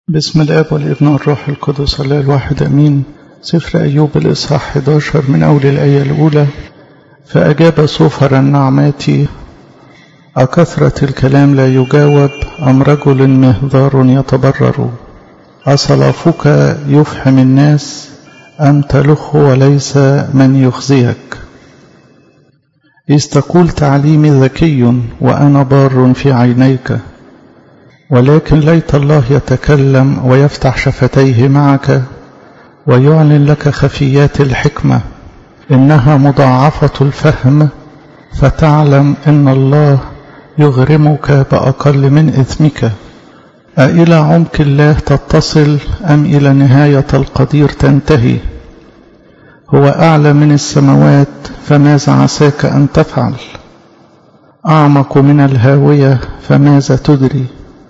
بسم الاب والابن والروح القدس الله الواحد امين سفر ايوب الاصحاح 11 من اول الايه الاولى فاجاب صوفر النعمات اكثره الكلام لا يجاوب ام رجل مهذار يتبرر اصلافك يفحم الناس ام تلخ وليس من يخزيك إذ تقول تعليمي ذكي وأنا بار في عينيك ولكن ليت الله يتكلم ويفتح شفتيه معك ويعلن لك خفيات الحكمة إنها مضاعفة الفهم فتعلم إن الله يغرمك بأقل من إثمك أإلى عمق الله تتصل أم إلى نهاية القدير تنتهي هو أعلى من السماوات فماذا عساك أن تفعل أعمق من الهاوية فماذا تدري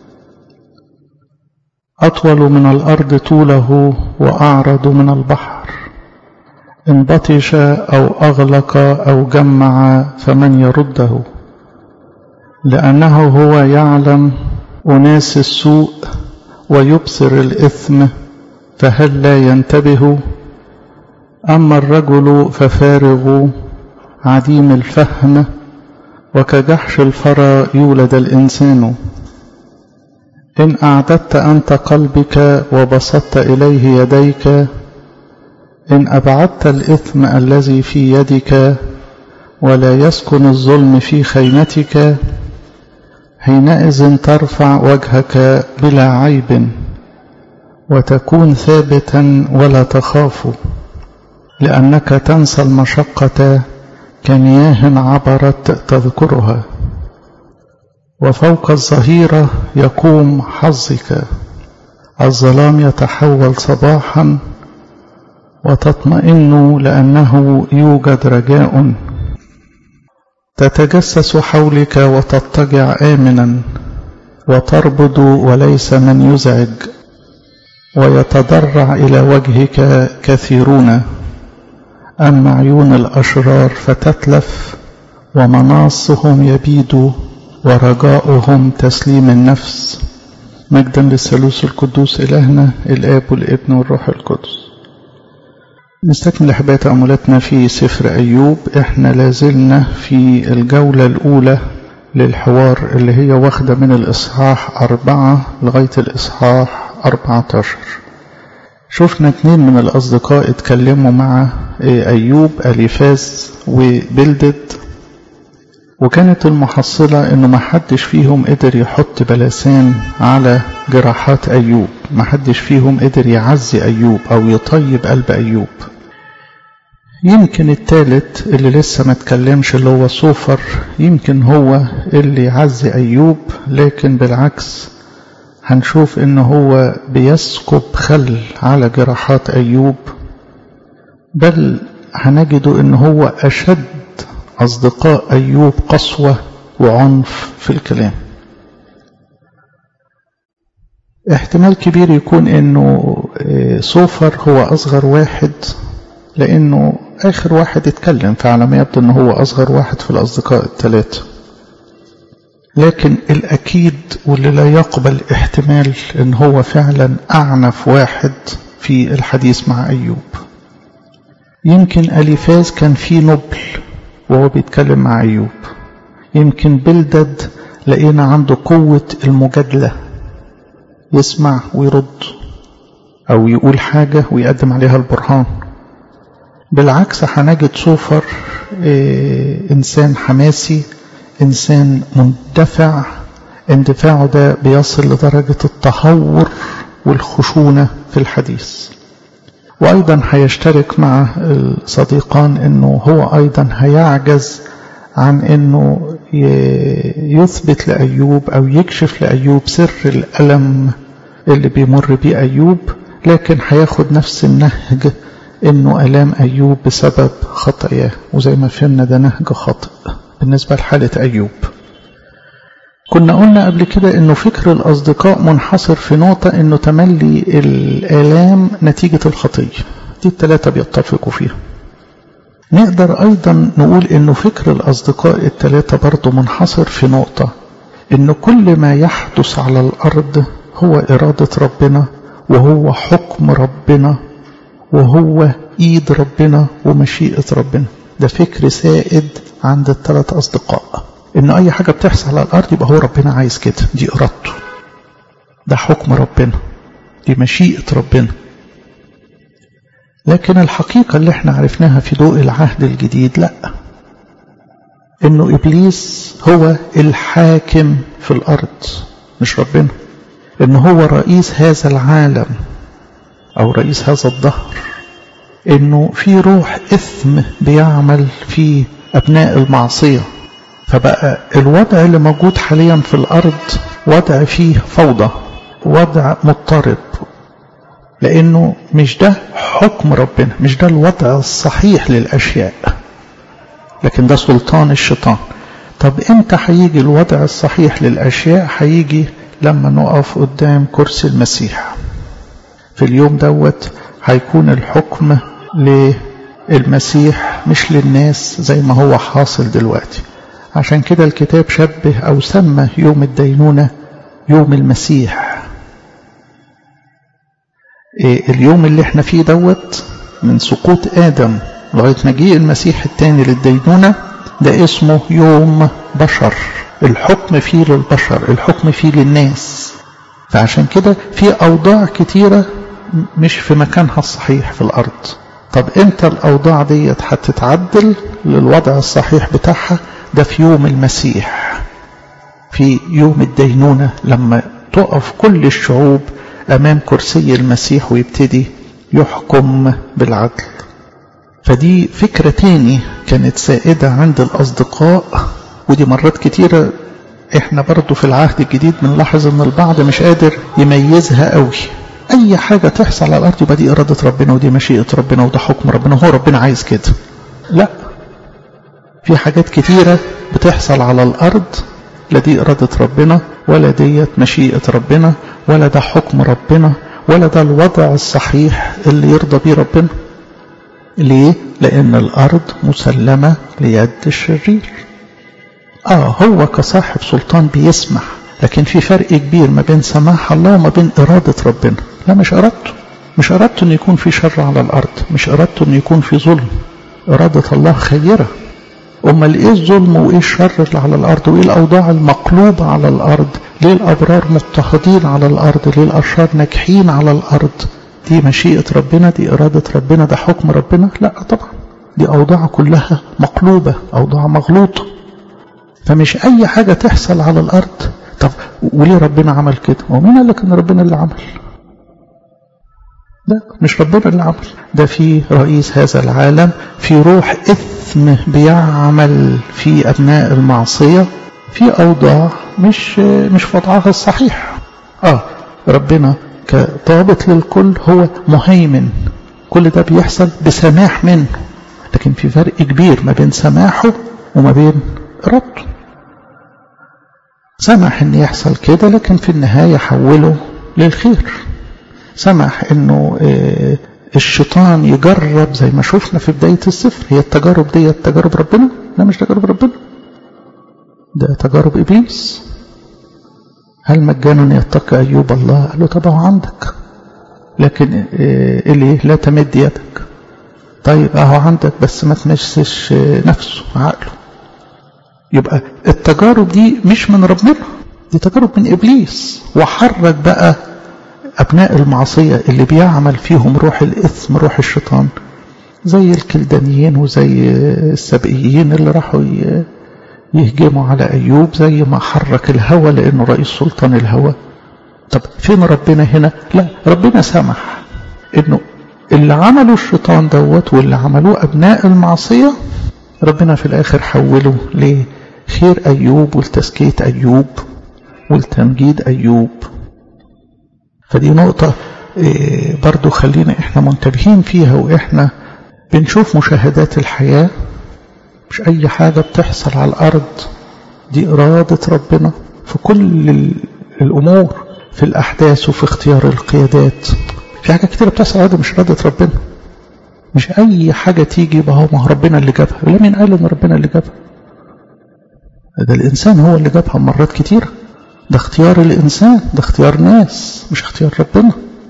أطول من الأرض طوله وأعرض من البحر إن بطش أو أغلق أو جمع فمن يرده لأنه هو يعلم أناس السوء ويبصر الإثم فهل لا ينتبه أما الرجل ففارغ عديم الفهم وكجحش الفرى يولد الإنسان إن أعددت أنت قلبك وبسطت إليه يديك إن أبعدت الإثم الذي في يدك ولا يسكن الظلم في خيمتك حينئذ ترفع وجهك بلا عيب وتكون ثابتا ولا تخاف لأنك تنسى المشقة كمياه عبرت تذكرها وفوق الظهيرة يقوم حظك الظلام يتحول صباحا وتطمئن لأنه يوجد رجاء تتجسس حولك وتضطجع آمنا وتربض وليس من يزعج ويتضرع إلى وجهك كثيرون أما عيون الأشرار فتتلف ومناصهم يبيد ورجاؤهم تسليم النفس مجدا للثالوث القدوس إلهنا الآب والابن والروح القدس نستكمل أحباء تأملاتنا في سفر أيوب إحنا لازلنا في الجولة الأولى للحوار اللي هي واخدة من الإصحاح أربعة لغاية الإصحاح أربعة عشر شفنا اتنين من الأصدقاء اتكلموا مع أيوب أليفاز وبلدد وكانت المحصلة انه ما حدش فيهم قدر يحط بلسان على جراحات أيوب ما حدش فيهم قدر يعزي أيوب أو يطيب قلب أيوب يمكن التالت اللي لسه ما اتكلمش اللي هو صوفر يمكن هو اللي يعزي أيوب لكن بالعكس هنشوف ان هو بيسكب خل على جراحات أيوب بل هنجد ان هو أشد أصدقاء أيوب قسوة وعنف في الكلام احتمال كبير يكون انه صوفر هو أصغر واحد لأنه آخر واحد اتكلم فعلى ما يبدو أنه هو أصغر واحد في الأصدقاء الثلاثة لكن الأكيد واللي لا يقبل احتمال أن هو فعلا أعنف واحد في الحديث مع أيوب يمكن أليفاز كان فيه نبل وهو بيتكلم مع أيوب يمكن بلدد لقينا عنده قوة المجادلة يسمع ويرد أو يقول حاجة ويقدم عليها البرهان بالعكس هنجد صوفر إيه إنسان حماسي إنسان مندفع اندفاعه ده بيصل لدرجة التهور والخشونة في الحديث وأيضا هيشترك مع الصديقان أنه هو أيضا هيعجز عن أنه يثبت لأيوب أو يكشف لأيوب سر الألم اللي بيمر بيه أيوب لكن هياخد نفس النهج أنه ألام أيوب بسبب خطأيه وزي ما فهمنا ده نهج خاطئ بالنسبة لحالة أيوب كنا قلنا قبل كده انه فكر الاصدقاء منحصر في نقطة انه تملي الالام نتيجة الخطية دي التلاتة بيتفقوا فيها نقدر ايضا نقول انه فكر الاصدقاء التلاتة برضو منحصر في نقطة ان كل ما يحدث على الارض هو إرادة ربنا وهو حكم ربنا وهو إيد ربنا ومشيئة ربنا ده فكر سائد عند الثلاث أصدقاء إن أي حاجة بتحصل على الأرض يبقى هو ربنا عايز كده دي إرادته ده حكم ربنا دي مشيئة ربنا لكن الحقيقة اللي احنا عرفناها في ضوء العهد الجديد لا انه ابليس هو الحاكم في الارض مش ربنا ان هو رئيس هذا العالم او رئيس هذا الدهر انه في روح اثم بيعمل في ابناء المعصية فبقى الوضع اللي موجود حاليا في الارض وضع فيه فوضى وضع مضطرب لانه مش ده حكم ربنا مش ده الوضع الصحيح للاشياء لكن ده سلطان الشيطان طب امتى هيجي الوضع الصحيح للاشياء هيجي لما نقف قدام كرسي المسيح في اليوم دوت هيكون الحكم للمسيح مش للناس زي ما هو حاصل دلوقتي عشان كده الكتاب شبه او سمى يوم الدينونة يوم المسيح إيه اليوم اللي احنا فيه دوت من سقوط آدم لغاية مجيء المسيح الثاني للدينونة ده اسمه يوم بشر الحكم فيه للبشر الحكم فيه للناس فعشان كده في أوضاع كتيرة مش في مكانها الصحيح في الأرض طب امتى الأوضاع ديت هتتعدل للوضع الصحيح بتاعها ده في يوم المسيح في يوم الدينونة لما تقف كل الشعوب أمام كرسي المسيح ويبتدي يحكم بالعدل فدي فكرة تاني كانت سائدة عند الأصدقاء ودي مرات كتيرة احنا برضو في العهد الجديد بنلاحظ ان البعض مش قادر يميزها قوي اي حاجة تحصل على الارض يبقى دي ارادة ربنا ودي مشيئة ربنا وده حكم ربنا وهو ربنا عايز كده لا في حاجات كتيرة بتحصل على الارض لا دي ارادة ربنا ولا ديت مشيئة ربنا ولا ده حكم ربنا ولا ده الوضع الصحيح اللي يرضى بيه ربنا ليه؟ لأن الأرض مسلمة ليد الشرير آه هو كصاحب سلطان بيسمح لكن في فرق كبير ما بين سماح الله وما بين إرادة ربنا لا مش إرادته مش إرادته أن يكون في شر على الأرض مش إرادته أن يكون في ظلم إرادة الله خيرة أمال إيه الظلم وإيه الشر اللي على الأرض وإيه الأوضاع المقلوبة على الأرض ليه الأبرار مضطهدين على الأرض ليه الأشرار ناجحين على الأرض دي مشيئة ربنا دي إرادة ربنا ده حكم ربنا لا طبعا دي أوضاع كلها مقلوبة أوضاع مغلوطة فمش أي حاجة تحصل على الأرض طب وليه ربنا عمل كده ومين قال لك ان ربنا اللي عمل لا مش ربنا اللي عمل ده في رئيس هذا العالم في روح إثم بيعمل في أبناء المعصية في أوضاع مش مش في وضعها الصحيح آه ربنا كضابط للكل هو مهيمن كل ده بيحصل بسماح منه لكن في فرق كبير ما بين سماحه وما بين إرادته سمح ان يحصل كده لكن في النهاية حوله للخير سمح انه الشيطان يجرب زي ما شفنا في بداية السفر هي التجارب دي تجارب ربنا لا مش تجارب ربنا ده تجارب إبليس هل مجانا يتقي أيوب الله قال له طبعا عندك لكن إليه لا تمد يدك طيب أهو عندك بس ما تمسش نفسه عقله يبقى التجارب دي مش من ربنا دي تجارب من إبليس وحرك بقى أبناء المعصية اللي بيعمل فيهم روح الإثم روح الشيطان زي الكلدانيين وزي السبئيين اللي راحوا يهجموا على أيوب زي ما حرك الهوى لأنه رئيس سلطان الهوى طب فين ربنا هنا لا ربنا سمح انه اللي عملوا الشيطان دوت واللي عملوه أبناء المعصية ربنا في الآخر حوله لخير أيوب ولتزكية أيوب ولتمجيد أيوب فدي نقطة برضو خلينا احنا منتبهين فيها واحنا بنشوف مشاهدات الحياة مش اي حاجة بتحصل على الارض دي ارادة ربنا في كل الامور في الاحداث وفي اختيار القيادات في حاجة كتير بتحصل على الارض مش ارادة ربنا مش اي حاجة تيجي يبقى هو ما ربنا اللي جابها لا مين قال ان ربنا اللي جابها ده الانسان هو اللي جابها مرات كتيرة ده اختيار الإنسان ده اختيار ناس مش اختيار ربنا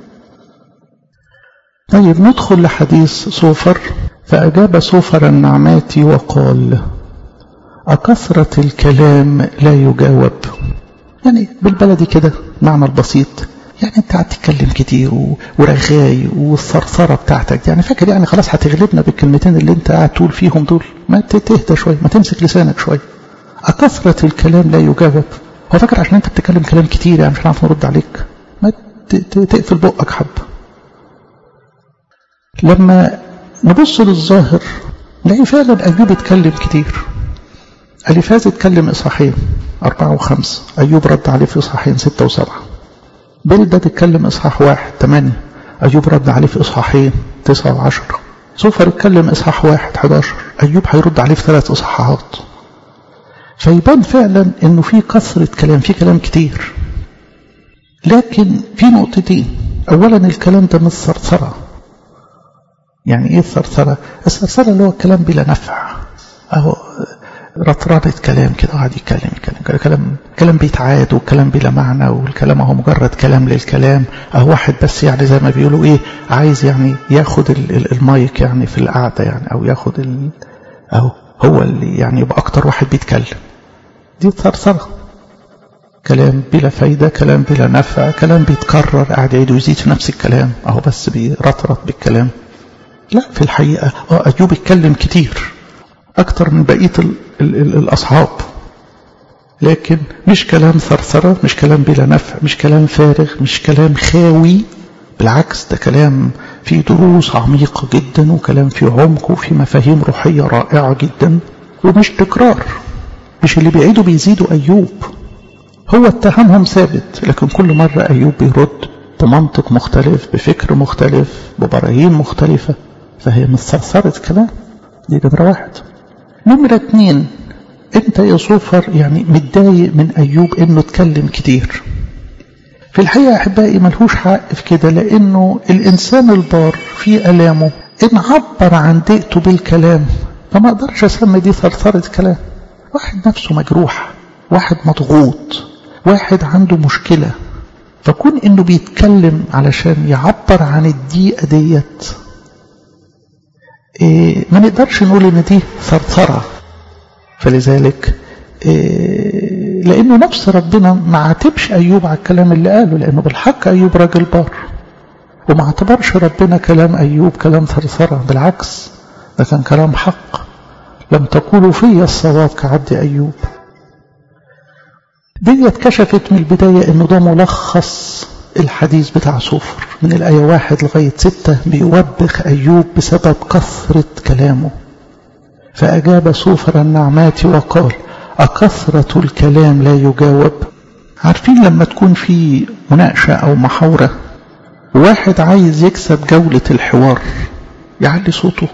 طيب ندخل لحديث صوفر فأجاب صوفر النعمات وقال أكثرة الكلام لا يجاوب يعني بالبلدي كده معنى البسيط يعني انت قاعد تتكلم كتير ورغاي والثرثرة بتاعتك يعني فاكر يعني خلاص هتغلبنا بالكلمتين اللي انت قاعد تقول فيهم دول ما تهدى شوية ما تمسك لسانك شوية أكثرة الكلام لا يجاوب هو فاكر عشان انت بتتكلم كلام كتير يعني مش هنعرف نرد عليك ما تقفل بقك حبة لما نبص للظاهر نلاقي فعلا أيوب اتكلم كتير أليفاز اتكلم إصحاحين أربعة وخمسة أيوب رد عليه في إصحاحين ستة وسبعة بلدة اتكلم إصحاح واحد ثمانية أيوب رد عليه في إصحاحين تسعة وعشرة سوفر اتكلم إصحاح واحد حداشر أيوب هيرد عليه في ثلاث إصحاحات فيبان فعلا إنه في كثرة كلام في كلام كتير لكن في نقطتين أولا الكلام ده مش ثرثرة يعني إيه الثرثرة؟ الثرثرة اللي هو الكلام بلا نفع أهو رطرطة كلام كده قاعد يتكلم يتكلم كلام كلام بيتعاد وكلام بلا معنى والكلام هو مجرد كلام للكلام أهو واحد بس يعني زي ما بيقولوا ايه عايز يعني ياخد المايك يعني في القعدة يعني او ياخد ال... اهو هو اللي يعني يبقى اكتر واحد بيتكلم دي ثرثرة كلام بلا فايدة كلام بلا نفع كلام بيتكرر قاعد يعيد ويزيد في نفس الكلام اهو بس بيرطرط بالكلام لا في الحقيقة اه أيوب اتكلم كتير أكتر من بقية ال ال ال الأصحاب لكن مش كلام ثرثرة مش كلام بلا نفع مش كلام فارغ مش كلام خاوي بالعكس ده كلام فيه دروس عميقة جدا وكلام فيه عمق وفيه مفاهيم روحية رائعة جدا ومش تكرار مش اللي بيعيدوا بيزيدوا أيوب هو اتهامهم ثابت لكن كل مرة أيوب بيرد بمنطق مختلف بفكر مختلف ببراهين مختلفة فهي مش ثرثرة كلام دي نمرة واحد نمرة اتنين انت يا صوفر يعني متضايق من ايوب انه اتكلم كتير في الحقيقة احبائي ملهوش حق في كده لانه الانسان البار في الامه ان عبر عن ضيقته بالكلام فما اقدرش اسمي دي ثرثرة كلام واحد نفسه مجروح واحد مضغوط واحد عنده مشكلة فكون انه بيتكلم علشان يعبر عن الضيقة ديت إيه ما نقدرش نقول ان دي ثرثرة فلذلك إيه لانه نفس ربنا ما عاتبش ايوب على الكلام اللي قاله لانه بالحق ايوب راجل بار وما اعتبرش ربنا كلام ايوب كلام ثرثرة بالعكس ده كان كلام حق لم تقولوا في الصواب كعبد ايوب ديت كشفت من البداية انه ده ملخص الحديث بتاع صوفر من الآية واحد لغاية ستة بيوبخ أيوب بسبب كثرة كلامه فأجاب صوفر النعمات وقال أكثرة الكلام لا يجاوب عارفين لما تكون في مناقشة أو محاورة واحد عايز يكسب جولة الحوار يعلي صوته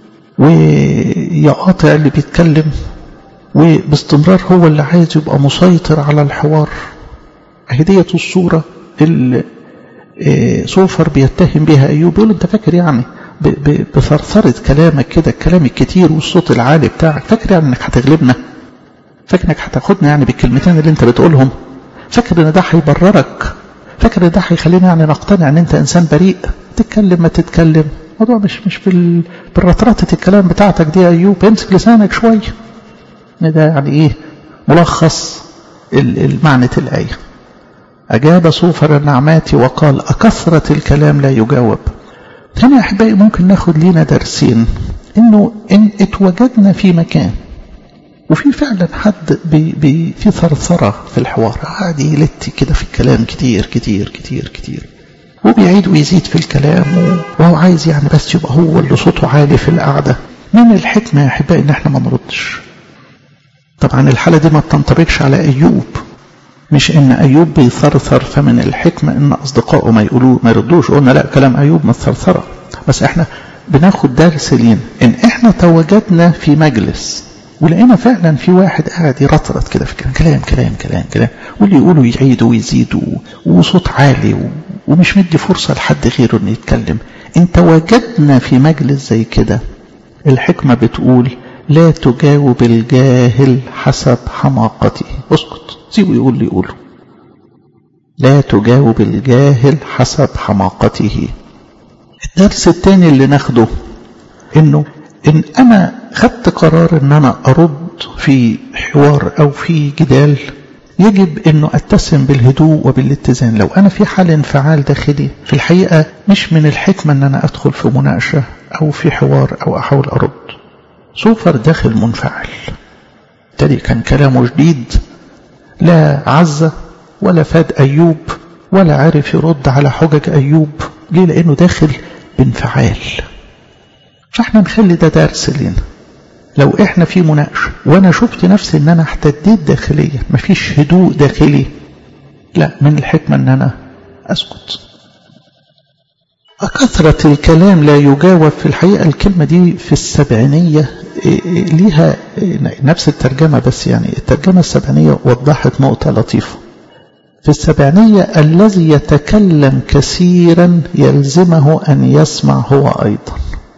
ويقاطع اللي بيتكلم وباستمرار هو اللي عايز يبقى مسيطر على الحوار هدية الصورة اللي صوفر بيتهم بها أيوب يقول أنت فاكر يعني بثرثرة كلامك كده الكلام الكتير والصوت العالي بتاعك فاكر يعني انك هتغلبنا فاكر انك هتاخدنا يعني بالكلمتين اللي انت بتقولهم فاكر ان ده هيبررك فاكر ان ده هيخلينا يعني نقتنع ان انت انسان بريء تتكلم ما تتكلم الموضوع مش مش بال... بالرطرطة الكلام بتاعتك دي يا ايوب امسك لسانك شويه ده يعني ايه ملخص المعنى الآية أجاب صوفر النعمات وقال أكثرة الكلام لا يجاوب هنا يا أحبائي ممكن ناخد لينا درسين إنه إن اتوجدنا في مكان وفي فعلا حد بي بي في ثرثرة في الحوار قاعد يلت كده في الكلام كتير كتير كتير كتير وبيعيد ويزيد في الكلام وهو عايز يعني بس يبقى هو اللي صوته عالي في القعدة من الحكمة يا أحبائي إن احنا ما نردش طبعا الحالة دي ما بتنطبقش على أيوب مش ان ايوب بيثرثر فمن الحكمة ان اصدقائه ما يقولوا ما يردوش قلنا لا كلام ايوب ما ثرثرة بس احنا بناخد درس لينا ان احنا تواجدنا في مجلس ولقينا فعلا في واحد قاعد يرطرط كده في كلام كلام كلام كلام كلام واللي يقولوا يعيدوا ويزيدوا وصوت عالي ومش مدي فرصة لحد غيره انه يتكلم ان تواجدنا في مجلس زي كده الحكمة بتقول لا تجاوب الجاهل حسب حماقته اسكت سيبه يقول لي يقوله لا تجاوب الجاهل حسب حماقته الدرس الثاني اللي ناخده انه ان انا خدت قرار ان انا ارد في حوار او في جدال يجب انه اتسم بالهدوء وبالاتزان لو انا في حال انفعال داخلي في الحقيقه مش من الحكمه ان انا ادخل في مناقشه او في حوار او احاول ارد سوفر داخل منفعل بالتالي كان كلامه شديد لا عز ولا فاد ايوب ولا عرف يرد على حجج ايوب ليه لانه داخل بانفعال فاحنا نخلي ده درس لنا لو احنا في مناقشه وانا شفت نفسي ان انا احتديت داخليا مفيش هدوء داخلي لا من الحكمه ان انا اسكت كثرة الكلام لا يجاوب في الحقيقة الكلمة دي في السبعينية ليها نفس الترجمة بس يعني الترجمة السبعينية وضحت نقطة لطيفة في السبعينية الذي يتكلم كثيرا يلزمه أن يسمع هو أيضا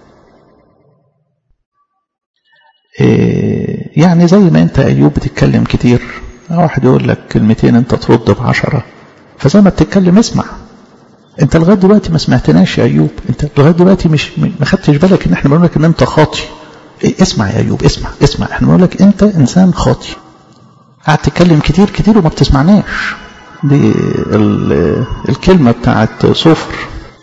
يعني زي ما انت ايوب بتتكلم كتير واحد يقول لك كلمتين انت ترد بعشرة فزي ما بتتكلم اسمع انت لغايه دلوقتي ما سمعتناش يا ايوب انت لغايه دلوقتي مش ما خدتش بالك ان احنا بنقول لك ان انت خاطي اسمع يا ايوب اسمع اسمع احنا بنقول لك انت انسان خاطي قاعد تتكلم كتير كتير وما بتسمعناش دي الكلمه بتاعت صفر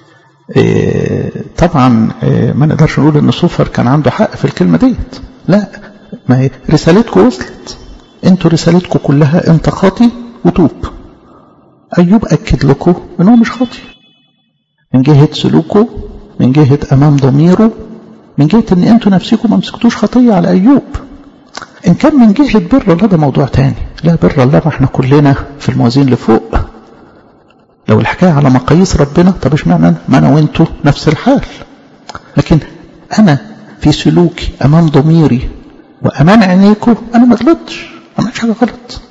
طبعا ما نقدرش نقول ان صفر كان عنده حق في الكلمه ديت لا ما هي رسالتكم وصلت انتوا رسالتكم كلها انت خاطي وتوب ايوب اكد لكم ان هو مش خاطي من جهه سلوكه من جهه امام ضميره من جهه ان انتوا نفسكم ما مسكتوش خطيه على ايوب ان كان من جهه بر الله ده موضوع تاني لا بر الله ما احنا كلنا في الموازين اللي فوق لو الحكايه على مقاييس ربنا طب اشمعنى انا ما انا وانتوا نفس الحال لكن انا في سلوكي امام ضميري وامام عينيكم انا ما غلطتش ما عملتش حاجه غلط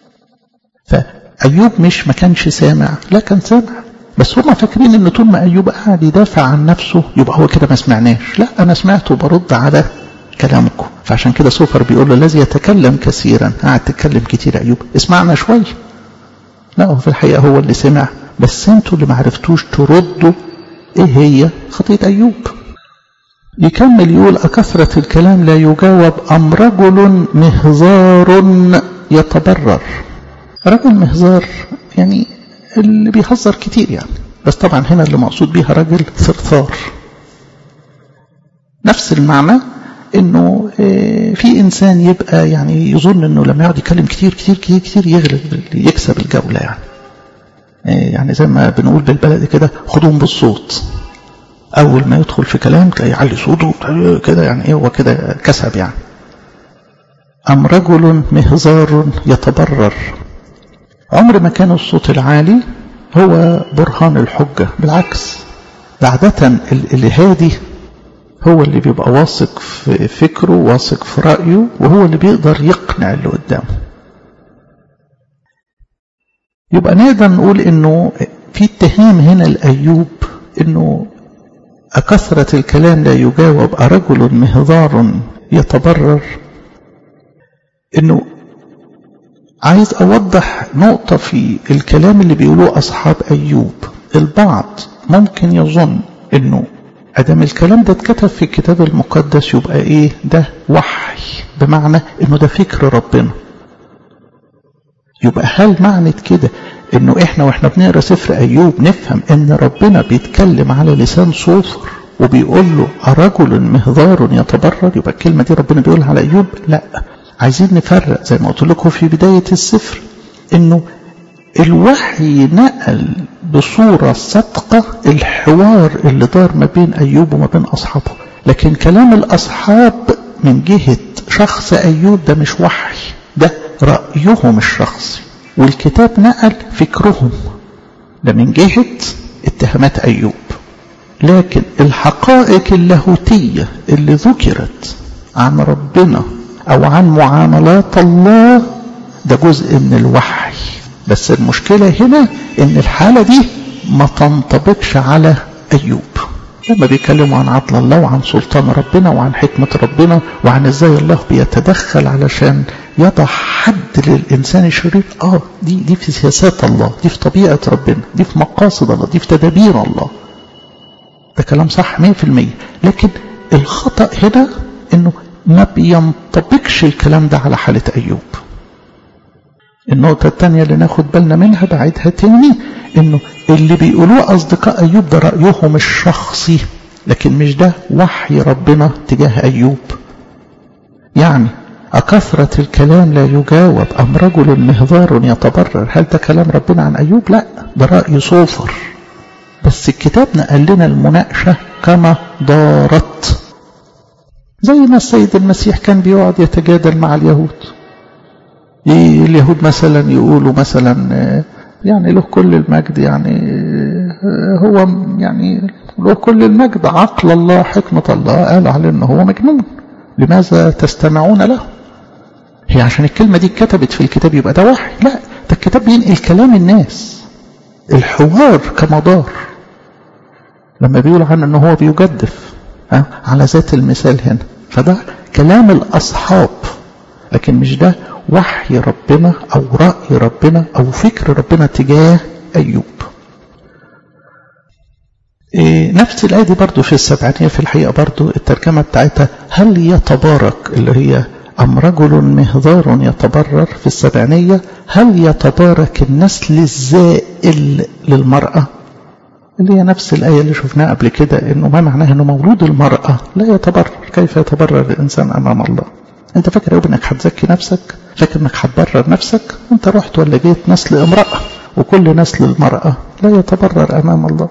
فايوب مش ما كانش سامع لا كان سامع بس هم فاكرين ان طول ما ايوب قاعد يدافع عن نفسه يبقى هو كده ما سمعناش لا انا سمعت وبرد على كلامكم فعشان كده سوفر بيقول له الذي يتكلم كثيرا قاعد تتكلم كتير ايوب اسمعنا شويه لا هو في الحقيقه هو اللي سمع بس انتوا اللي ما عرفتوش تردوا ايه هي خطيه ايوب يكمل يقول أكثرة الكلام لا يجاوب أم رجل مهزار يتبرر رجل مهزار يعني اللي بيهزر كتير يعني بس طبعا هنا اللي مقصود بيها رجل ثرثار نفس المعنى انه في انسان يبقى يعني يظن انه لما يقعد يتكلم كتير كتير كتير كتير يغلب يكسب الجوله يعني يعني زي ما بنقول بالبلد كده خدوهم بالصوت اول ما يدخل في كلام تلاقي يعلي صوته كده يعني ايه هو كده كسب يعني ام رجل مهزار يتبرر عمر ما كان الصوت العالي هو برهان الحجه بالعكس ده عاده اللي هادي هو اللي بيبقى واثق في فكره واثق في رايه وهو اللي بيقدر يقنع اللي قدامه يبقى نقدر نقول انه في اتهام هنا لايوب انه أكثرة الكلام لا يجاوب أرجل مهضار يتبرر إنه عايز أوضح نقطة في الكلام اللي بيقولوه أصحاب أيوب البعض ممكن يظن إنه أدام الكلام ده اتكتب في الكتاب المقدس يبقى إيه ده وحي بمعنى إنه ده فكر ربنا يبقى هل معنى كده انه احنا واحنا بنقرا سفر ايوب نفهم ان ربنا بيتكلم على لسان صوفر وبيقول له رجل مهذار يتبرر يبقى الكلمه دي ربنا بيقولها على ايوب لا عايزين نفرق زي ما قلت لكم في بدايه السفر انه الوحي نقل بصورة صادقة الحوار اللي دار ما بين أيوب وما بين أصحابه لكن كلام الأصحاب من جهة شخص أيوب ده مش وحي ده رأيهم الشخصي والكتاب نقل فكرهم ده من جهة اتهامات أيوب لكن الحقائق اللاهوتية اللي ذكرت عن ربنا أو عن معاملات الله ده جزء من الوحي بس المشكلة هنا إن الحالة دي ما تنطبقش على أيوب لما بيتكلموا عن عدل الله وعن سلطان ربنا وعن حكمة ربنا وعن ازاي الله بيتدخل علشان يضع حد للإنسان الشرير آه دي دي في سياسات الله دي في طبيعة ربنا دي في مقاصد الله دي في تدابير الله ده كلام صح 100% لكن الخطأ هنا انه ما بينطبقش الكلام ده على حالة أيوب النقطة الثانية اللي ناخد بالنا منها بعيدها تاني انه اللي بيقولوه أصدقاء أيوب ده رأيهم الشخصي لكن مش ده وحي ربنا تجاه أيوب يعني أكثرة الكلام لا يجاوب أم رجل مهذار يتبرر هل ده كلام ربنا عن أيوب لا ده رأي صوفر بس الكتاب نقل لنا المناقشة كما دارت زي ما السيد المسيح كان بيقعد يتجادل مع اليهود اليهود مثلا يقولوا مثلا يعني له كل المجد يعني هو يعني له كل المجد عقل الله حكمة الله قالوا عليه انه هو مجنون لماذا تستمعون له هي عشان الكلمة دي اتكتبت في الكتاب يبقى ده وحي لا ده الكتاب بينقل كلام الناس الحوار كمدار لما بيقول عنه انه هو بيجدف على ذات المثال هنا فده كلام الأصحاب لكن مش ده وحي ربنا أو رأي ربنا أو فكر ربنا تجاه أيوب إيه نفس الآية دي برضو في السبعينية في الحقيقة برضو الترجمة بتاعتها هل يتبارك اللي هي أم رجل مهذار يتبرر في السبعينية هل يتبارك النسل الزائل للمرأة اللي هي نفس الآية اللي شفناها قبل كده إنه ما معناها إنه مولود المرأة لا يتبرر كيف يتبرر الإنسان أمام الله أنت فاكر يا إنك هتزكي نفسك فاكر إنك هتبرر نفسك أنت رحت ولا جيت نسل امرأة وكل نسل المرأة لا يتبرر أمام الله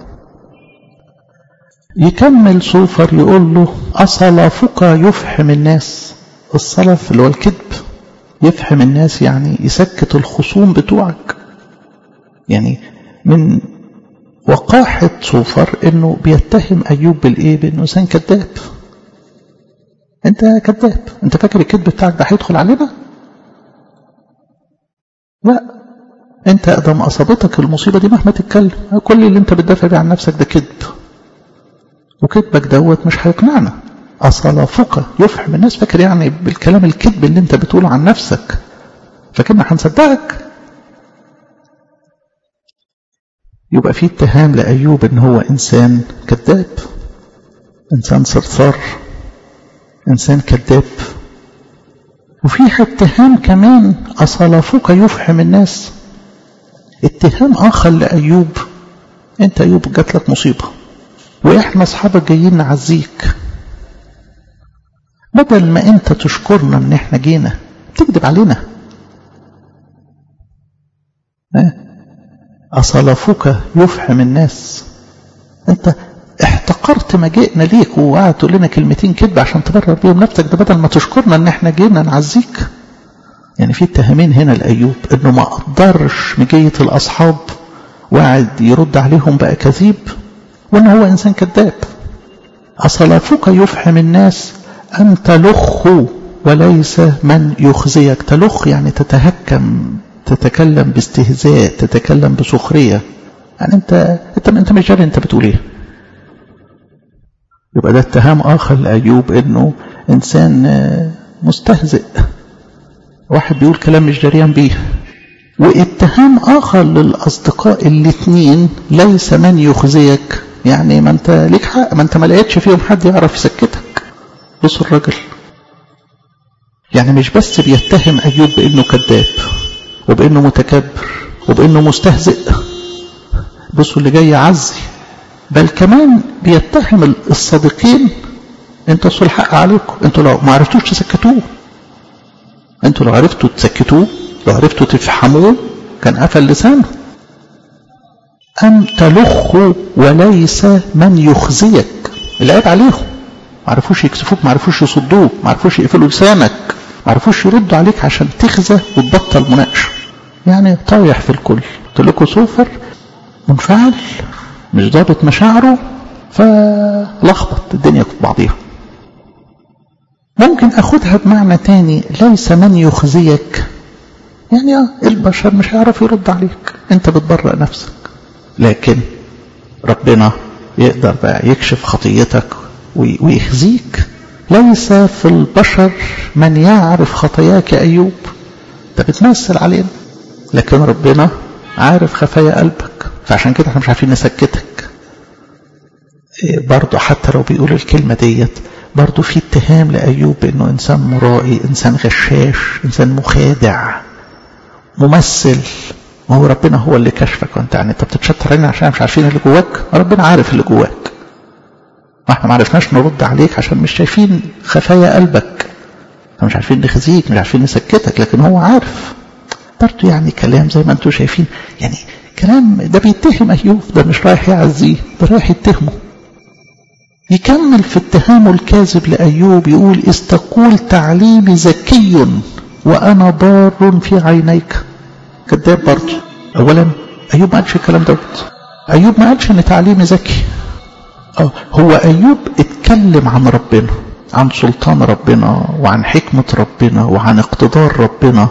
يكمل صوفر يقول له أصلافك يفحم الناس الصلف اللي هو الكذب يفحم الناس يعني يسكت الخصوم بتوعك يعني من وقاحة صوفر انه بيتهم ايوب بالايه بانه انسان كذاب انت كذاب انت فاكر الكذب بتاعك ده هيدخل علينا لا انت ادم اصابتك المصيبه دي مهما تتكلم كل اللي انت بتدافع بيه عن نفسك ده كذب وكذبك دوت مش هيقنعنا اصلافك يفحم الناس فاكر يعني بالكلام الكذب اللي انت بتقوله عن نفسك فاكرنا هنصدقك يبقى في اتهام لأيوب ان هو انسان كذاب انسان صرصار انسان كذاب وفيها اتهام كمان اصلافك يفحم الناس اتهام اخر لأيوب انت ايوب جات لك مصيبة واحنا اصحابك جايين نعزيك بدل ما انت تشكرنا ان احنا جينا تكذب علينا أصلافك يفحم الناس أنت احتقرت مجيئنا ليك وقعد تقول لنا كلمتين كذب عشان تبرر بيهم نفسك ده بدل ما تشكرنا ان احنا جينا نعزيك يعني في اتهامين هنا لأيوب انه ما قدرش مجية الأصحاب وقعد يرد عليهم بقى كذيب وان هو انسان كذاب أصلافك يفحم الناس أن تلخ وليس من يخزيك تلخ يعني تتهكم تتكلم باستهزاء تتكلم بسخرية يعني انت انت انت مش جاري انت بتقول ايه يبقى ده اتهام اخر لايوب انه انسان مستهزئ واحد بيقول كلام مش جريان بيه واتهام اخر للاصدقاء الاثنين ليس من يخزيك يعني ما انت ليك حق ما انت ما لقيتش فيهم حد يعرف يسكتك بص الراجل يعني مش بس بيتهم ايوب بانه كذاب وبانه متكبر وبانه مستهزئ بصوا اللي جاي عزي بل كمان بيتهم الصادقين انتوا اصل الحق عليكم انتوا لو ما عرفتوش تسكتوه انتوا لو عرفتوا تسكتوه لو عرفتوا تفحموه كان قفل لسانه أن تلخوا وليس من يخزيك العيب عليهم ما عرفوش يكسفوك ما عرفوش يصدوك ما عرفوش يقفلوا لسانك ما عرفوش يردوا عليك عشان تخزى وتبطل مناقشه يعني طايح في الكل قلت لكم سوفر منفعل مش ضابط مشاعره فلخبط الدنيا في بعضيها ممكن اخدها بمعنى تاني ليس من يخزيك يعني اه البشر مش هيعرف يرد عليك انت بتبرأ نفسك لكن ربنا يقدر بقى يكشف خطيتك ويخزيك ليس في البشر من يعرف خطاياك أيوب انت بتمثل علينا لكن ربنا عارف خفايا قلبك فعشان كده احنا مش عارفين نسكتك برضه حتى لو بيقول الكلمة ديت برضه في اتهام لأيوب بأنه إنسان مرائي إنسان غشاش إنسان مخادع ممثل ما هو ربنا هو اللي كشفك وانت يعني انت بتتشطر علينا عشان مش عارفين اللي جواك ربنا عارف اللي جواك ما احنا ما عرفناش نرد عليك عشان مش شايفين خفايا قلبك مش عارفين نخزيك مش عارفين نسكتك لكن هو عارف برضه يعني كلام زي ما انتم شايفين يعني كلام ده بيتهم ايوب ده مش رايح يعزيه ده رايح يتهمه يكمل في اتهامه الكاذب لأيوب يقول استقول تعليمي ذكي وأنا ضار في عينيك كذاب برضه أولا أيوب ما قالش الكلام دوت أيوب ما قالش إن تعليمي ذكي اه هو أيوب اتكلم عن ربنا عن سلطان ربنا وعن حكمة ربنا وعن اقتدار ربنا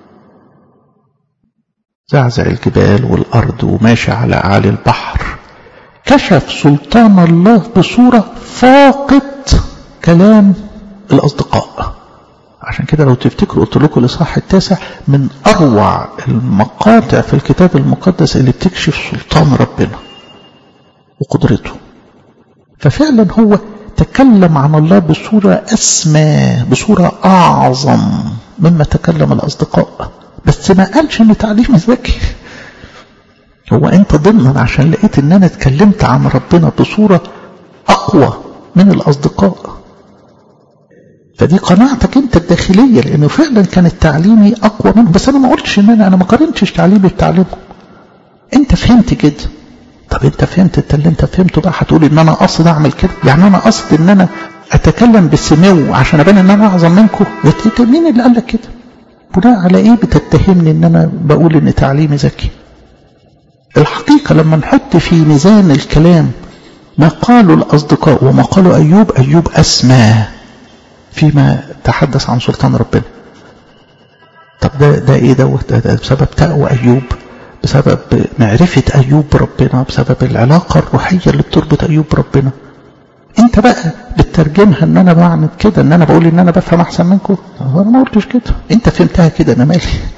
زعزع الجبال والأرض وماشي على أعالي البحر كشف سلطان الله بصورة فاقت كلام الأصدقاء عشان كده لو تفتكروا قلت لكم الإصحاح التاسع من أروع المقاطع في الكتاب المقدس اللي بتكشف سلطان ربنا وقدرته ففعلا هو تكلم عن الله بصورة أسمى بصورة أعظم مما تكلم الأصدقاء بس ما قالش إن تعليم ذكي هو أنت ضمنا عشان لقيت إن أنا اتكلمت عن ربنا بصورة أقوى من الأصدقاء فدي قناعتك انت الداخليه لانه فعلا كان تعليمي اقوى منه بس انا ما قلتش ان انا انا ما قارنتش تعليمي بتعليمه انت فهمت كده طب انت فهمت انت اللي انت فهمته بقى هتقول ان انا قصد اعمل كده يعني انا قصد ان انا اتكلم بسمو عشان ابان ان انا اعظم منكم مين اللي قال لك كده بناء على ايه بتتهمني ان انا بقول ان تعليمي ذكي الحقيقة لما نحط في ميزان الكلام ما قاله الأصدقاء وما قاله أيوب أيوب أسمى فيما تحدث عن سلطان ربنا طب ده ده ايه دوت ده, ده بسبب تقوى ايوب بسبب معرفة ايوب بربنا بسبب العلاقة الروحية اللي بتربط ايوب بربنا انت بقى بتترجمها ان انا بعمل كده ان انا بقول ان انا بفهم احسن منكم انا ما قلتش كده انت فهمتها كده انا مالي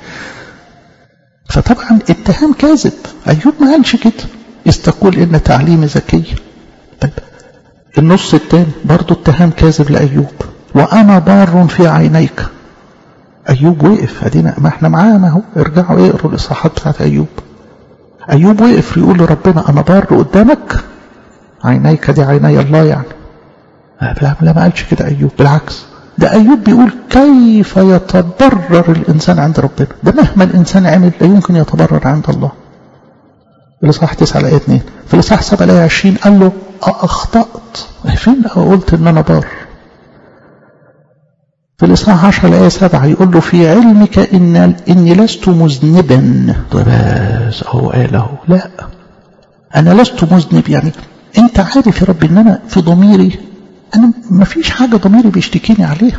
فطبعا اتهام كاذب ايوب ما قالش كده استقول ان تعليمي ذكي طيب النص الثاني برضه اتهام كاذب لايوب وأنا ضار في عينيك أيوب وقف أدينا ما احنا معانا اهو ارجعوا اقروا الإصحاحات بتاعت أيوب أيوب وقف يقول لربنا أنا ضار قدامك عينيك دي عيني الله يعني لا لا ما قالش كده أيوب بالعكس ده أيوب بيقول كيف يتضرر الإنسان عند ربنا ده مهما الإنسان عمل لا يمكن يتضرر عند الله الإصحاح 9 الآية 2 في الإصحاح 7 الآية 20 قال له أخطأت فين قلت إن أنا ضار في الإصحاح 10 الآية 7 يقول له في علمك إن إني لست مذنبا بس أهو قال أهو لا أنا لست مذنب يعني أنت عارف يا رب إن أنا في ضميري أنا ما فيش حاجة ضميري بيشتكيني عليها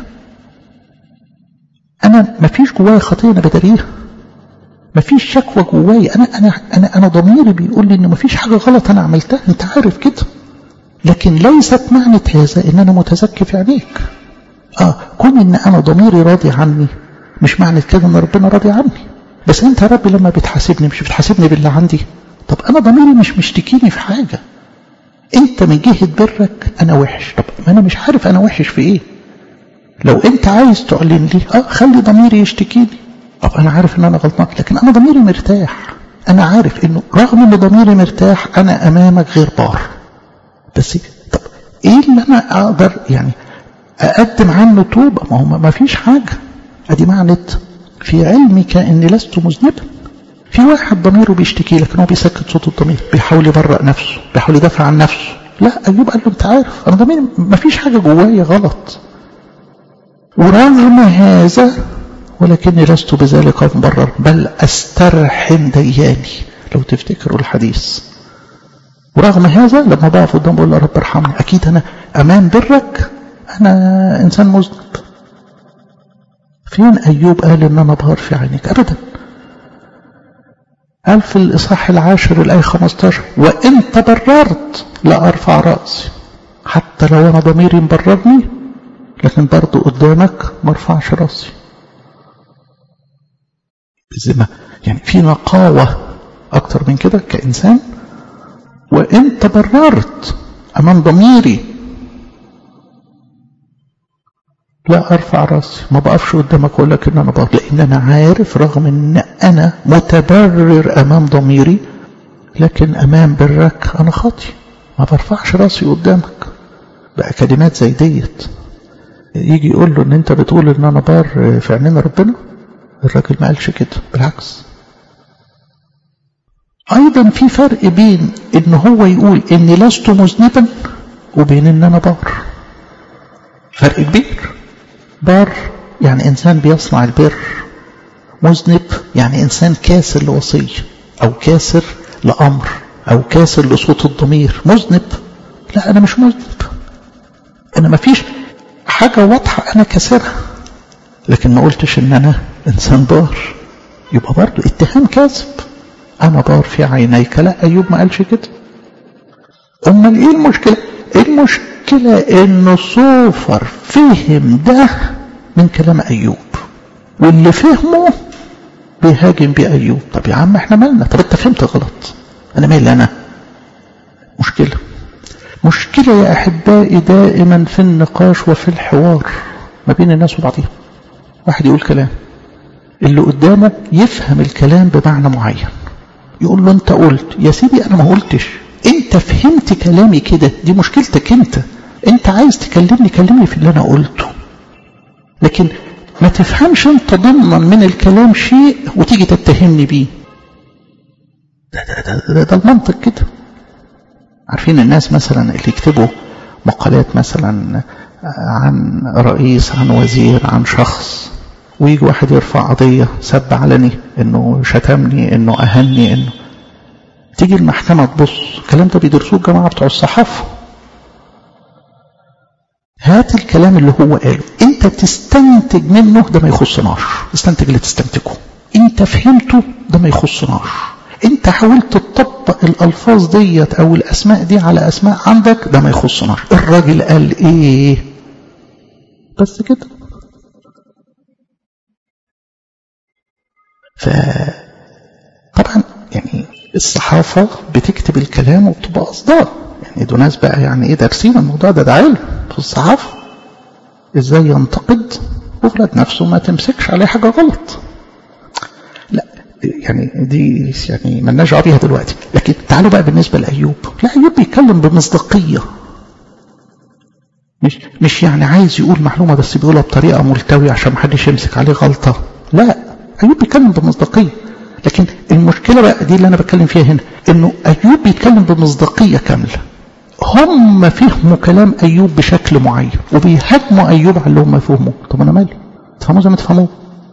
أنا ما فيش جوايا خطية أنا بداريها ما فيش شكوى جوايا أنا أنا أنا أنا ضميري بيقول لي إن ما فيش حاجة غلط أنا عملتها أنت عارف كده لكن ليست معنى هذا إن أنا متزكي في عينيك اه كون ان انا ضميري راضي عني مش معنى كده ان ربنا راضي عني بس انت يا رب لما بتحاسبني مش بتحاسبني باللي عندي طب انا ضميري مش مشتكيني في حاجة انت من جهة برك انا وحش طب ما انا مش عارف انا وحش في ايه لو انت عايز تعلن لي اه خلي ضميري يشتكيني طب انا عارف ان انا غلطان لكن انا ضميري مرتاح انا عارف انه رغم ان ضميري مرتاح انا امامك غير بار بس طب ايه اللي انا اقدر يعني أقدم عنه توبة ما هو ما فيش حاجة أدي معنى في علمك أني لست مذنبا في واحد ضميره بيشتكي لك هو بيسكت صوت الضمير بيحاول يبرأ نفسه بيحاول يدافع عن نفسه لا أيوب قال له أنت عارف أنا ضميري ما فيش حاجة جوايا غلط ورغم هذا ولكني لست بذلك مبرر بل أسترحم دياني لو تفتكروا الحديث ورغم هذا لما بقف قدام بقول له رب ارحمني أكيد أنا أمام برك أنا إنسان مذنب فين أيوب قال إن أنا ظهر في عينيك أبدا قال في الإصحاح العاشر الآية 15 وإن تبررت لا أرفع رأسي حتى لو أنا ضميري مبررني لكن برضو قدامك ما ارفعش رأسي بالذمة يعني في نقاوة أكتر من كده كإنسان وإنت بررت أمام ضميري لا أرفع راسي ما بقفش قدامك أقول لك إن أنا بقف لأن أنا عارف رغم إن أنا متبرر أمام ضميري لكن أمام برك أنا خاطي ما برفعش راسي قدامك بقى كلمات زي ديت يجي يقول له إن أنت بتقول إن أنا بار في عينين ربنا الراجل ما قالش كده بالعكس أيضا في فرق بين إن هو يقول إني لست مذنبا وبين إن أنا بار فرق كبير بار يعني إنسان بيصنع البر مذنب يعني إنسان كاسر لوصية أو كاسر لأمر أو كاسر لصوت الضمير مذنب لا أنا مش مذنب أنا ما فيش حاجة واضحة أنا كاسرها لكن ما قلتش إن أنا إنسان بار يبقى برضه اتهام كاذب أنا بار في عينيك لا أيوب ما قالش كده أمال إيه المشكلة المشكلة إن صوفر فهم ده من كلام أيوب واللي فهمه بيهاجم بيه أيوب طب يا عم احنا مالنا طب انت فهمت غلط أنا مالي أنا مشكلة مشكلة يا أحبائي دائما في النقاش وفي الحوار ما بين الناس وبعضهم واحد يقول كلام اللي قدامه يفهم الكلام بمعنى معين يقول له انت قلت يا سيدي انا ما قلتش انت فهمت كلامي كده دي مشكلتك انت انت عايز تكلمني كلمني في اللي انا قلته لكن ما تفهمش انت ضمنا من الكلام شيء وتيجي تتهمني بيه ده, ده, ده, ده, ده المنطق كده عارفين الناس مثلا اللي يكتبوا مقالات مثلا عن رئيس عن وزير عن شخص ويجي واحد يرفع قضية سب علني انه شتمني انه اهني انه تيجي المحكمة تبص الكلام ده بيدرسوه الجماعة بتوع الصحافة هات الكلام اللي هو قاله انت تستنتج منه ده ما يخصناش استنتج اللي تستنتجه انت فهمته ده ما يخصناش انت حاولت تطبق الالفاظ ديت او الاسماء دي على اسماء عندك ده ما يخصناش الراجل قال ايه بس كده ف طبعا يعني الصحافة بتكتب الكلام وبتبقى قصدها يعني دول ناس بقى يعني ايه دارسين الموضوع ده ده علم في الصحافة ازاي ينتقد وفي نفسه ما تمسكش عليه حاجة غلط لا يعني دي يعني مالناش دعوه بيها دلوقتي لكن تعالوا بقى بالنسبة لأيوب لا أيوب بيتكلم بمصداقية مش مش يعني عايز يقول معلومة بس بيقولها بطريقة ملتوية عشان محدش يمسك عليه غلطة لا أيوب بيتكلم بمصداقية لكن المشكلة بقى دي اللي أنا بتكلم فيها هنا إنه أيوب بيتكلم بمصداقية كاملة هم فهموا كلام أيوب بشكل معين وبيهاجموا أيوب على اللي هم فهموه طب أنا مالي تفهموا زي ما تفهموه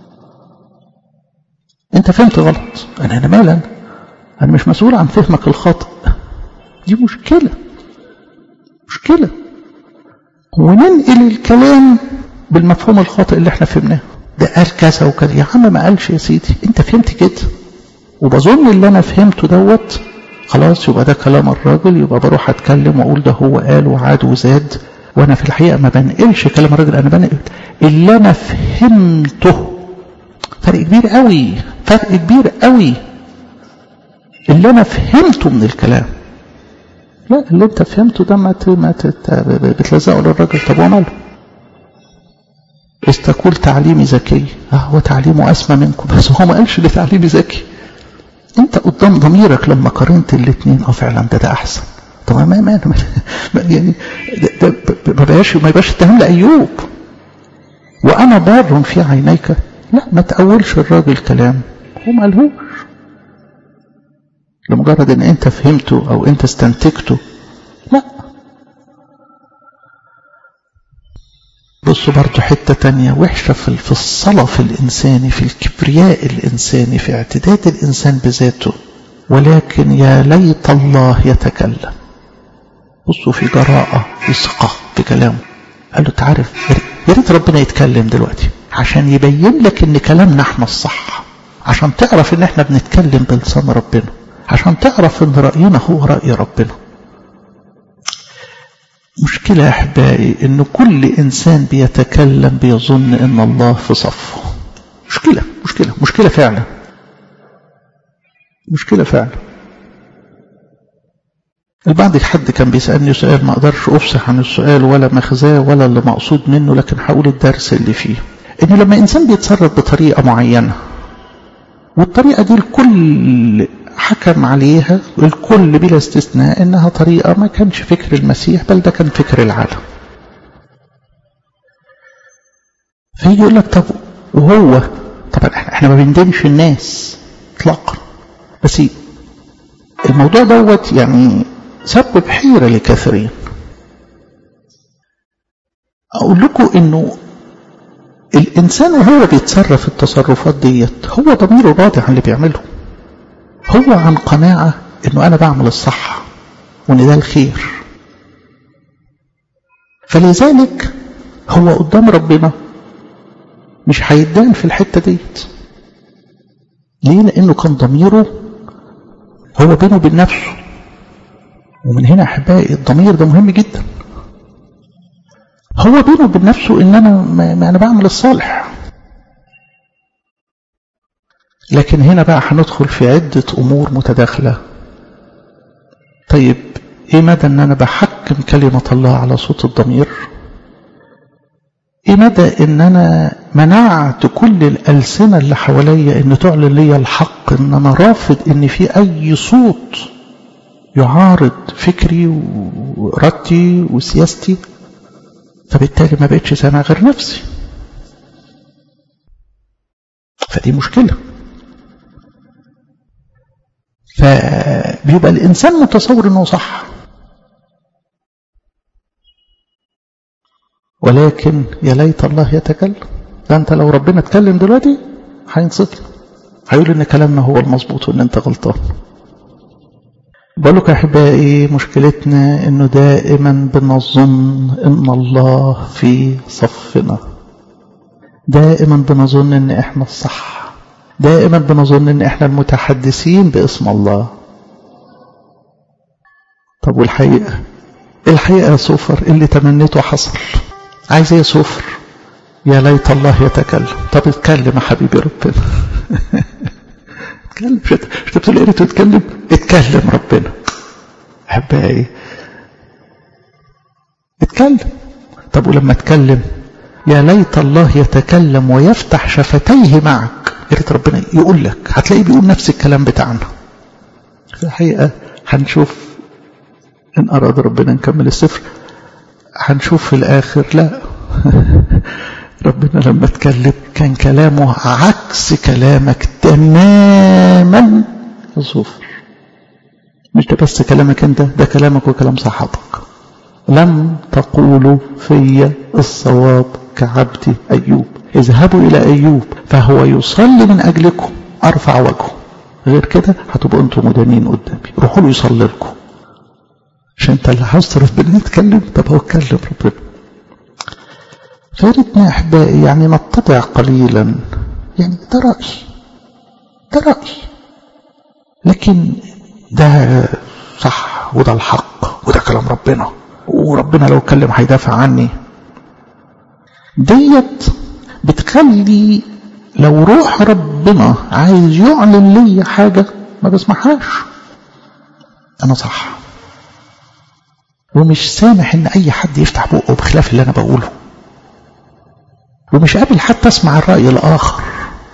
أنت فهمت غلط أنا أنا مالي أنا أنا مش مسؤول عن فهمك الخاطئ دي مشكلة مشكلة وننقل الكلام بالمفهوم الخاطئ اللي احنا فهمناه ده قال كذا وكذا يا عم ما قالش يا سيدي انت فهمت كده وبظن اللي انا فهمته دوت خلاص يبقى ده كلام الراجل يبقى بروح اتكلم واقول ده هو قال وعاد وزاد وانا في الحقيقه ما بنقلش كلام الراجل انا بنقل اللي انا فهمته فرق كبير قوي فرق كبير قوي اللي انا فهمته من الكلام لا اللي انت فهمته ده ما ما بتلزقه للراجل طب وماله استقول تعليمي ذكي اه هو تعليمه اسمى منكم بس هو ما قالش ان تعليمي ذكي انت قدام ضميرك لما قارنت الاثنين اه فعلا ده ده احسن طب ما ما يعني ده, ده ما بقاش ما يبقاش اتهام لايوب وانا بار في عينيك لا ما تأولش الراجل كلام هو ما قالهوش لمجرد ان انت فهمته او انت استنتجته لا بصوا برضو حتة تانية وحشة في الصلاة في الإنسان في الكبرياء الإنساني في اعتداد الإنسان بذاته ولكن يا ليت الله يتكلم بصوا في جراءة في ثقة في كلامه قال له تعرف يا ريت ربنا يتكلم دلوقتي عشان يبين لك ان كلامنا احنا الصح عشان تعرف ان احنا بنتكلم بلسان ربنا عشان تعرف ان رأينا هو رأي ربنا مشكلة يا أحبائي إن كل إنسان بيتكلم بيظن إن الله في صفه مشكلة مشكلة مشكلة فعلا مشكلة فعلا البعض حد كان بيسألني سؤال ما أقدرش أفصح عن السؤال ولا مخزاه ولا اللي مقصود منه لكن هقول الدرس اللي فيه إن لما إنسان بيتصرف بطريقة معينة والطريقة دي الكل حكم عليها الكل بلا استثناء إنها طريقة ما كانش فكر المسيح بل ده كان فكر العالم فيجي يقول لك طب وهو طبعا احنا ما بندينش الناس اطلاقا بس الموضوع دوت يعني سبب حيرة لكثيرين أقول لكم إنه الإنسان وهو بيتصرف التصرفات ديت هو ضميره راضي عن اللي بيعمله هو عن قناعة إنه أنا بعمل الصح وإن ده الخير فلذلك هو قدام ربنا مش هيدان في الحتة ديت ليه لأنه كان ضميره هو بينه وبين نفسه ومن هنا أحبائي الضمير ده مهم جدا هو بينه وبين نفسه إن أنا ما أنا بعمل الصالح لكن هنا بقى هندخل في عدة أمور متداخلة طيب إيه مدى إن أنا بحكم كلمة الله على صوت الضمير إيه مدى إن أنا منعت كل الألسنة اللي حواليا إن تعلن لي الحق إن أنا رافض إن في أي صوت يعارض فكري وإرادتي وسياستي فبالتالي ما بقتش سامع غير نفسي فدي مشكلة فبيبقى الإنسان متصور إنه صح ولكن يا ليت الله يتكلم ده أنت لو ربنا اتكلم دلوقتي هينصت هيقول إن كلامنا هو المظبوط وإن أنت غلطان بقولك يا أحبائي مشكلتنا إنه دائما بنظن إن الله في صفنا دائما بنظن إن إحنا الصح دائما بنظن إن إحنا المتحدثين باسم الله طب والحقيقة الحقيقة يا سوفر اللي تمنيته حصل عايز ايه يا سوفر يا ليت الله يتكلم طب اتكلم يا حبيبي ربنا اتكلم مش انت بتقول ايه تتكلم اتكلم ربنا احبائي اتكلم طب ولما اتكلم يا ليت الله يتكلم ويفتح شفتيه معك يا ريت ربنا يقول لك هتلاقيه بيقول نفس الكلام بتاعنا في الحقيقة هنشوف إن أراد ربنا نكمل السفر هنشوف في الآخر لا ربنا لما اتكلم كان كلامه عكس كلامك تماما يا صوفر مش ده بس كلامك انت ده كلامك وكلام صحابك لم تقولوا في الصواب كعبد أيوب اذهبوا إلى أيوب فهو يصلي من أجلكم أرفع وجهه غير كده هتبقوا انتم مدانين قدامي روحوا له يصلي لكم عشان انت اللي عاوز ربنا يتكلم طب هو اتكلم ربنا فياريتنا احبائي يعني نتضع قليلا يعني ده رأي ده رأي لكن ده صح وده الحق وده كلام ربنا وربنا لو اتكلم هيدافع عني ديت بتخلي لو روح ربنا عايز يعلن لي حاجة ما بسمعهاش أنا صح ومش سامح إن أي حد يفتح بقه بخلاف اللي أنا بقوله ومش قابل حتى أسمع الرأي الآخر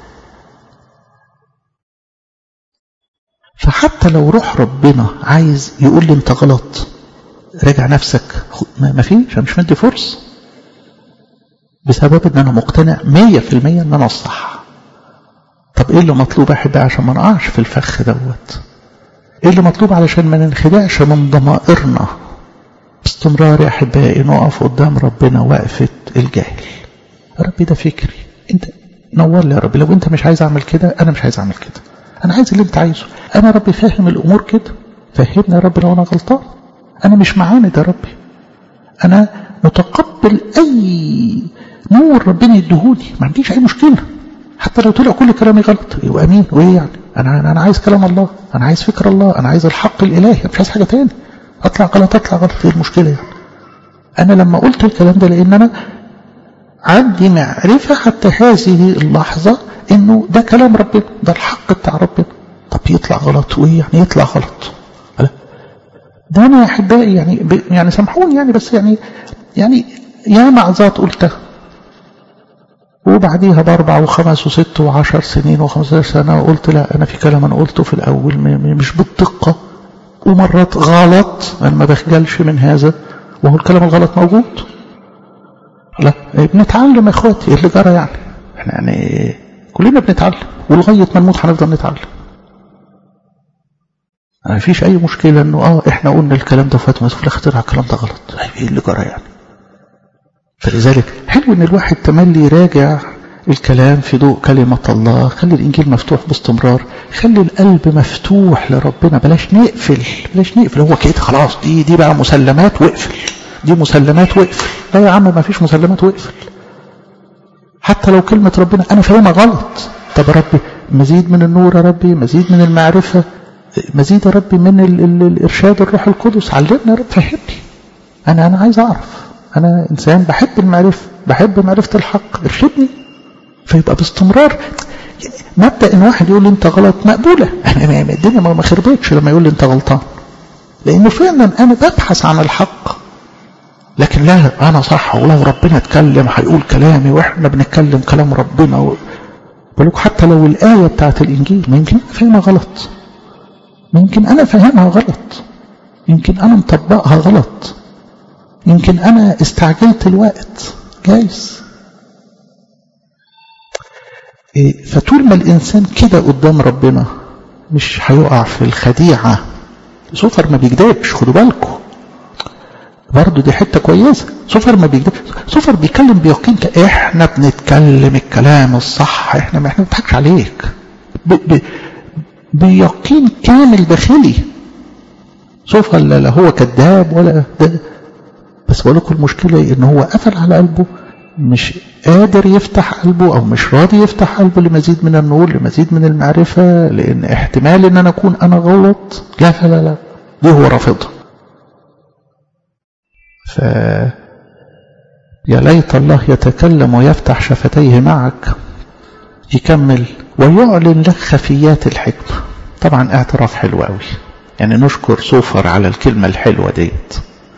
فحتى لو روح ربنا عايز يقول لي أنت غلط راجع نفسك ما فيش أنا مش مدي فرصة بسبب ان انا مقتنع مية في المية ان انا الصح طب ايه اللي مطلوب احبائي عشان ما نقعش في الفخ دوت ايه اللي مطلوب علشان ما ننخدعش من ضمائرنا باستمرار يا احبائي نقف قدام ربنا وقفة الجاهل يا ربي ده فكري انت نور لي يا ربي لو انت مش عايز اعمل كده انا مش عايز اعمل كده انا عايز اللي انت عايزه انا يا ربي فاهم الامور كده فهمني يا ربي لو انا غلطان انا مش معاند يا ربي انا متقبل اي نور ربنا يديهولي ما عنديش اي مشكله حتى لو طلع كل كلامي غلط يبقى امين وايه يعني انا انا عايز كلام الله انا عايز فكر الله انا عايز الحق الالهي مش عايز حاجه تاني اطلع غلط اطلع غلط ايه المشكله يعني انا لما قلت الكلام ده لان انا عندي معرفه حتى هذه اللحظه انه ده كلام ربنا ده الحق بتاع ربنا طب يطلع غلط وايه يعني يطلع غلط لا ده انا يا احبائي يعني ب... يعني سامحوني يعني بس يعني يعني يا معظات قلتها وبعديها باربع وخمس وست وعشر سنين وخمسة سنة وقلت لا أنا في كلام أنا قلته في الأول مش بالدقة ومرات غلط أنا ما بخجلش من هذا وهو الكلام الغلط موجود لا بنتعلم يا اخواتي اللي جرى يعني احنا يعني كلنا بنتعلم ولغاية ما نموت هنفضل نتعلم ما فيش اي مشكلة انه اه احنا قلنا الكلام ده فات في الاخر طلع الكلام ده غلط ايه اللي جرى يعني فلذلك حلو ان الواحد تملي يراجع الكلام في ضوء كلمة الله خلي الإنجيل مفتوح باستمرار خلي القلب مفتوح لربنا بلاش نقفل بلاش نقفل هو كده خلاص دي دي بقى مسلمات واقفل دي مسلمات واقفل لا يا عم ما فيش مسلمات واقفل حتى لو كلمة ربنا أنا فاهمها غلط طب يا ربي مزيد من النور يا ربي مزيد من المعرفة مزيد يا ربي من ال ال الإرشاد الروح القدس علمني يا رب فهمني أنا أنا عايز أعرف أنا إنسان بحب المعرفة بحب معرفة الحق ارشدني فيبقى باستمرار مبدأ إن واحد يقول لي أنت غلط مقبولة الدنيا ما خربتش لما يقول لي أنت غلطان لأنه فعلا أنا ببحث عن الحق لكن لا أنا صح ولو ربنا اتكلم هيقول كلامي وإحنا بنتكلم كلام ربنا و... بقولك حتى لو الآية بتاعت الإنجيل ما يمكن فاهمها غلط ما يمكن أنا فاهمها غلط يمكن أنا مطبقها غلط يمكن أنا استعجلت الوقت جايز إيه فطول ما الإنسان كده قدام ربنا مش هيقع في الخديعة سفر ما بيكذبش خدوا بالكم برضه دي حتة كويسة سفر ما بيكذبش سفر بيتكلم بيقين احنا بنتكلم الكلام الصح احنا ما احنا بنضحكش عليك ب ب بيقين كامل داخلي سفر لا, لا هو كذاب ولا ده بس بقول لكم المشكلة ان هو قفل على قلبه مش قادر يفتح قلبه او مش راضي يفتح قلبه لمزيد من النور لمزيد من المعرفة لان احتمال ان انا اكون انا غلط لا لا لا, لا. دي هو رافضها ف يا ليت الله يتكلم ويفتح شفتيه معك يكمل ويعلن لك خفيات الحكمة طبعا اعتراف حلو قوي يعني نشكر سوفر على الكلمة الحلوة ديت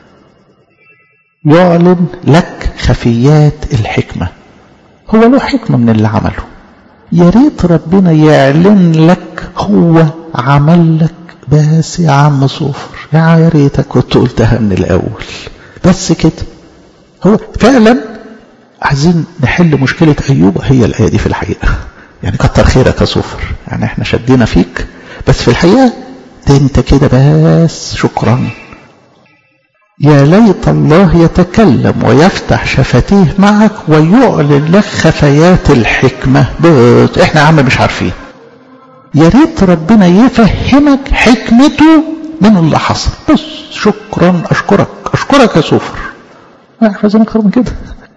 يعلن لك خفيات الحكمة هو له حكمة من اللي عمله يا ريت ربنا يعلن لك هو عمل لك بس يا عم صوفر يا ريتك كنت قلتها من الأول بس كده هو فعلا عايزين نحل مشكلة أيوب هي الآية دي في الحقيقة يعني كتر خيرك يا صوفر يعني احنا شدينا فيك بس في الحقيقة ده انت كده بس شكرا يا ليت الله يتكلم ويفتح شفتيه معك ويعلن لك خفيات الحكمة بس احنا يا عم مش عارفين يا ريت ربنا يفهمك حكمته من اللي حصل بس شكرا اشكرك اشكرك يا سوفر ما عايزين اكتر من كده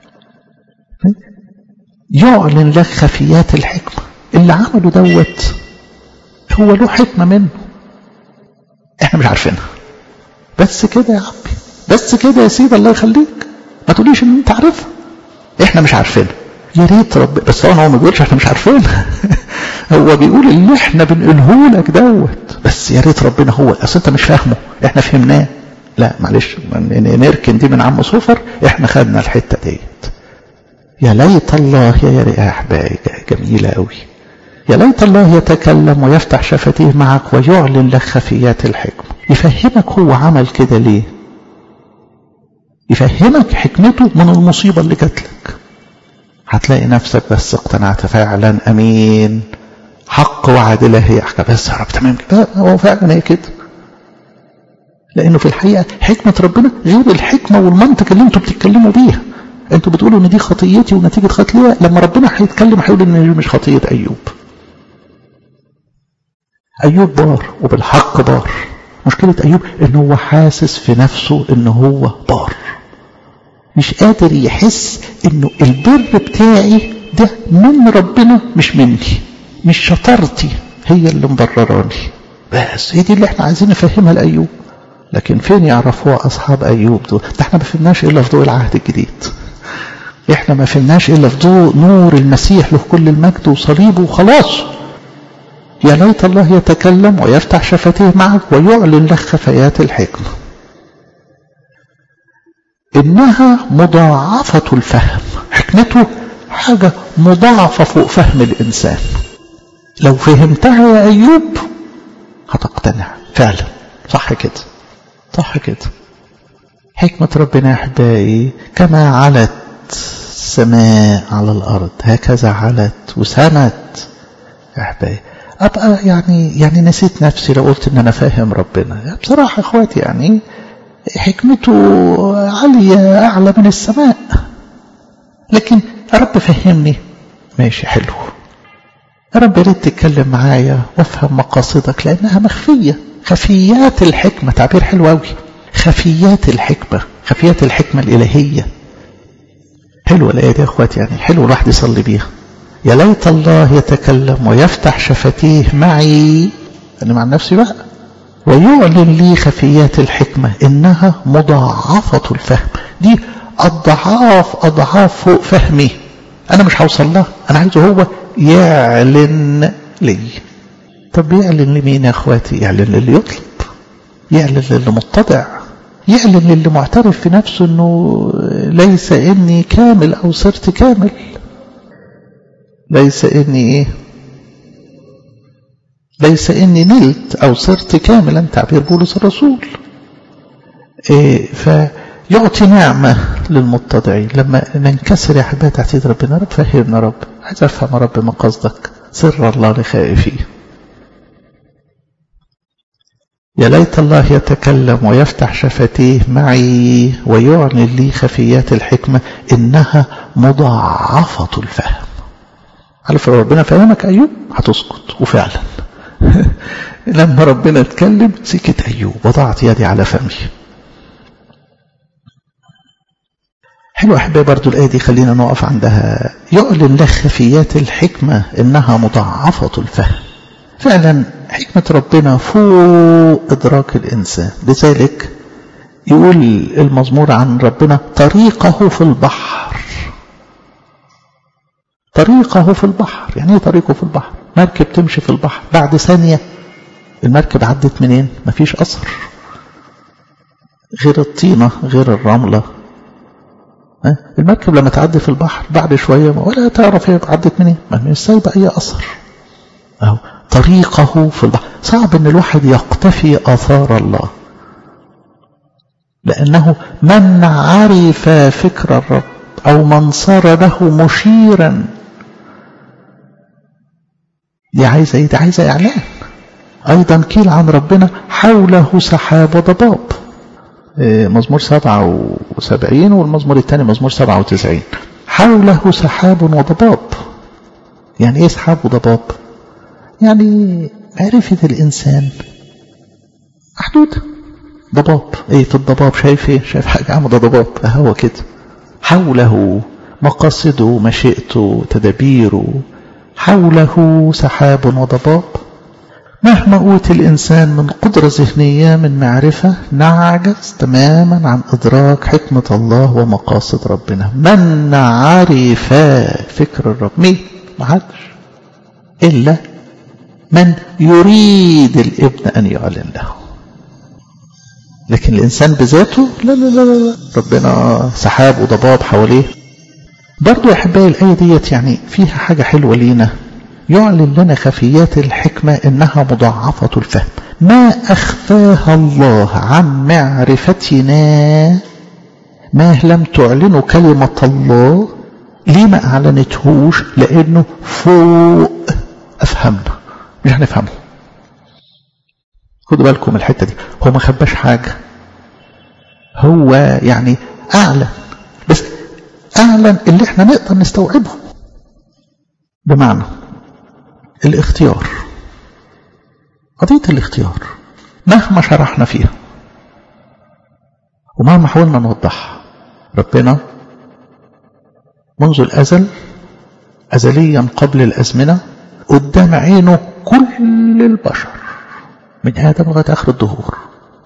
يعلن لك خفيات الحكمة اللي عمله دوت هو له حكمة منه احنا مش عارفينها بس كده يا عبي بس كده يا سيدي الله يخليك ما تقوليش ان انت عارفها احنا مش عارفينها يا ريت رب بس طبعا هو ما بيقولش احنا مش عارفينها هو بيقول اللي احنا بنقوله لك دوت بس يا ريت ربنا هو اصل انت مش فاهمه احنا فهمناه لا معلش نركن دي من عم صفر احنا خدنا الحته ديت يا ليت الله يا يا احبائي جميله قوي يا ليت الله يتكلم ويفتح شفتيه معك ويعلن لك خفيات الحكمه يفهمك هو عمل كده ليه يفهمك حكمته من المصيبه اللي جات لك هتلاقي نفسك بس اقتنعت فعلا امين حق وعدله هي احكام بس يا رب تمام كده هو فعلا هي كده لانه في الحقيقه حكمه ربنا غير الحكمه والمنطق اللي انتوا بتتكلموا بيها انتوا بتقولوا ان دي خطيتي ونتيجه خطيئه لما ربنا هيتكلم هيقول ان مش خطيه ايوب ايوب بار وبالحق بار مشكله ايوب ان هو حاسس في نفسه ان هو بار مش قادر يحس انه البر بتاعي ده من ربنا مش مني مش شطارتي هي اللي مبرراني بس هي دي اللي احنا عايزين نفهمها لايوب لكن فين يعرفوها اصحاب ايوب دول ده احنا ما فهمناش الا في ضوء العهد الجديد احنا ما فهمناش الا في ضوء نور المسيح له كل المجد وصليبه وخلاص يا ليت الله يتكلم ويفتح شفتيه معك ويعلن لك خفيات الحكمة إنها مضاعفة الفهم حكمته حاجة مضاعفة فوق فهم الإنسان لو فهمتها يا أيوب هتقتنع فعلا صح كده صح كده حكمة ربنا يا أحبائي كما علت السماء على الأرض هكذا علت وسنت يا أحبائي أبقى يعني يعني نسيت نفسي لو قلت إن أنا فاهم ربنا بصراحة إخواتي يعني حكمته عالية أعلى من السماء لكن يا رب فهمني ماشي حلو يا رب ريت تتكلم معايا وافهم مقاصدك لأنها مخفية خفيات الحكمة تعبير حلو أوي خفيات الحكمة خفيات الحكمة الإلهية حلوة الآية دي يا أخواتي يعني حلو الواحد يصلي بيها يا ليت الله يتكلم ويفتح شفتيه معي أنا مع نفسي بقى ويعلن لي خفيات الحكمة إنها مضاعفة الفهم دي أضعاف أضعاف فوق فهمي أنا مش هوصل لها أنا عايزه هو يعلن لي طب يعلن لمين يا أخواتي يعلن للي يطلب يعلن للي متضع يعلن للي معترف في نفسه أنه ليس إني كامل أو صرت كامل ليس إني إيه ليس إني نلت أو صرت كاملا تعبير بولس الرسول إيه فيعطي نعمة للمتضعين لما ننكسر يا حبايبي تحت يد ربنا رب فهمنا رب عايز أفهم يا رب ما قصدك سر الله لخائفين يا ليت الله يتكلم ويفتح شفتيه معي ويعلن لي خفيات الحكمة إنها مضاعفة الفهم عارف لو ربنا فهمك أيوب هتسكت وفعلا لما ربنا اتكلم سكت أيوب وضعت يدي على فمي حلو أحبائي برضو الآية دي خلينا نقف عندها يعلن لك خفيات الحكمة إنها مضاعفة الفهم فعلا حكمة ربنا فوق إدراك الإنسان لذلك يقول المزمور عن ربنا طريقه في البحر طريقه في البحر يعني ايه طريقه في البحر مركب تمشي في البحر بعد ثانية المركب عدت منين مفيش أثر غير الطينة غير الرملة المركب لما تعدي في البحر بعد شوية ولا تعرف هي عدت منين مش سايبة أي أثر أو طريقه في البحر صعب أن الواحد يقتفي آثار الله لأنه من عرف فكر الرب أو من صار له مشيرا دي عايزة ايه دي عايزة إعلان أيضا قيل عن ربنا حوله سحاب وضباب مزمور سبعة وسبعين والمزمور الثاني مزمور سبعة وتسعين حوله سحاب وضباب يعني ايه سحاب وضباب يعني معرفة الإنسان محدودة ضباب ايه في الضباب شايف ايه شايف حاجة عامل ضباب هو كده حوله مقاصده مشيئته تدابيره حوله سحاب وضباب مهما أوتي الإنسان من قدرة ذهنية من معرفة نعجز تماما عن إدراك حكمة الله ومقاصد ربنا من عرف فكر الرب مين ما حدش إلا من يريد الابن أن يعلن له لكن الإنسان بذاته لا لا لا لا ربنا سحاب وضباب حواليه برضو يا أحبائي الآية ديت يعني فيها حاجة حلوة لينا يعلن لنا خفيات الحكمة إنها مضاعفة الفهم ما أخفاها الله عن معرفتنا ما لم تعلنه كلمة الله ليه ما أعلنتهوش لأنه فوق أفهمنا مش هنفهمه خدوا بالكم الحتة دي هو ما خباش حاجة هو يعني أعلن بس أعلن اللي احنا نقدر نستوعبه بمعنى الاختيار قضية الاختيار مهما شرحنا فيها ومهما حاولنا نوضحها ربنا منذ الأزل أزليا قبل الأزمنة قدام عينه كل البشر من آدم لغاية آخر الدهور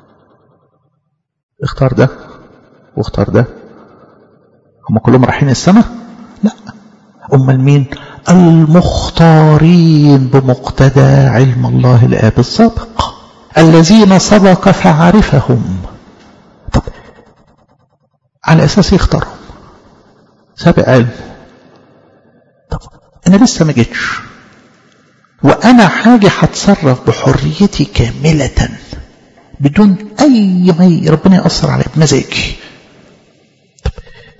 اختار ده واختار ده هم كلهم رايحين السماء لا أمال مين المختارين بمقتضى علم الله الآب السابق الذين سبق فعرفهم طب على أساس يختارهم سابق علم طب أنا لسه ما جيتش وأنا حاجة هتصرف بحريتي كاملة بدون أي ما ربنا يأثر علي بمزاجي طب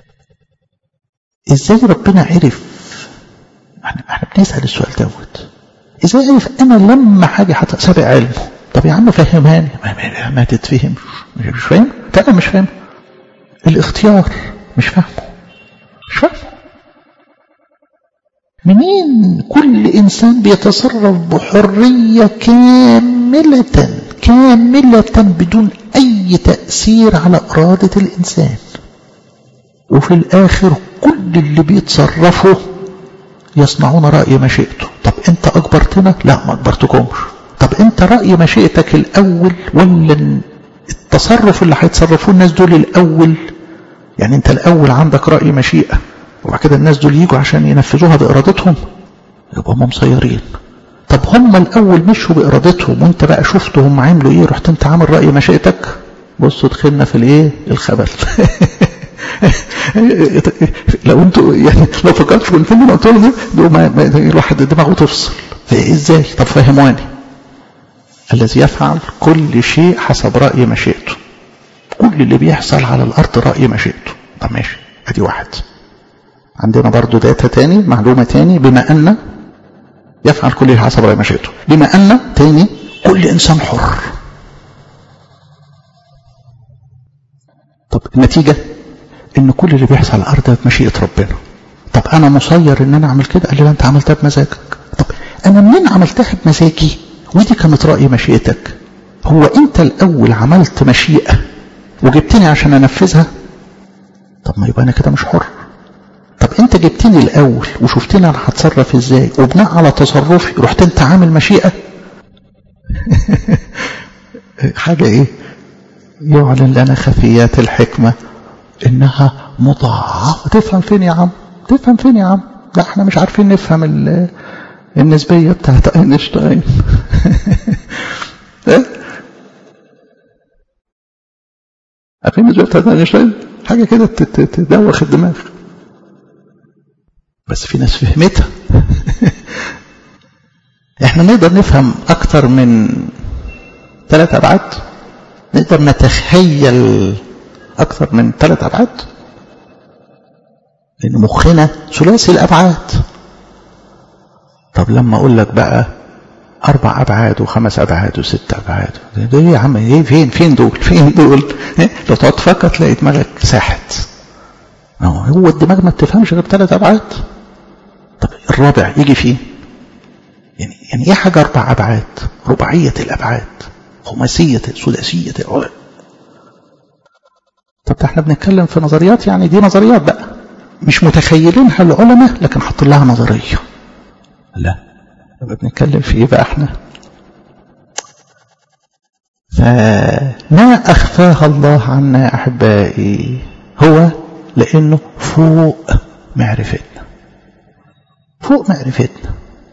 إزاي ربنا عرف احنا احنا بنسأل السؤال دوت ازاي عرف انا لما حاجة حتى سابق علمه طب يا عم فهمهاني ما, ما, ما تتفهمش مش فاهم فعلا مش فاهم الاختيار مش فاهمه مش فاهمه منين كل انسان بيتصرف بحرية كاملة كاملة بدون اي تأثير على ارادة الانسان وفي الاخر كل اللي بيتصرفوا يصنعون رأي مشيئته طب انت اجبرتنا لا ما اجبرتكمش طب انت رأي مشيئتك الاول ولا التصرف اللي هيتصرفوه الناس دول الاول يعني انت الاول عندك رأي مشيئة وبعد كده الناس دول يجوا عشان ينفذوها بارادتهم يبقى هم مسيرين طب هم الاول مشوا بارادتهم وانت بقى شفت هم عملوا ايه رحت انت عامل رأي مشيئتك بصوا دخلنا في الايه الخبل لو انتوا يعني لو فكرت في الفيلم اللي قلت له ده ما ما الواحد دماغه تفصل ازاي طب فهموني الذي يفعل كل شيء حسب رأي مشيئته كل اللي بيحصل على الأرض رأي مشيئته طب ماشي ادي واحد عندنا برضو داتا تاني معلومة تاني بما أن يفعل كل شيء حسب رأي مشيئته بما أن تاني كل إنسان حر طب النتيجة ان كل اللي بيحصل على الارض بمشيئه ربنا طب انا مسير ان انا اعمل كده قال لي لا انت عملتها بمزاجك طب انا منين عملتها بمزاجي ودي كانت راي مشيئتك هو انت الاول عملت مشيئه وجبتني عشان انفذها طب ما يبقى انا كده مش حر طب انت جبتني الاول وشفتني انا هتصرف ازاي وبناء على تصرفي رحت انت عامل مشيئه حاجه ايه يعلن لنا خفيات الحكمه انها مضاعفة تفهم فين يا عم تفهم فين يا عم لا احنا مش عارفين نفهم النسبية بتاعت اينشتاين عارفين النسبية بتاعت اينشتاين حاجة كده تدوخ الدماغ بس في ناس فهمتها احنا نقدر نفهم اكتر من ثلاث ابعاد نقدر نتخيل أكثر من ثلاث أبعاد لأن مخنا ثلاثي الأبعاد طب لما أقول لك بقى أربع أبعاد وخمس أبعاد وست أبعاد ده إيه يا عم إيه فين فين دول فين دول لو تقعد تفكر تلاقي دماغك ساحت هو الدماغ ما بتفهمش غير ثلاث أبعاد طب الرابع يجي فين يعني يعني إيه حاجة أربع أبعاد رباعية الأبعاد خماسية ثلاثية طب ده احنا بنتكلم في نظريات يعني دي نظريات بقى مش متخيلينها العلماء لكن حط لها نظرية لا طب بنتكلم في ايه بقى احنا فما أخفاها الله عنا أحبائي هو لأنه فوق معرفتنا فوق معرفتنا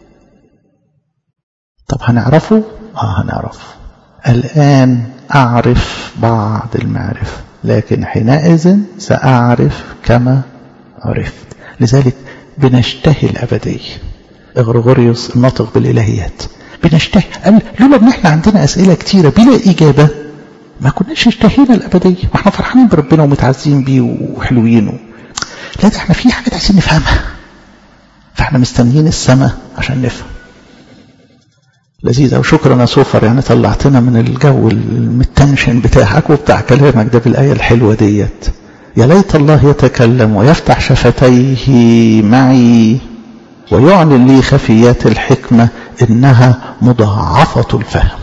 طب هنعرفه اه هنعرفه الآن أعرف بعض المعرفة لكن حينئذ سأعرف كما عرفت لذلك بنشتهي الأبدية إغريغوريوس الناطق بالإلهيات بنشتهي قال لولا ان احنا عندنا أسئلة كتيرة بلا إجابة ما كناش اشتهينا الأبدية ما احنا فرحانين بربنا ومتعزين بيه وحلوين و... لا ده احنا في حاجات عايزين نفهمها فاحنا مستنيين السماء عشان نفهم لذيذة وشكرا يا سوفر يعني طلعتنا من الجو المتنشن بتاعك وبتاع كلامك ده بالآية الحلوة ديت يا ليت الله يتكلم ويفتح شفتيه معي ويعلن لي خفيات الحكمة إنها مضاعفة الفهم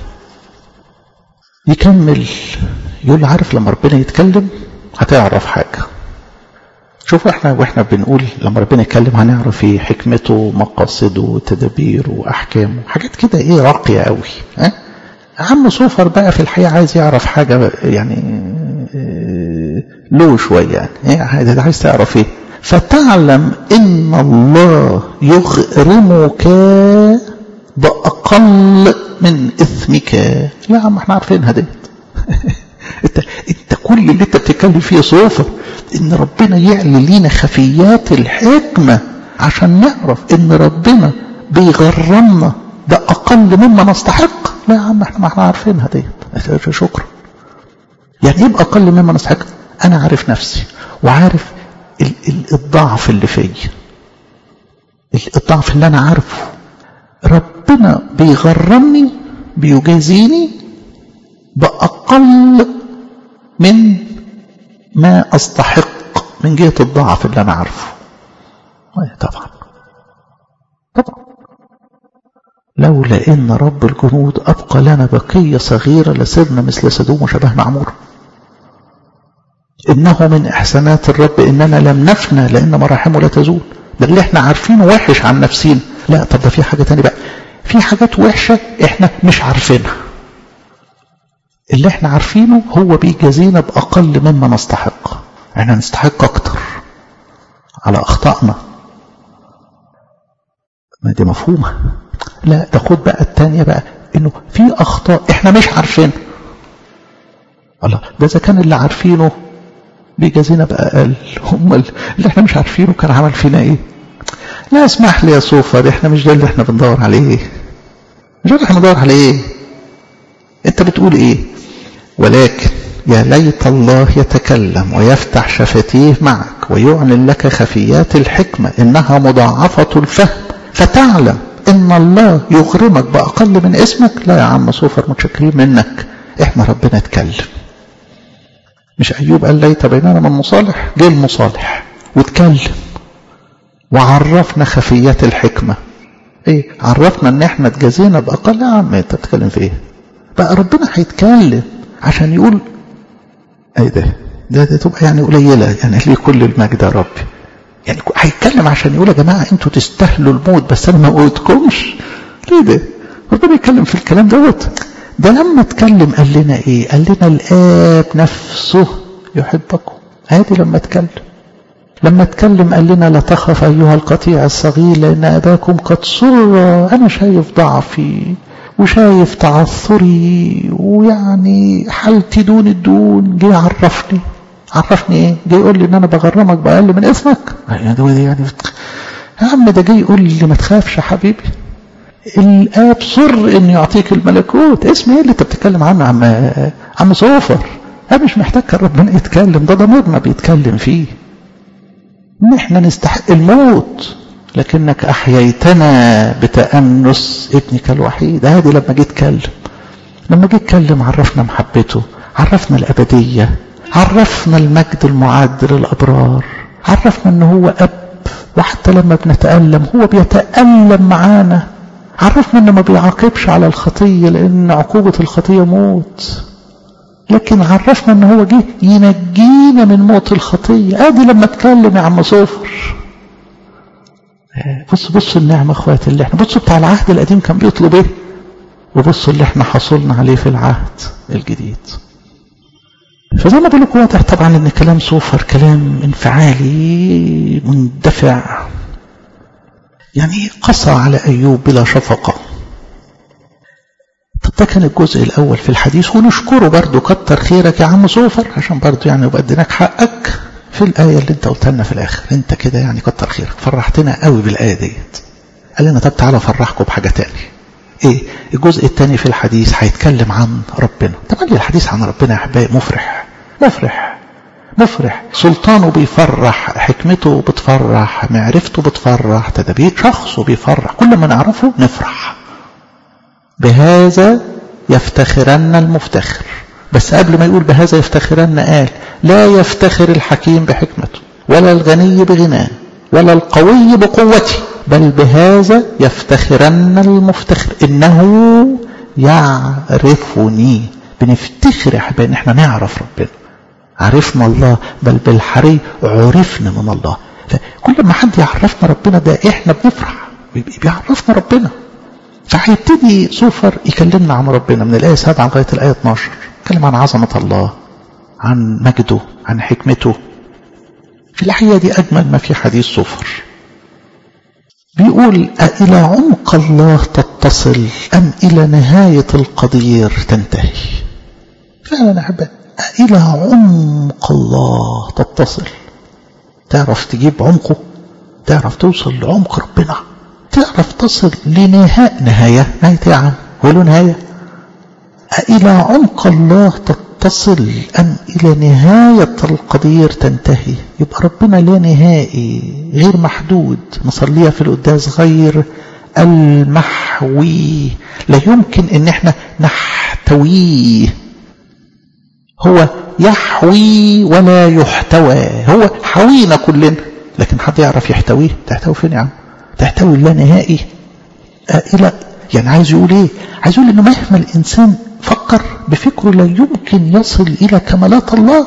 يكمل يقول عارف لما ربنا يتكلم هتعرف حاجة شوفوا احنا واحنا بنقول لما ربنا يتكلم هنعرف ايه حكمته مقاصده تدابيره واحكامه حاجات كده ايه راقيه قوي ها عم صوفر بقى في الحقيقه عايز يعرف حاجه يعني له شويه يعني ايه عايز تعرف ايه فتعلم ان الله يغرمك باقل من اثمك لا يا عم احنا عارفينها ديت انت انت كل اللي انت بتتكلم فيه صوفة ان ربنا يعلن لينا خفيات الحكمة عشان نعرف ان ربنا بيغرمنا باقل مما نستحق لا يا عم احنا ما احنا عارفينها ديت شكرا يعني ايه باقل مما نستحق انا عارف نفسي وعارف ال ال الضعف اللي فيا الضعف اللي انا عارفه ربنا بيغرمني بيجازيني بأقل من ما أستحق من جهة الضعف اللي أنا عارفه طبعا طبعا لولا إن رب الجنود أبقى لنا بقية صغيرة لسرنا مثل سدوم وشبهنا عمور إنه من إحسانات الرب إننا لم نفنى لأن مراحمه لا تزول ده اللي احنا عارفينه وحش عن نفسينا لا طب ده في حاجة تانية بقى في حاجات وحشة احنا مش عارفينها اللي احنا عارفينه هو بيجازينا بأقل مما نستحق احنا نستحق أكتر على أخطائنا ما دي مفهومة لا ده خد بقى التانية بقى انه في أخطاء احنا مش عارفينها الله ده إذا كان اللي عارفينه بيجازينا بأقل هم اللي احنا مش عارفينه كان عمل فينا ايه لا اسمح لي يا صوفة دي احنا مش ده اللي احنا بندور عليه مش ده اللي احنا بندور عليه انت بتقول ايه ولكن يا ليت الله يتكلم ويفتح شفتيه معك ويعلن لك خفيات الحكمة إنها مضاعفة الفهم فتعلم إن الله يغرمك بأقل من اسمك لا يا عم صوفر متشكرين منك إحنا ربنا اتكلم مش أيوب قال ليت بيننا من مصالح جه المصالح واتكلم وعرفنا خفيات الحكمة ايه عرفنا ان احنا اتجازينا بأقل يا عم انت بتتكلم في ايه بقى ربنا هيتكلم عشان يقول ايه ده ده, ده تبقى يعني قليلة يعني ليه كل المجد يا ربي يعني هيتكلم عشان يقول يا جماعة انتوا تستاهلوا الموت بس انا ما قلتكمش ليه ده ربنا يتكلم في الكلام دوت ده لما اتكلم قال لنا ايه قال لنا الاب نفسه يحبكم هادي لما اتكلم لما اتكلم قال لنا لا تخف ايها القطيع الصغير لان اباكم قد سر انا شايف ضعفي وشايف تعثري ويعني حالتي دون الدون جه عرفني عرفني ايه جه يقول لي ان انا بغرمك باقل من اسمك يعني ده يعني يا عم ده جاي يقول لي ما تخافش يا حبيبي الاب سر ان يعطيك الملكوت اسم ايه اللي انت بتتكلم عنه عم عم صوفر انا مش محتاج كان ربنا يتكلم ده ضميرنا بيتكلم فيه ان احنا نستحق الموت لكنك أحييتنا بتأنس ابنك الوحيد هذه لما جيت اتكلم لما جيت اتكلم عرفنا محبته عرفنا الأبدية عرفنا المجد المعد للأبرار عرفنا أنه هو أب وحتى لما بنتألم هو بيتألم معانا عرفنا أنه ما بيعاقبش على الخطية لأن عقوبة الخطية موت لكن عرفنا أنه هو جه ينجينا من موت الخطية ادي لما اتكلم يا عم صفر بصوا بصوا النعمة اخواتي اللي احنا بصوا بتاع العهد القديم كان بيطلب ايه وبصوا اللي احنا حصلنا عليه في العهد الجديد فزي ما بقول لكم واضح طبعا ان كلام صوفر كلام انفعالي مندفع يعني قسى على ايوب بلا شفقة طب ده كان الجزء الاول في الحديث ونشكره برضو كتر خيرك يا عم صوفر عشان برضو يعني يبقى اديناك حقك في الآية اللي انت قلتها لنا في الآخر انت كده يعني كتر خيرك فرحتنا قوي بالآية ديت قال لنا طب تعالى افرحكم بحاجة تاني ايه الجزء الثاني في الحديث هيتكلم عن ربنا طبعا الحديث عن ربنا يا احبائي مفرح مفرح مفرح سلطانه بيفرح حكمته بتفرح معرفته بتفرح تدابير شخصه بيفرح كل ما نعرفه نفرح بهذا يفتخرن المفتخر بس قبل ما يقول بهذا يفتخرن قال لا يفتخر الحكيم بحكمته ولا الغني بغناه ولا القوي بقوته بل بهذا يفتخرن المفتخر إنه يعرفني بنفتخر يا حبايبي ان احنا نعرف ربنا عرفنا الله بل بالحري عرفنا من الله فكل ما حد يعرفنا ربنا ده احنا بنفرح بيعرفنا ربنا فهيبتدي سوفر يكلمنا عن ربنا من الآية 7 لغاية الآية 12 يتكلم عن عظمة الله عن مجده عن حكمته في الحقيقة دي أجمل ما في حديث صفر بيقول أإلى عمق الله تتصل أم إلى نهاية القدير تنتهي فعلا أحبائي إلى عمق الله تتصل تعرف تجيب عمقه تعرف توصل لعمق ربنا تعرف تصل لنهاية نهاية نهاية يا عم هو له نهاية إلى عمق الله تتصل أم إلى نهاية القدير تنتهي يبقى ربنا لا نهائي غير محدود نصليها في القداس غير المحوي لا يمكن ان احنا نحتويه هو يحوي ولا يحتوى هو حوينا كلنا لكن حد يعرف يحتويه تحتوي فين يا عم تحتوي اللا نهائي آه الى يعني عايز يقول ايه عايز يقول انه مهما الانسان فكر بفكره لا يمكن يصل الى كمالات الله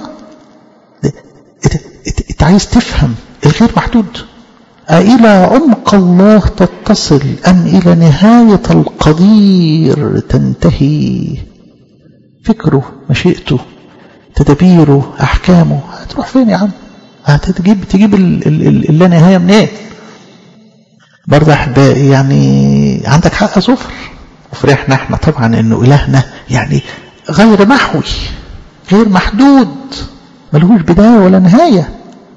انت عايز تفهم الغير محدود أإلى عمق الله تتصل أم إلى نهاية القدير تنتهي فكره مشيئته تدبيره أحكامه هتروح فين يا عم هتجيب تجيب اللا نهاية منين إيه؟ برضه أحبائي يعني عندك حق صفر وفرحنا احنا طبعا انه إلهنا يعني غير محوي غير محدود ملهوش بداية ولا نهاية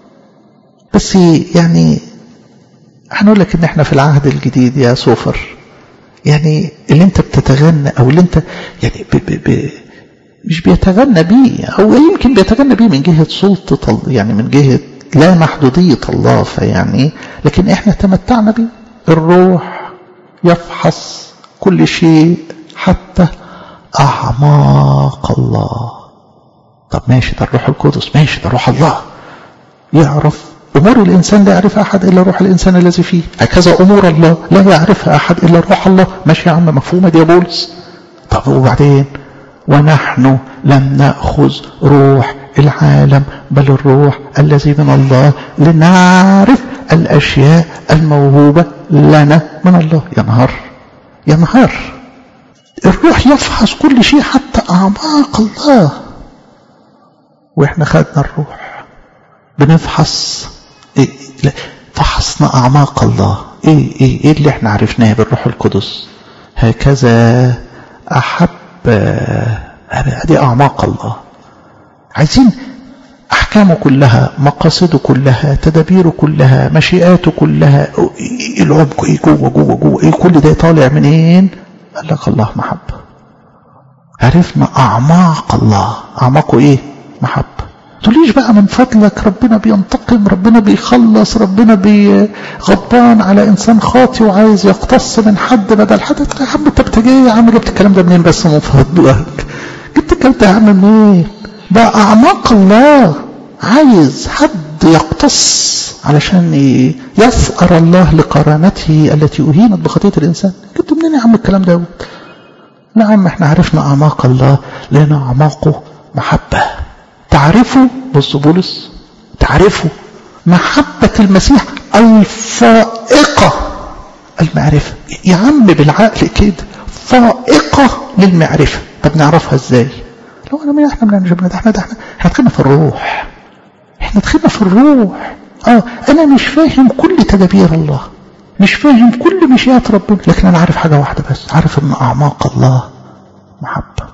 بس يعني هنقول لك ان احنا في العهد الجديد يا سوفر يعني اللي انت بتتغنى او اللي انت يعني ب ب ب مش بيتغنى بيه او يمكن بيتغنى بيه من جهة سلطة يعني من جهة لا محدودية الله فيعني لكن احنا تمتعنا بيه الروح يفحص كل شيء حتى أعماق الله طب ماشي ده الروح القدس ماشي ده روح الله يعرف أمور الإنسان لا يعرفها أحد إلا روح الإنسان الذي فيه هكذا أمور الله لا يعرفها أحد إلا روح الله ماشي يا عم مفهومة دي يا بولس طب وبعدين ونحن لم نأخذ روح العالم بل الروح الذي من الله لنعرف الأشياء الموهوبة لنا من الله يا نهار يا نهار الروح يفحص كل شيء حتى أعماق الله وإحنا خدنا الروح بنفحص إيه لا فحصنا أعماق الله إيه, إيه, إيه اللي إحنا عرفناه بالروح القدس هكذا أحب هذه أعماق الله عايزين أحكامه كلها مقاصده كلها تدابيره كلها مشيئاته كلها العمق إيه جوه جوه جوه إيه كل ده طالع منين قال لك الله محبة عرفنا أعماق الله أعماقه إيه محبة تقوليش بقى من فضلك ربنا بينتقم ربنا بيخلص ربنا غضبان على انسان خاطي وعايز يقتص من حد بدل حد يا عم انت بتجي يا عم جبت الكلام ده منين بس من فضلك جبت الكلام ده يا عم منين ده اعماق الله عايز حد يقتص علشان يثأر الله لكرامته التي أهينت بخطية الإنسان جبت منين يا عم الكلام ده لا يا عم احنا عرفنا أعماق الله لأن أعماقه محبة تعرفوا بص بولس تعرفوا محبة المسيح الفائقة المعرفة يا عم بالعقل كده فائقة للمعرفة طب نعرفها ازاي لو انا مين احنا من احنا احنا احنا احنا دخلنا في الروح احنا دخلنا في الروح اه انا مش فاهم كل تدابير الله مش فاهم كل مشيئات ربنا لكن انا عارف حاجة واحدة بس عارف ان اعماق الله محبة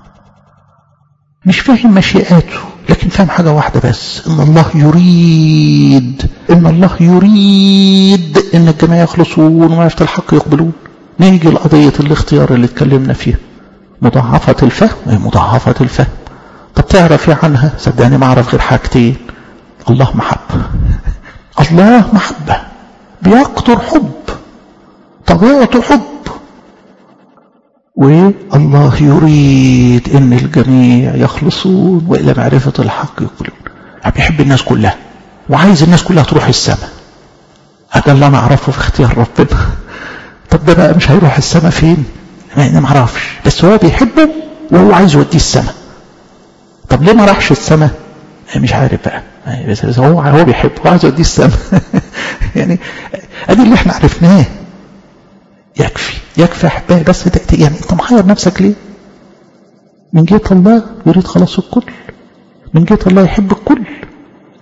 مش فاهم مشيئاته لكن فاهم حاجة واحدة بس ان الله يريد ان الله يريد ان الجميع يخلصون وما يفتح الحق يقبلون نيجي لقضية الاختيار اللي اتكلمنا فيها مضاعفة الفهم ايه مضاعفة الفهم طب تعرف ايه عنها صدقني ما اعرف غير حاجتين الله محبة الله محبة بيقطر حب طبيعته حب والله يريد ان الجميع يخلصون والى معرفة الحق يقبلون بيحب الناس كلها وعايز الناس كلها تروح السماء هذا اللي انا اعرفه في اختيار ربنا طب ده بقى مش هيروح السماء فين انا ما اعرفش بس هو بيحبه وهو عايز يوديه السماء طب ليه ما راحش السماء مش عارف بقى بس هو هو بيحبه وعايز يوديه السماء يعني ادي اللي احنا عرفناه يكفي يكفي احبائي بس يعني انت محير نفسك ليه من جهة الله يريد خلاص الكل من جهة الله يحب الكل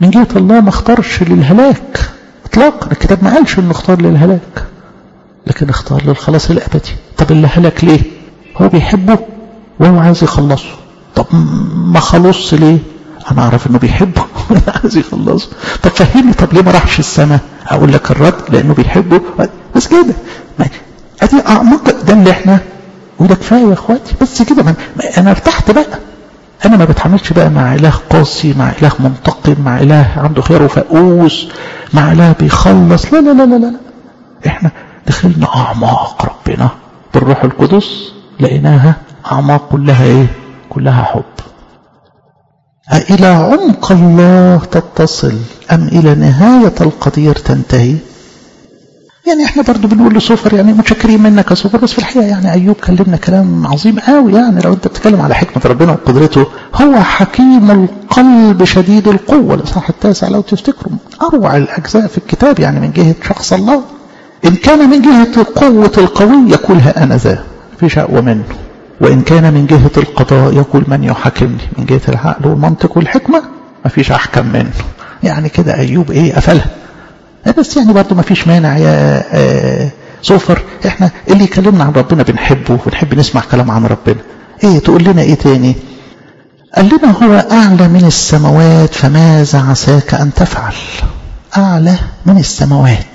من جهة الله ما اختارش للهلاك اطلاقا الكتاب ما قالش انه اختار للهلاك لكن اختار للخلاص الابدي طب اللي هلك ليه هو بيحبه وهو عايز يخلصه طب ما خلص ليه انا اعرف انه بيحبه عايز يخلصه طب فهمني طب ليه ما راحش السماء اقول لك الرد لانه بيحبه بس كده ادي اعمق ده اللي احنا وده كفايه يا اخواتي بس كده ما انا ارتحت بقى انا ما بتعاملش بقى مع اله قاسي مع اله منتقم مع اله عنده خير وفقوس مع اله بيخلص لا لا لا لا لا احنا دخلنا اعماق ربنا بالروح القدس لقيناها اعماق كلها ايه كلها حب أإلى عمق الله تتصل أم إلى نهاية القدير تنتهي يعني احنا برضو بنقول لسوفر يعني متشكرين منك يا سوفر بس في الحقيقة يعني أيوب كلمنا كلام عظيم قوي يعني لو أنت بتتكلم على حكمة ربنا وقدرته هو حكيم القلب شديد القوة الإصحاح التاسع لو تفتكروا أروع الأجزاء في الكتاب يعني من جهة شخص الله إن كان من جهة قوة القوي يقولها أنا ذا فيش أقوى منه وإن كان من جهة القضاء يقول من يحاكمني من جهة العقل والمنطق والحكمة ما فيش أحكم منه يعني كده أيوب إيه قفلها بس يعني برضه ما فيش مانع يا آه سوفر احنا اللي يكلمنا عن ربنا بنحبه ونحب نسمع كلام عن ربنا ايه تقول لنا ايه تاني قال لنا هو أعلى من السماوات فماذا عساك أن تفعل أعلى من السماوات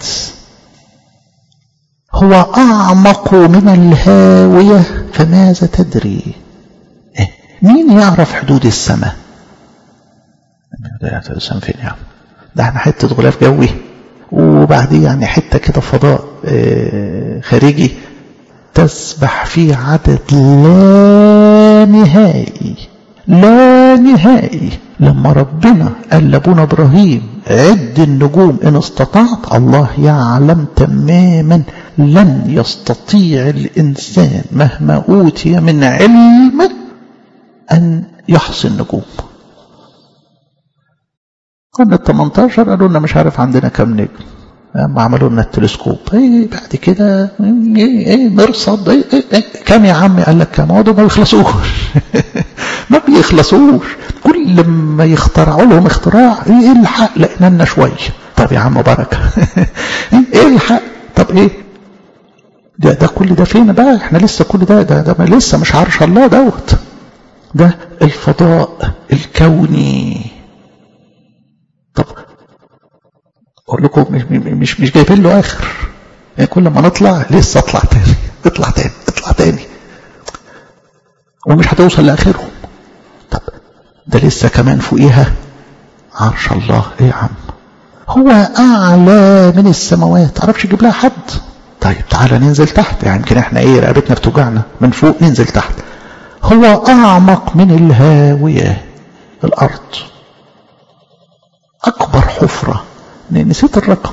هو أعمق من الهاوية فماذا تدري إيه؟ مين يعرف حدود السماء ده السماء فين يا عم ده احنا حتة غلاف جوي وبعديه يعني حتة كده فضاء اه خارجي تسبح فيه عدد لا نهائي لا نهائي لما ربنا قال لابونا ابراهيم عد النجوم ان استطعت الله يعلم تماما لن يستطيع الانسان مهما اوتي من علم ان يحصي النجوم كنا ال 18 قالوا لنا مش عارف عندنا كم نجم اما عملوا لنا التلسكوب ايه بعد كده ايه ايه مرصد ايه ايه ايه كم يا عم قال لك كم ما بيخلصوش ما بيخلصوش كل ما يخترعوا لهم اختراع ايه الحق لقينا لنا شويه طب يا عم بركه ايه الحق طب ايه ده ده كل ده فين بقى احنا لسه كل ده ده, ده لسه مش عرش الله دوت ده الفضاء الكوني طب اقول لكم مش مش مش جايبين له اخر يعني كل ما نطلع لسه اطلع تاني اطلع تاني اطلع تاني ومش هتوصل لاخرهم طب ده لسه كمان فوقيها عرش الله ايه يا عم هو اعلى من السماوات تعرفش تجيب لها حد طيب تعالى ننزل تحت يعني يمكن احنا ايه رقبتنا بتوجعنا من فوق ننزل تحت هو اعمق من الهاويه الارض اكبر حفره نسيت الرقم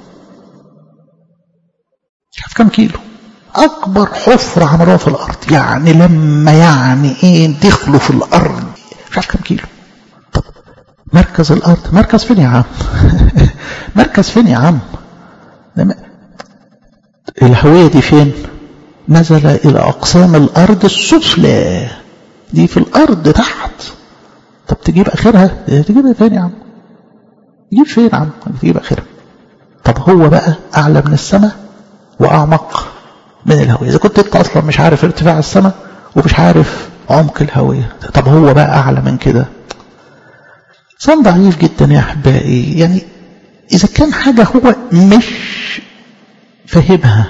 مش عارف كم كيلو اكبر حفره عملوها في الارض يعني لما يعني ايه دخلوا في الارض مش عارف كم كيلو طب مركز الارض مركز فين يا عم مركز فين يا عم الهوية دي فين نزل إلى أقسام الأرض السفلى دي في الأرض تحت طب تجيب آخرها تجيب فين يا عم تجيب فين يا عم تجيب آخرها طب هو بقى أعلى من السماء وأعمق من الهوية إذا كنت أنت أصلا مش عارف ارتفاع السماء ومش عارف عمق الهوية طب هو بقى أعلى من كده صن ضعيف جدا يا أحبائي يعني إذا كان حاجة هو مش فهمها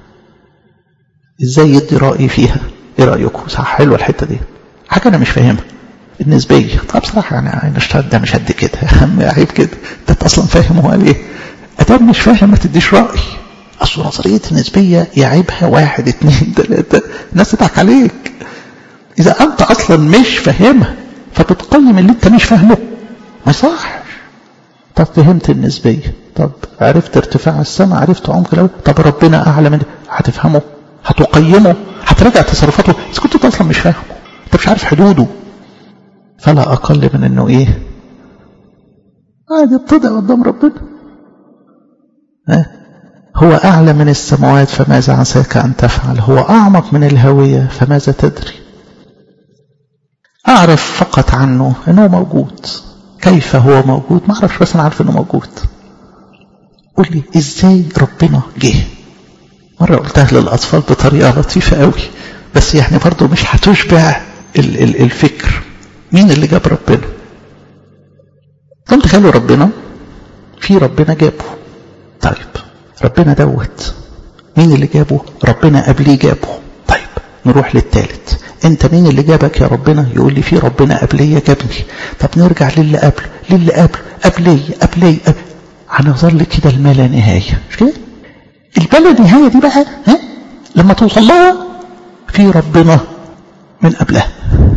ازاي يدي رأي فيها ايه رأيكم صح حلوة الحتة دي حاجة انا مش فاهمها النسبية طب بصراحة يعني اينشتاين ده مش قد كده يا عم عيب كده انت اصلا فاهم هو قال ايه ادام مش فاهم ما تديش رأي اصل نظرية النسبية يعيبها واحد اتنين تلاتة الناس تضحك عليك اذا انت اصلا مش فاهمها فبتقيم اللي انت مش فاهمه ما يصحش طب فهمت النسبية طب عرفت ارتفاع السماء عرفت عمق الأول طب ربنا أعلى من هتفهمه هتقيمه هتراجع تصرفاته إذا كنت أصلا مش فاهمه أنت مش عارف حدوده فلا أقل من أنه إيه عادي اتضع قدام ربنا اه؟ هو أعلى من السماوات فماذا عساك أن تفعل هو أعمق من الهوية فماذا تدري أعرف فقط عنه أنه موجود كيف هو موجود ما اعرفش بس انا عارف انه موجود قول لي ازاي ربنا جه مرة قلتها للأطفال بطريقة لطيفة قوي بس يعني برضو مش هتشبع ال ال الفكر مين اللي جاب ربنا انتم تخيلوا ربنا في ربنا جابه طيب ربنا دوت مين اللي جابه ربنا قبليه جابه طيب نروح للثالث انت مين اللي جابك يا ربنا يقول لي في ربنا قبليه جابني طب نرجع للي قبله للي قبله قبليه قبليه قبل. هنظل كده الما لا نهايه مش كده الما لا نهايه دي بقى ها لما توصل لها في ربنا من قبلها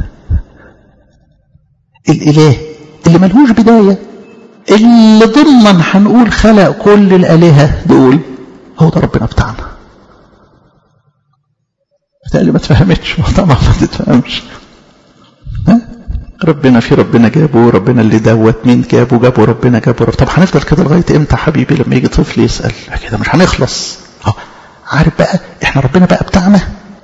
الاله اللي ملهوش بدايه اللي ضمن هنقول خلق كل الالهه دول هو ده ربنا بتاعنا بالتالي ما تفهمتش طبعا ما تتفهمش ها ربنا في ربنا جابه ربنا اللي دوت مين جابه جابه ربنا جابه رب. طب هنفضل كده لغايه امتى حبيبي لما يجي طفل يسال كده مش هنخلص اه عارف بقى احنا ربنا بقى بتاعنا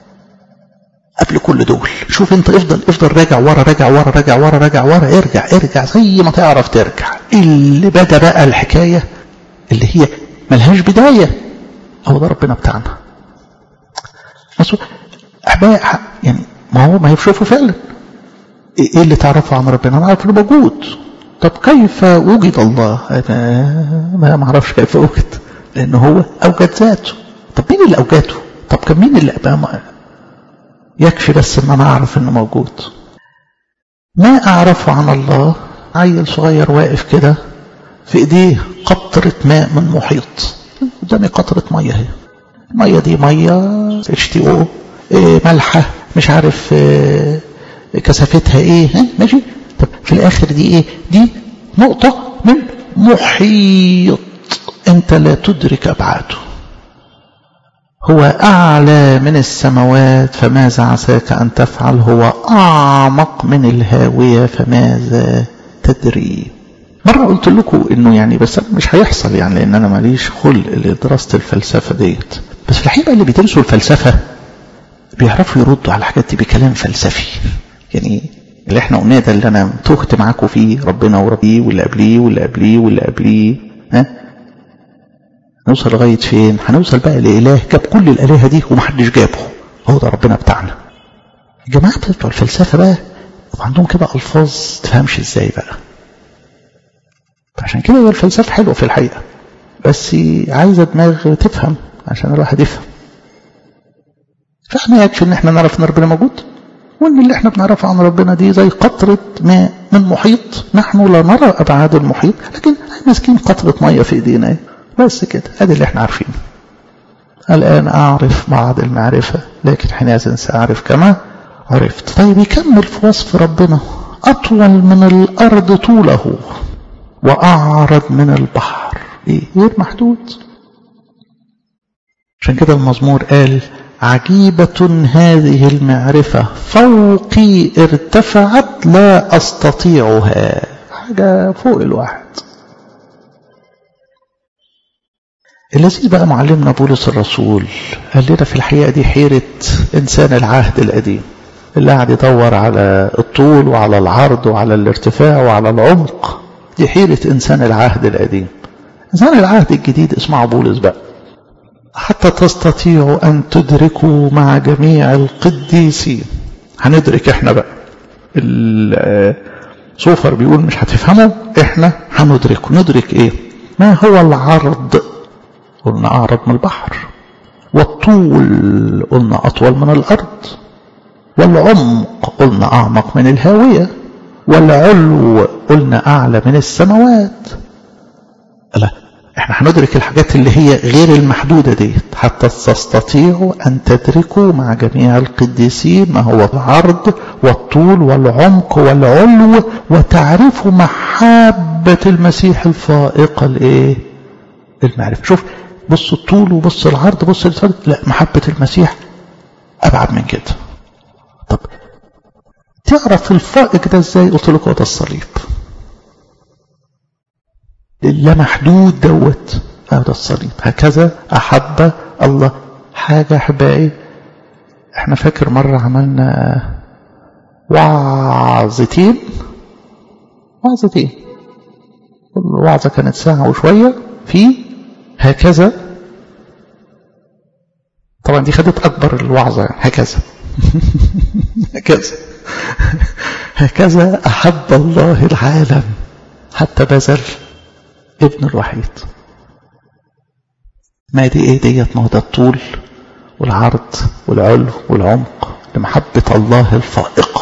قبل كل دول شوف انت افضل افضل راجع ورا راجع ورا راجع ورا راجع ورا ارجع ارجع زي ما تعرف ترجع اللي بدا بقى الحكايه اللي هي ملهاش بدايه هو ده ربنا بتاعنا بس احبائي يعني ما هو ما يشوفوا فعلا ايه اللي تعرفه عن ربنا انا عارف انه موجود طب كيف وجد الله ما ما اعرفش كيف وجد لان هو اوجد ذاته طب مين اللي اوجده طب كان مين اللي أبقى يكفي بس ان انا اعرف انه موجود ما اعرفه عن الله عيل صغير واقف كده في ايديه قطرة ماء من محيط قدامي قطرة مية اهي المية دي مية اتش تي او إيه مالحة مش عارف إيه كثافتها ايه ها ماشي طب في الاخر دي ايه دي نقطة من محيط انت لا تدرك ابعاده هو اعلى من السماوات فماذا عساك ان تفعل هو اعمق من الهاوية فماذا تدري مرة قلت لكم انه يعني بس مش هيحصل يعني لان انا ماليش خلق لدراسة الفلسفة ديت بس في الحقيقة اللي بيدرسوا الفلسفة بيعرفوا يردوا على الحاجات دي بكلام فلسفي يعني اللي احنا قلناه ده اللي انا تهت معاكم فيه ربنا وربيه واللي قبليه واللي قبليه واللي قبليه ها نوصل لغايه فين هنوصل بقى لاله جاب كل الالهه دي ومحدش جابه هو ده ربنا بتاعنا الجماعه بتوع الفلسفه بقى عندهم كده الفاظ تفهمش ازاي بقى عشان كده هي الفلسفه حلوه في الحقيقه بس عايزه دماغ تفهم عشان الواحد يفهم فاحنا يكفي ان احنا نعرف ان ربنا موجود وان اللي احنا بنعرفه عن ربنا دي زي قطرة ماء من محيط نحن لا نرى ابعاد المحيط لكن ماسكين قطرة مية في ايدينا بس كده ادي اللي احنا عارفينه الان اعرف بعض المعرفة لكن حينئذ ساعرف كما عرفت طيب يكمل في وصف ربنا اطول من الارض طوله واعرض من البحر ايه غير محدود عشان كده المزمور قال عجيبة هذه المعرفة فوقي ارتفعت لا أستطيعها حاجة فوق الواحد اللذيذ بقى معلمنا بولس الرسول قال لنا في الحقيقة دي حيرة إنسان العهد القديم اللي قاعد يدور على الطول وعلى العرض وعلى الارتفاع وعلى العمق دي حيرة إنسان العهد القديم إنسان العهد الجديد اسمعوا بولس بقى حتى تستطيعوا أن تدركوا مع جميع القديسين هندرك احنا بقى الصوفر بيقول مش هتفهموا احنا هندركه ندرك ايه ما هو العرض قلنا أعرض من البحر والطول قلنا أطول من الأرض والعمق قلنا أعمق من الهاوية والعلو قلنا أعلى من السماوات لا احنا هندرك الحاجات اللي هي غير المحدودة ديت حتى تستطيعوا أن تدركوا مع جميع القديسين ما هو العرض والطول والعمق والعلو وتعرفوا محبة المسيح الفائقة الايه المعرفة شوف بص الطول وبص العرض بص الفرد لا محبة المسيح أبعد من كده طب تعرف الفائق ده ازاي قلت لكم ده الصليب اللامحدود دوت هذا الصليب هكذا أحب الله حاجة أحبائي احنا فاكر مرة عملنا وعظتين وعظتين الوعظة كانت ساعة وشوية في هكذا طبعا دي خدت أكبر الوعظة يعني هكذا هكذا هكذا أحب الله العالم حتى بذل ابن الوحيد ما دي ايه ديت ما هو ده الطول والعرض والعلو والعمق لمحبة الله الفائقة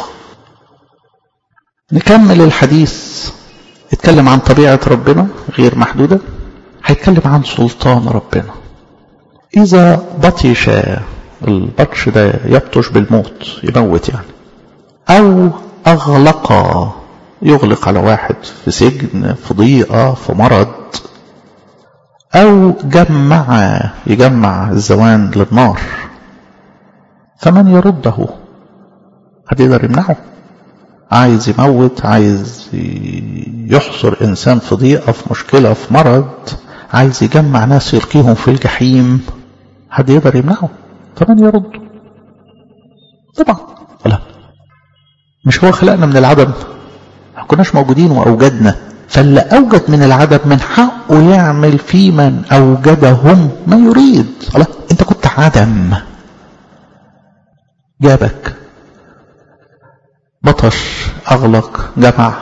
نكمل الحديث اتكلم عن طبيعة ربنا غير محدودة هيتكلم عن سلطان ربنا إذا بطش البطش ده يبطش بالموت يموت يعني أو أغلق يغلق على واحد في سجن في ضيقة في مرض أو جمع يجمع الزوان للنار فمن يرده حد يقدر يمنعه عايز يموت عايز يحصر إنسان في ضيقة في مشكلة في مرض عايز يجمع ناس يلقيهم في الجحيم حد يقدر يمنعه فمن يرده طبعا لا مش هو خلقنا من العدم ما كناش موجودين وأوجدنا فاللي أوجد من العدم من حقه يعمل في من أوجدهم ما يريد الله أنت كنت عدم جابك بطش أغلق جمع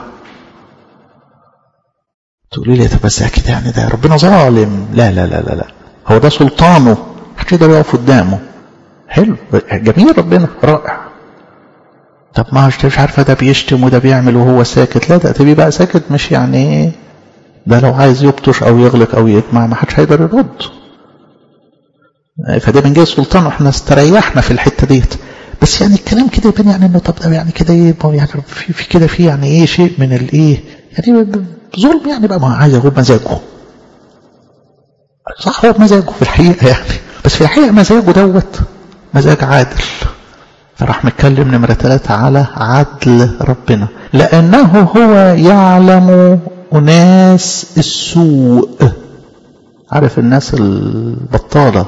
تقولي لي طب بس كده يعني ده ربنا ظالم لا لا لا لا لا هو ده سلطانه محدش يقدر يقف قدامه حلو جميل ربنا رائع طب ما مش عارفه ده بيشتم وده بيعمل وهو ساكت لا ده تبي بقى ساكت مش يعني ده لو عايز يبطش او يغلق او يجمع ما حدش هيقدر يرد فده من جهه سلطانه احنا استريحنا في الحته ديت بس يعني الكلام كده يبان يعني انه طب ده يعني كده ايه يعني في, في كده في يعني ايه شيء من الايه يعني ظلم يعني بقى ما عايز اقول مزاجه صح هو مزاجه في الحقيقه يعني بس في الحقيقه مزاجه دوت مزاج عادل فراح متكلم نمرة ثلاثة على عدل ربنا لأنه هو يعلم أناس السوء عارف الناس البطالة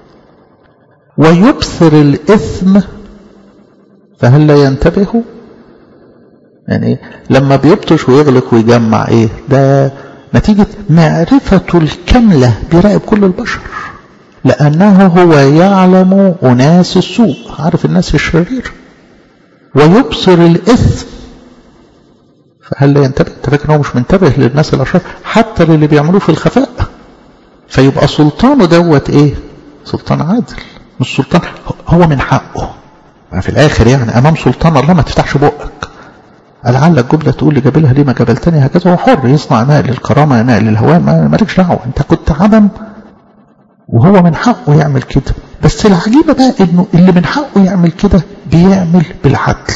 ويبصر الإثم فهل لا ينتبه يعني لما بيبطش ويغلق ويجمع ايه ده نتيجة معرفته الكاملة براقب كل البشر لأنه هو يعلم أناس السوء عارف الناس الشرير ويبصر الإثم فهل لا ينتبه انت فاكر هو مش منتبه للناس الأشرار حتى للي بيعملوه في الخفاء فيبقى سلطانه دوت ايه سلطان عادل مش سلطان هو من حقه في الآخر يعني أمام سلطان الله ما تفتحش بقك لعلك جملة تقول لي جابلها ليه ما جبلتني هكذا هو حر يصنع نقل الكرامة نقل الهواء ما مالكش دعوة انت كنت عدم وهو من حقه يعمل كده بس العجيبة بقى انه اللي من حقه يعمل كده بيعمل بالعدل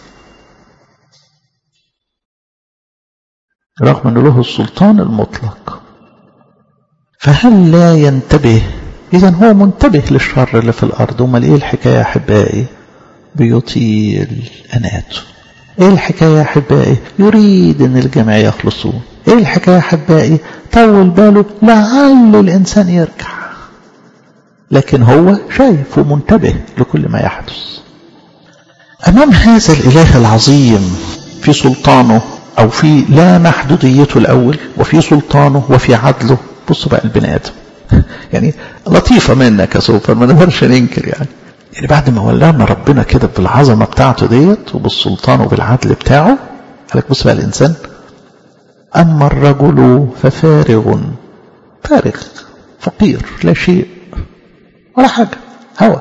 رغم انه له السلطان المطلق فهل لا ينتبه اذا هو منتبه للشر اللي في الارض امال ايه الحكايه يا احبائي بيطيل اناته ايه الحكايه يا احبائي يريد ان الجميع يخلصون ايه الحكايه يا احبائي طول باله لعل الانسان يرجع لكن هو شايف ومنتبه لكل ما يحدث امام هذا الاله العظيم في سلطانه او في لا محدوديته الاول وفي سلطانه وفي عدله بصوا بقى البني ادم يعني لطيفه منك يا سوبر ما نقدرش ننكر يعني يعني بعد ما ولانا ربنا كده بالعظمه بتاعته ديت وبالسلطان وبالعدل بتاعه قال لك بص بقى الانسان اما الرجل ففارغ فارغ فقير لا شيء ولا حاجه هوى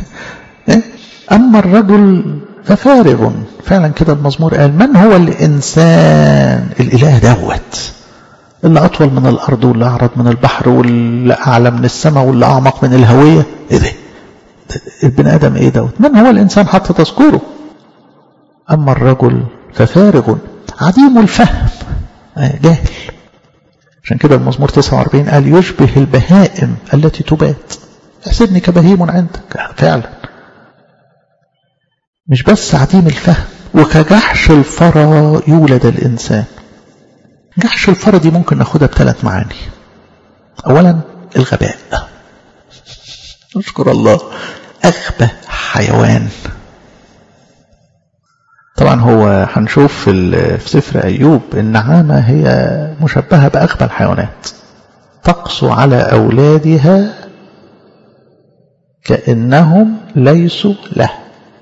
اما الرجل ففارغ فعلا كده المزمور قال من هو الانسان الاله دوت اللي أطول من الأرض واللي أعرض من البحر واللي أعلى من السماء واللي أعمق من الهوية إيه ده؟ البني آدم إيه دوت؟ من هو الإنسان حتى تذكره؟ أما الرجل ففارغ عديم الفهم جاهل عشان كده المزمور 49 قال يشبه البهائم التي تبات احسبني كبهيم عندك فعلا مش بس عديم الفهم وكجحش الفرى يولد الإنسان جحش الفرة دي ممكن ناخدها بثلاث معاني أولا الغباء نشكر الله أغبى حيوان طبعا هو هنشوف في, في سفر أيوب النعامة هي مشبهة بأغبى الحيوانات تقسو على أولادها كأنهم ليسوا له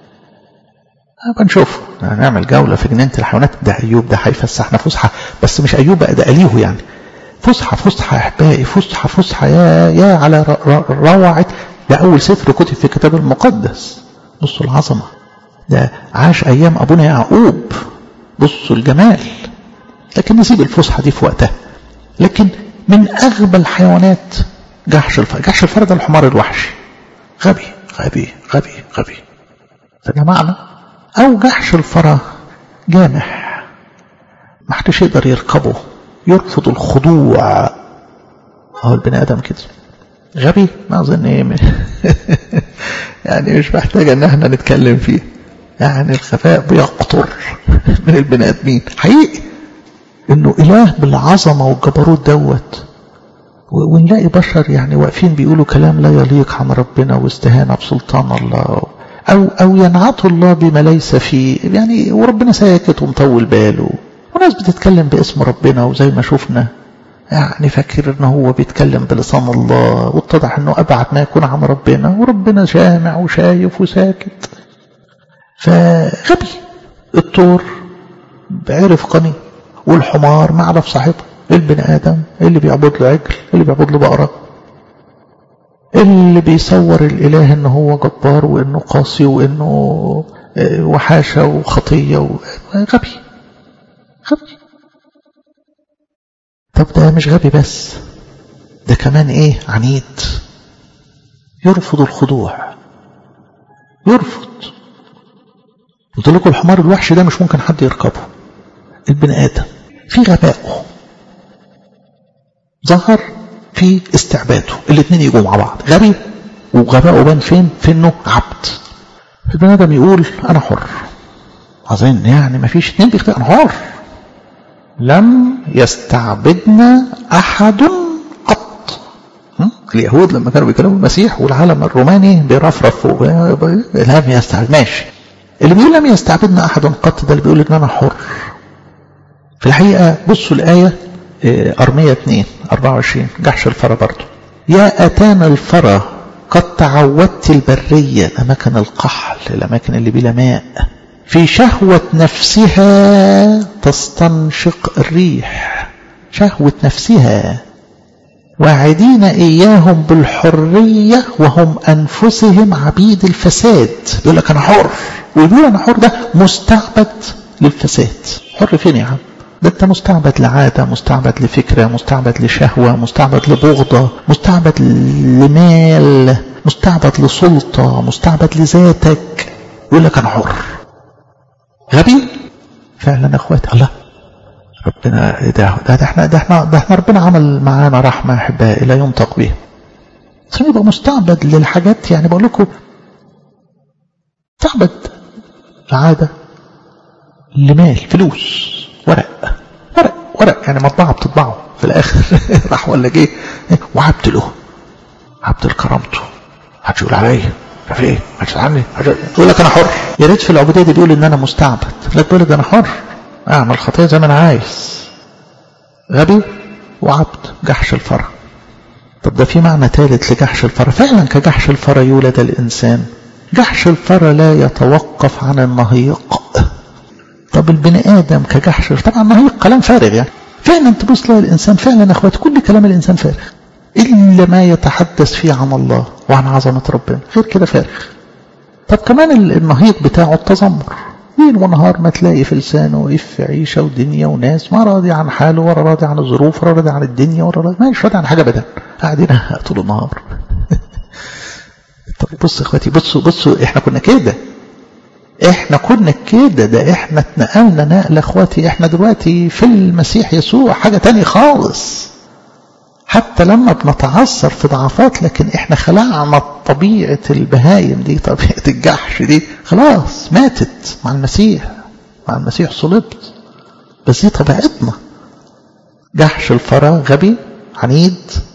بنشوف هنعمل جولة في جنينة الحيوانات ده أيوب ده هيفسحنا فسحة بس مش أيوب بقى ده أليه يعني فسحة فسحة يا أحبائي فسحة فسحة يا يا على روعة ده أول سفر كتب في الكتاب المقدس بصوا العظمة ده عاش أيام أبونا يعقوب بصوا الجمال لكن نسيب الفسحة دي في وقتها لكن من أغبى الحيوانات جحش الفرد جحش الفرد ده الحمار الوحشي غبي غبي غبي غبي فده معنى أو جحش الفرا جامح ما حدش يقدر يركبه يرفض الخضوع هو البني آدم كده غبي ما أظن إيه يعني مش محتاج إن احنا نتكلم فيه يعني الخفاء بيقطر من البني آدمين حقيقي إنه إله بالعظمة والجبروت دوت ونلاقي بشر يعني واقفين بيقولوا كلام لا يليق عن ربنا واستهانة بسلطان الله أو أو ينعتوا الله بما ليس فيه يعني وربنا ساكت ومطول باله وناس بتتكلم باسم ربنا وزي ما شفنا يعني فاكر ان هو بيتكلم بلسان الله واتضح انه ابعد ما يكون عن ربنا وربنا سامع وشايف وساكت فغبي الطور عرف قني والحمار ما عرف صاحبه البني ادم اللي بيعبد له عجل اللي بيعبد له بقره اللي بيصور الاله ان هو جبار وانه قاسي وانه وحاشه وخطيه غبي غبي طب ده مش غبي بس ده كمان ايه عنيد يرفض الخضوع يرفض قلت لكم الحمار الوحش ده مش ممكن حد يركبه البني ادم في غبائه ظهر في استعباده الاثنين يجوا مع بعض غبي وغبائه بان فين في انه عبد البني ادم يقول انا حر اظن يعني ما فيش اتنين بيختار انا حر لم يستعبدنا احد قط اليهود لما كانوا بيكلموا المسيح والعالم الروماني بيرفرف فوق لم يستعبد ماشي اللي بيقول لم يستعبدنا احد قط ده اللي بيقول ان انا حر في الحقيقه بصوا الايه أرمية 2 24 جحش الفرا برضه يا أتان الفرا قد تعودت البرية أماكن القحل الأماكن اللي بلا ماء في شهوة نفسها تستنشق الريح شهوة نفسها واعدين إياهم بالحرية وهم أنفسهم عبيد الفساد يقول لك أنا حر ويقول أنا حر ده مستعبد للفساد حر فين يا عم ده انت مستعبد لعادة مستعبد لفكرة مستعبد لشهوة مستعبد لبغضة مستعبد لمال مستعبد لسلطة مستعبد لذاتك يقول لك انا حر غبي فعلا اخواتي الله ربنا ده ده, ده احنا ده احنا ده احنا ربنا عمل معانا رحمه احبائي لا ينطق بها عشان يبقى مستعبد للحاجات يعني بقول لكم مستعبد لعاده لمال فلوس ورق ورق ورق يعني مطبعه بتطبعه في الاخر راح ولا جه وعبد له عبد لكرامته محدش يقول عليا عارف ايه محدش عني يقول لك انا حر يا ريت في العبوديه دي بيقول ان انا مستعبد لا تقول ده انا حر اعمل خطيه زي ما انا عايز غبي وعبد جحش الفرع طب ده في معنى ثالث لجحش الفرع فعلا كجحش الفرع يولد الانسان جحش الفرع لا يتوقف عن النهيق طب البني ادم كجحش طبعا النهيق كلام فارغ يعني فعلا تبص تلاقي الانسان فعلا يا اخوات كل كلام الانسان فارغ الا ما يتحدث فيه عن الله وعن عظمه ربنا غير كده فارغ طب كمان النهيق بتاعه التذمر ليل ونهار ما تلاقي في لسانه اف عيشه ودنيا وناس ما راضي عن حاله ولا راضي عن الظروف ولا راضي عن الدنيا ولا راضي ما مش راضي عن حاجه ابدا قاعدين طول النهار طب بصوا اخواتي بصوا بصوا احنا كنا كده احنا كنا كده ده احنا اتنقلنا نقله اخواتي احنا دلوقتي في المسيح يسوع حاجه تانية خالص حتى لما بنتعثر في ضعفات لكن احنا خلعنا طبيعة البهايم دي طبيعة الجحش دي خلاص ماتت مع المسيح مع المسيح صلبت بس دي طبيعتنا جحش الفرا غبي عنيد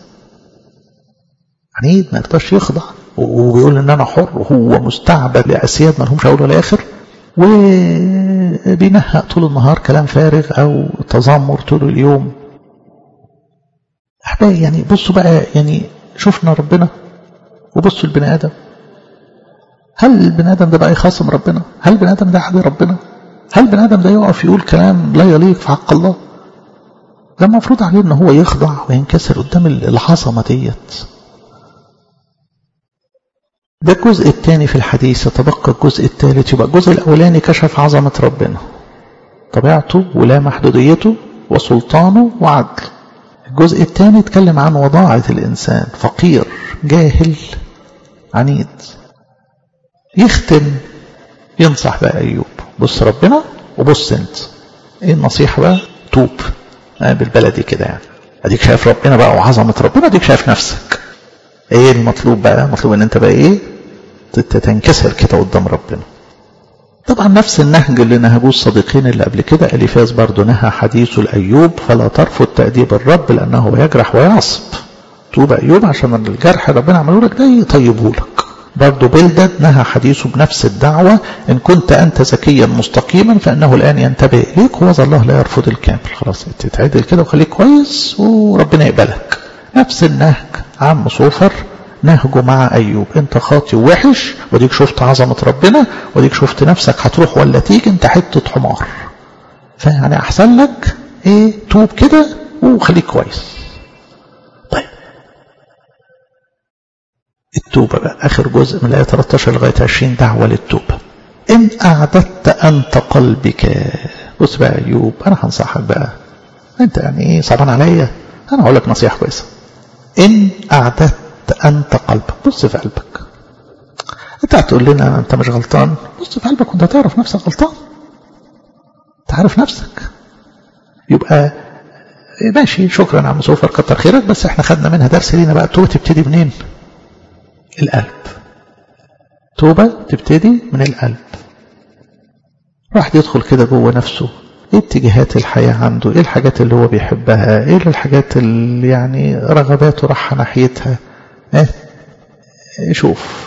عنيد ما يقدرش يخضع وبيقول ان انا حر وهو مستعبد لاسياد ما لهمش اول ولا اخر بينهق طول النهار كلام فارغ أو تذمر طول اليوم أحبائي يعني بصوا بقى يعني شفنا ربنا وبصوا البني آدم هل البني آدم ده بقى يخاصم ربنا هل البني آدم ده حد ربنا هل البني آدم ده يقف يقول كلام لا يليق في حق الله ده المفروض عليه ان هو يخضع وينكسر قدام العظمه ديت ده الجزء الثاني في الحديث يتبقى الجزء الثالث يبقى الجزء الاولاني كشف عظمه ربنا طبيعته ولا محدوديته وسلطانه وعدله الجزء الثاني اتكلم عن وضاعة الإنسان فقير جاهل عنيد يختم ينصح بقى أيوب بص ربنا وبص انت ايه النصيحة بقى توب بالبلدي كده يعني اديك شايف ربنا بقى وعظمة ربنا اديك شايف نفسك ايه المطلوب بقى مطلوب ان انت بقى ايه تنكسر كده قدام ربنا طبعا نفس النهج اللي نهجوه الصديقين اللي قبل كده اليفاز برضه نهى حديث الايوب فلا ترفض تأديب الرب لانه يجرح ويعصب توب ايوب عشان الجرح ربنا عمله لك ده يطيبه لك برضه بلدد نهى حديثه بنفس الدعوة إن كنت أنت ذكيا مستقيما فإنه الآن ينتبه إليك هو الله لا يرفض الكامل خلاص تتعدل كده وخليك كويس وربنا يقبلك نفس النهج عم صوفر نهجه مع أيوب أنت خاطي ووحش وديك شفت عظمة ربنا وديك شفت نفسك هتروح ولا تيجي أنت حتة حمار فيعني أحسن لك إيه توب كده وخليك كويس طيب التوبة بقى آخر جزء من الآية 13 لغاية 20 دعوة للتوبة إن أعددت أنت قلبك بص بقى أيوب أنا هنصحك بقى أنت يعني إيه صعبان عليا أنا هقول لك نصيحة كويسة إن أعددت أنت قلبك بص في قلبك أنت هتقول لنا أنت مش غلطان بص في قلبك وأنت تعرف نفسك غلطان تعرف نفسك يبقى ماشي شكرا عم سوفر كتر خيرك بس احنا خدنا منها درس لينا بقى التوبة تبتدي منين القلب توبة تبتدي من القلب راح يدخل كده جوه نفسه ايه اتجاهات الحياة عنده ايه الحاجات اللي هو بيحبها ايه الحاجات اللي يعني رغباته راح ناحيتها ايه شوف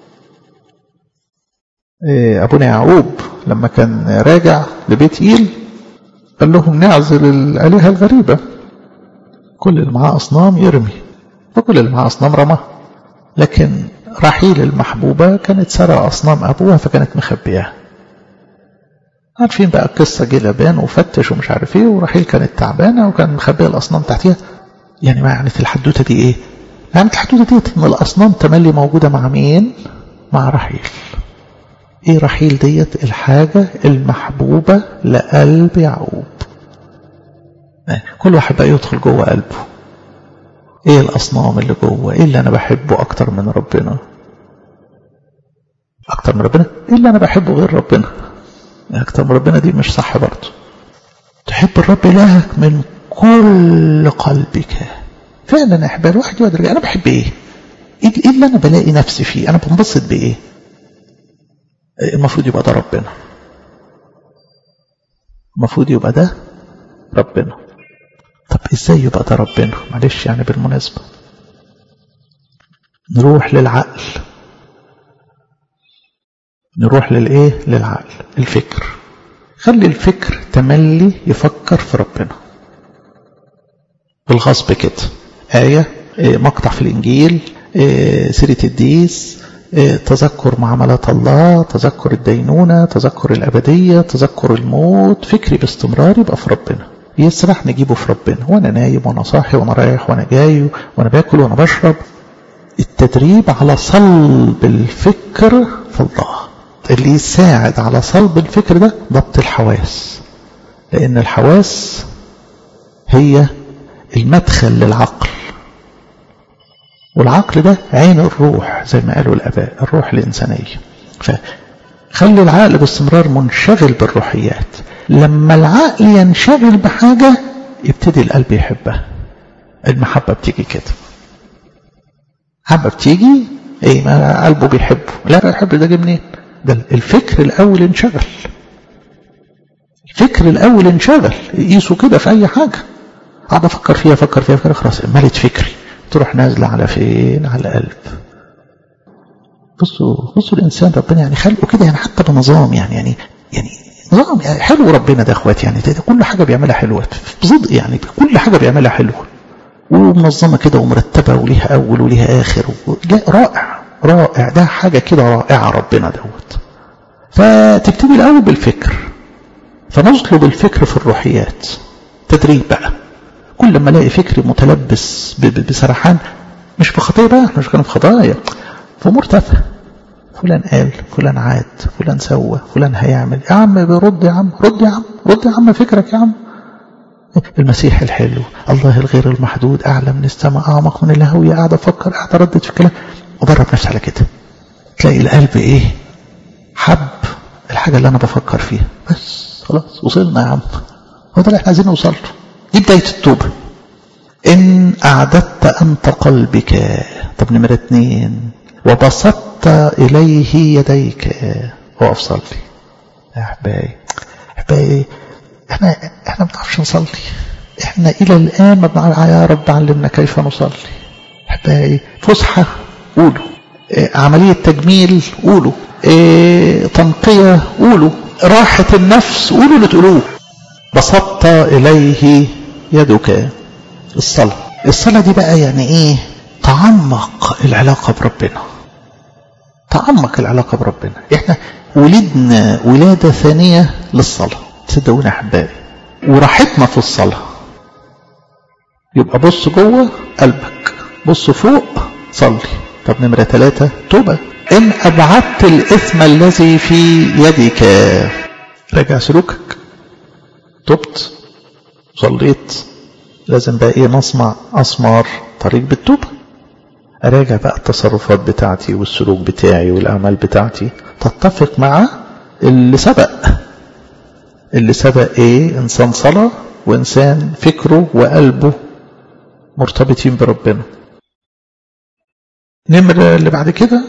إيه ابونا يعقوب لما كان راجع لبيت ايل قال لهم نعزل الالهه الغريبه كل اللي معاه اصنام يرمي فكل اللي معاه اصنام رماه لكن رحيل المحبوبه كانت سرق اصنام ابوها فكانت مخبياها عارفين بقى القصة جه لبان وفتش ومش عارف ايه ورحيل كانت تعبانة وكان مخبية الأصنام تحتيها يعني ما يعني في الحدوتة دي ايه؟ يعني الحدوتة دي ان الأصنام تملي موجودة مع مين؟ مع رحيل ايه رحيل ديت الحاجة المحبوبة لقلب يعقوب كل واحد بقى يدخل جوه قلبه ايه الأصنام اللي جوه ايه اللي أنا بحبه أكتر من ربنا أكتر من ربنا ايه اللي أنا بحبه غير ربنا أكتر من ربنا دي مش صح برضه تحب الرب إلهك من كل قلبك فعلا يا أحباب الواحد يقعد أنا بحب إيه؟ إيه اللي أنا بلاقي نفسي فيه؟ أنا بنبسط بإيه؟ المفروض يبقى ده ربنا المفروض يبقى ده ربنا طب ازاي يبقى ده ربنا معلش يعني بالمناسبة نروح للعقل نروح للايه للعقل الفكر خلي الفكر تملي يفكر في ربنا بالغصب كده آية مقطع في الإنجيل سيرة الديس تذكر معاملات الله تذكر الدينونة تذكر الأبدية تذكر الموت فكري باستمرار يبقى في ربنا يسرح نجيبه في ربنا وانا نايم وانا صاحي وانا رايح وانا جاي وانا باكل وانا بشرب التدريب على صلب الفكر في الله اللي يساعد على صلب الفكر ده ضبط الحواس لأن الحواس هي المدخل للعقل والعقل ده عين الروح زي ما قالوا الآباء الروح الإنسانية فخلي العقل باستمرار منشغل بالروحيات لما العقل ينشغل بحاجة يبتدي القلب يحبها المحبة بتيجي كده محبة بتيجي ايه ما قلبه بيحبه لا يحب ده جه منين ده الفكر الاول انشغل الفكر الاول انشغل يقيسوا كده في اي حاجه قاعد افكر فيها افكر فيها افكر خلاص ملت فكري تروح نازله على فين على القلب بصوا بصوا الانسان ربنا يعني خلقه كده يعني حتى بنظام يعني يعني يعني نظام يعني حلو ربنا ده اخواتي يعني ده, ده كل حاجه بيعملها حلوه بصدق يعني كل حاجه بيعملها حلوه ومنظمه كده ومرتبه وليها اول وليها اخر رائع رائع ده حاجه كده رائعه ربنا دوت فتبتدي الاول بالفكر فنطلب الفكر في الروحيات تدريب بقى كل ما الاقي فكري متلبس بسرحان مش في خطيه بقى مش كانوا في خطايا في امور تافهه فلان قال فلان عاد فلان سوى فلان هيعمل يا عم برد يا عم رد يا عم رد يا عم فكرك يا عم المسيح الحلو الله الغير المحدود أعلى من السماء أعمق من الهوية قاعد أفكر قاعد أردد في الكلام وضرب نفسي على كده تلاقي القلب إيه حب الحاجة اللي أنا بفكر فيها بس خلاص وصلنا يا عم هو ده اللي احنا عايزين نوصل له دي بداية التوبة إن أعددت أنت قلبك طب نمرة اتنين وبسطت إليه يديك وقف صلي يا أحبائي أحبائي احنا احنا ما بنعرفش نصلي احنا إلى الآن ما بنعرف يا رب علمنا كيف نصلي أحبائي فسحة قولوا اه عملية تجميل قولوا اه تنقية قولوا راحة النفس قولوا اللي تقولوه بسطت إليه يدك الصلاة الصلاة دي بقى يعني ايه تعمق العلاقة بربنا تعمق العلاقة بربنا احنا ولدنا ولادة ثانية للصلاة تصدقوني احبائي وراحتنا في الصلاة يبقى بص جوه قلبك بص فوق صلي طب نمرة ثلاثة توبة إن أبعدت الإثم الذي في يدك راجع سلوكك تبت صليت لازم بقى ايه نصنع أسمار طريق بالتوبة أراجع بقى التصرفات بتاعتي والسلوك بتاعي والأعمال بتاعتي تتفق مع اللي سبق اللي سبق ايه إنسان صلاة وإنسان فكره وقلبه مرتبطين بربنا نمرة اللي بعد كده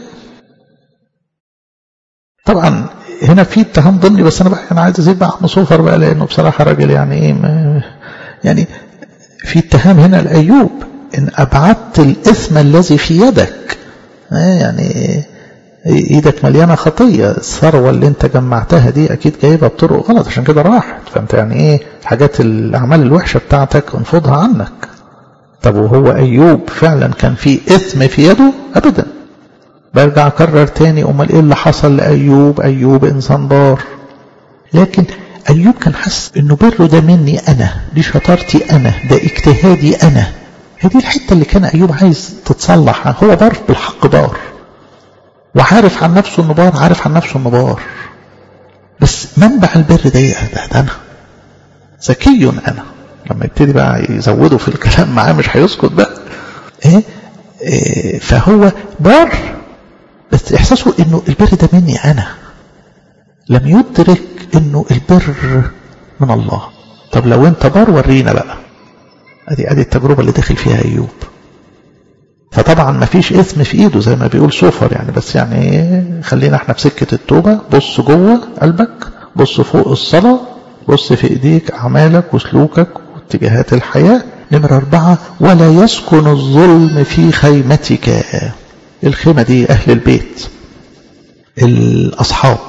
طبعا هنا في اتهام ضمني بس انا بقى انا عايز اسيب بقى عم صوفر بقى لانه بصراحه راجل يعني ايه ما يعني في اتهام هنا لايوب ان ابعدت الاثم الذي في يدك يعني ايدك مليانه خطيه الثروه اللي انت جمعتها دي اكيد جايبها بطرق غلط عشان كده راحت فانت يعني ايه حاجات الاعمال الوحشه بتاعتك انفضها عنك طب وهو ايوب فعلا كان في اثم في يده ابدا برجع اكرر تاني امال ايه اللي حصل لايوب ايوب انسان بار لكن ايوب كان حاسس انه بره ده مني انا دي شطارتي انا ده اجتهادي انا هي دي الحته اللي كان ايوب عايز تتصلح هو بار بالحق بار وعارف عن نفسه انه بار عارف عن نفسه انه بار بس منبع البر ده ده, ده انا ذكي انا لما يبتدي بقى يزودوا في الكلام معاه مش هيسكت بقى إيه؟, ايه فهو بار بس احساسه انه البر ده مني انا لم يدرك انه البر من الله طب لو انت بار ورينا بقى ادي ادي التجربه اللي دخل فيها ايوب فطبعا ما فيش اثم في ايده زي ما بيقول سوفر يعني بس يعني خلينا احنا في سكه التوبه بص جوه قلبك بص فوق الصلاه بص في ايديك اعمالك وسلوكك واتجاهات الحياه نمرة أربعة ولا يسكن الظلم في خيمتك الخيمة دي أهل البيت الأصحاب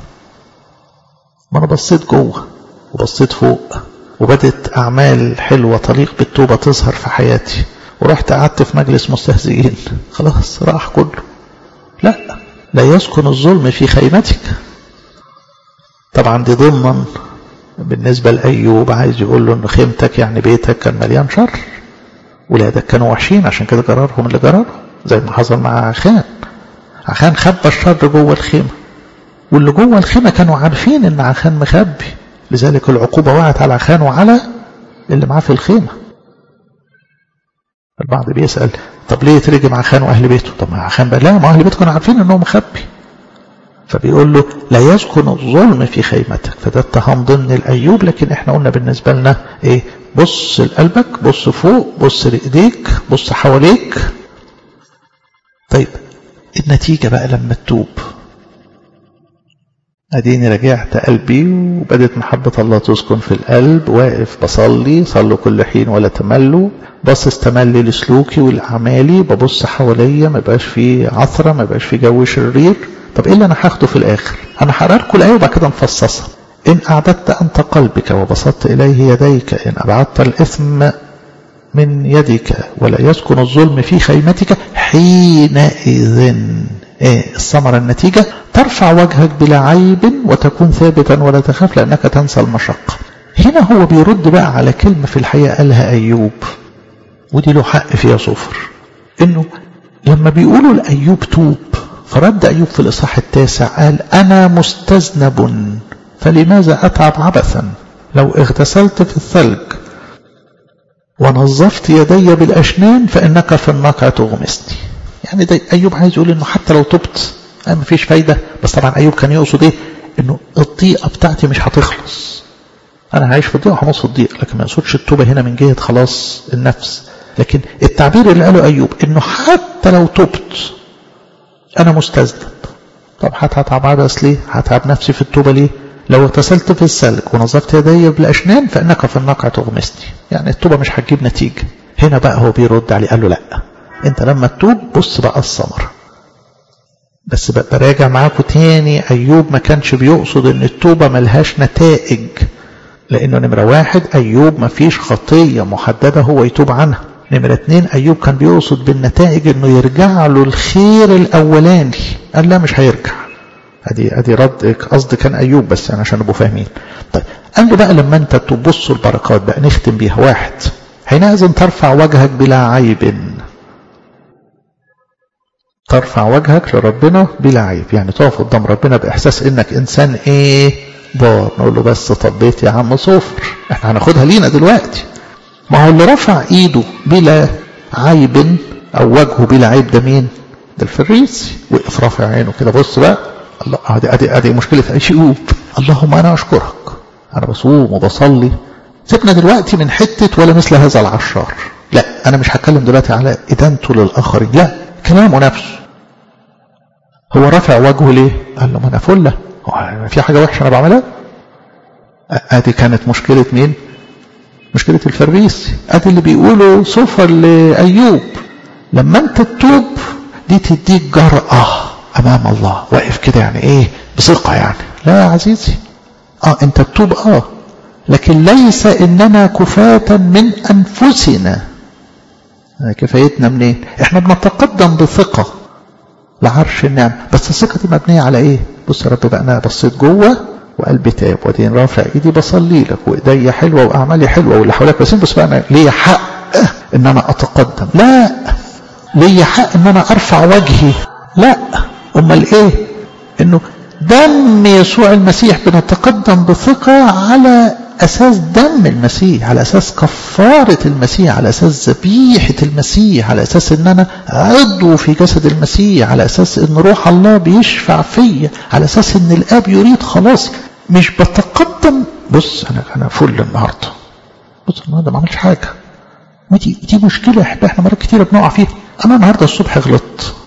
ما أنا بصيت جوه وبصيت فوق وبدت أعمال حلوة طريق بالتوبة تظهر في حياتي ورحت قعدت في مجلس مستهزئين خلاص راح كله لا لا يسكن الظلم في خيمتك طبعا دي ضمن بالنسبة لأيوب عايز يقول له ان خيمتك يعني بيتك كان مليان شر ولادك كانوا وحشين عشان كده جرارهم اللي جرارهم زي ما حصل مع عخان عخان خبى الشر جوه الخيمة واللي جوه الخيمة كانوا عارفين ان عخان مخبي لذلك العقوبة وقعت على عخان وعلى اللي معاه في الخيمة البعض بيسأل طب ليه يترجم عخان وأهل بيته طب ما عخان بقى لا ما أهل بيته كانوا عارفين انه مخبي فبيقول له لا يسكن الظلم في خيمتك فده اتهام ضمن الأيوب لكن احنا قلنا بالنسبة لنا ايه بص لقلبك بص فوق بص لإيديك بص حواليك طيب النتيجة بقى لما تتوب اديني رجعت قلبي وبدت محبة الله تسكن في القلب واقف بصلي صلوا كل حين ولا تملوا باصص تملي لسلوكي ولأعمالي ببص حواليا ما يبقاش في عثرة ما يبقاش في جو شرير طب ايه اللي انا هاخده في الاخر انا هقرا لكم الايه وبعد كده نفصصها إن أعددت أنت قلبك وبسطت إليه يديك إن أبعدت الإثم من يدك ولا يسكن الظلم في خيمتك حينئذ إيه الثمرة النتيجة ترفع وجهك بلا عيب وتكون ثابتا ولا تخاف لأنك تنسى المشقة هنا هو بيرد بقى على كلمة في الحقيقة قالها أيوب ودي له حق فيها صفر إنه لما بيقولوا لأيوب توب فرد أيوب في الإصحاح التاسع قال أنا مستذنب فلماذا أتعب عبثا لو اغتسلت في الثلج ونظفت يدي بالأشنان فإنك في النقع تغمسني يعني ده أيوب عايز يقول إنه حتى لو تبت ما فيش فايدة بس طبعا أيوب كان يقصد إيه إنه الضيقة بتاعتي مش هتخلص أنا هعيش في الضيقة وهنص الضيق لكن ما يقصدش التوبة هنا من جهة خلاص النفس لكن التعبير اللي قاله أيوب إنه حتى لو تبت أنا مستذنب طب هتعب عبس ليه هتعب نفسي في التوبة ليه لو اغتسلت في السلك ونظفت يدي بالأشنان فإنك في النقع تغمسني يعني التوبة مش هتجيب نتيجة هنا بقى هو بيرد عليه قال له لا انت لما تتوب بص بقى الثمرة بس بقى براجع معاكم تاني أيوب ما كانش بيقصد ان التوبة ملهاش نتائج لأنه نمرة واحد أيوب ما فيش خطية محددة هو يتوب عنها نمرة اتنين أيوب كان بيقصد بالنتائج انه يرجع له الخير الأولاني قال لا مش هيرجع ادي ادي رد قصد كان ايوب بس يعني عشان نبقوا فاهمين طيب قال له بقى لما انت تبص البركات بقى نختم بيها واحد حينئذ ترفع وجهك بلا عيب ترفع وجهك لربنا بلا عيب يعني تقف قدام ربنا باحساس انك انسان ايه بار نقول له بس طبيت يا عم صفر احنا هناخدها لينا دلوقتي ما هو اللي رفع ايده بلا عيب او وجهه بلا عيب ده مين ده الفريسي وقف رافع عينه كده بص بقى الله ادي ادي ادي مشكله ايوب اللهم انا اشكرك انا بصوم وبصلي سيبنا دلوقتي من حته ولا مثل هذا العشار لا انا مش هتكلم دلوقتي على ادانته للاخرين لا كلامه نفسه هو رافع وجهه ليه قال له ما انا فله هو في حاجه وحشه انا بعملها ادي كانت مشكله مين مشكله الفريسي ادي اللي بيقولوا صفر لايوب لما انت تتوب دي تديك جرأة امام الله واقف كده يعني ايه بثقه يعني لا يا عزيزي اه انت تتوب اه لكن ليس اننا كفاة من انفسنا كفايتنا منين احنا بنتقدم بثقه لعرش النعم بس الثقه دي مبنيه على ايه بص يا رب بقى انا بصيت جوه وقلبي تاب وبعدين رافع ايدي بصلي لك وايديا حلوه واعمالي حلوه واللي حواليك بس بص بقى انا ليا حق ان انا اتقدم لا ليا حق ان انا ارفع وجهي لا امال ايه انه دم يسوع المسيح بنتقدم بثقة على أساس دم المسيح على أساس كفارة المسيح على أساس ذبيحة المسيح على أساس أن أنا عضو في جسد المسيح على أساس أن روح الله بيشفع فيا على أساس أن الآب يريد خلاص مش بتقدم بص أنا أنا فل النهاردة بص النهاردة ما عملش حاجة ودي دي مشكلة يا احنا مرات كتيرة بنقع فيها أنا النهاردة الصبح غلطت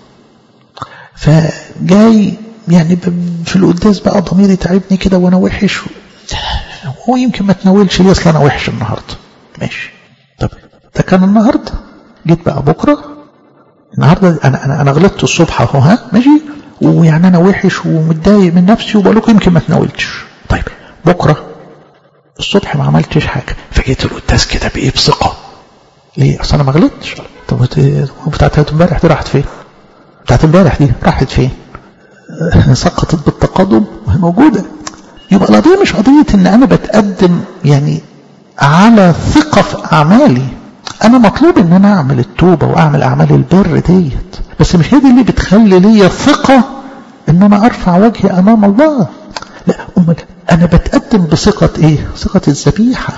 فجاي يعني في القداس بقى ضميري تعبني كده وانا وحش هو يمكن ما تناولش ليه اصل انا وحش النهارده ماشي طب ده كان النهارده جيت بقى بكره النهارده انا انا انا غلطت الصبح اهو ها ماشي ويعني انا وحش ومتضايق من نفسي وبقول لكم يمكن ما تناولتش طيب بكره الصبح ما عملتش حاجه فجيت القداس كده بايه بثقه ليه اصل انا ما غلطتش طب بتاعت امبارح دي راحت فين بتاعت امبارح دي راحت فين سقطت بالتقدم وهي موجودة يبقى القضية مش قضية ان انا بتقدم يعني على ثقة في اعمالي انا مطلوب ان انا اعمل التوبة واعمل اعمال البر ديت بس مش هي دي اللي بتخلي لي ثقة ان انا ارفع وجهي امام الله لا امال انا بتقدم بثقة ايه ثقة الذبيحة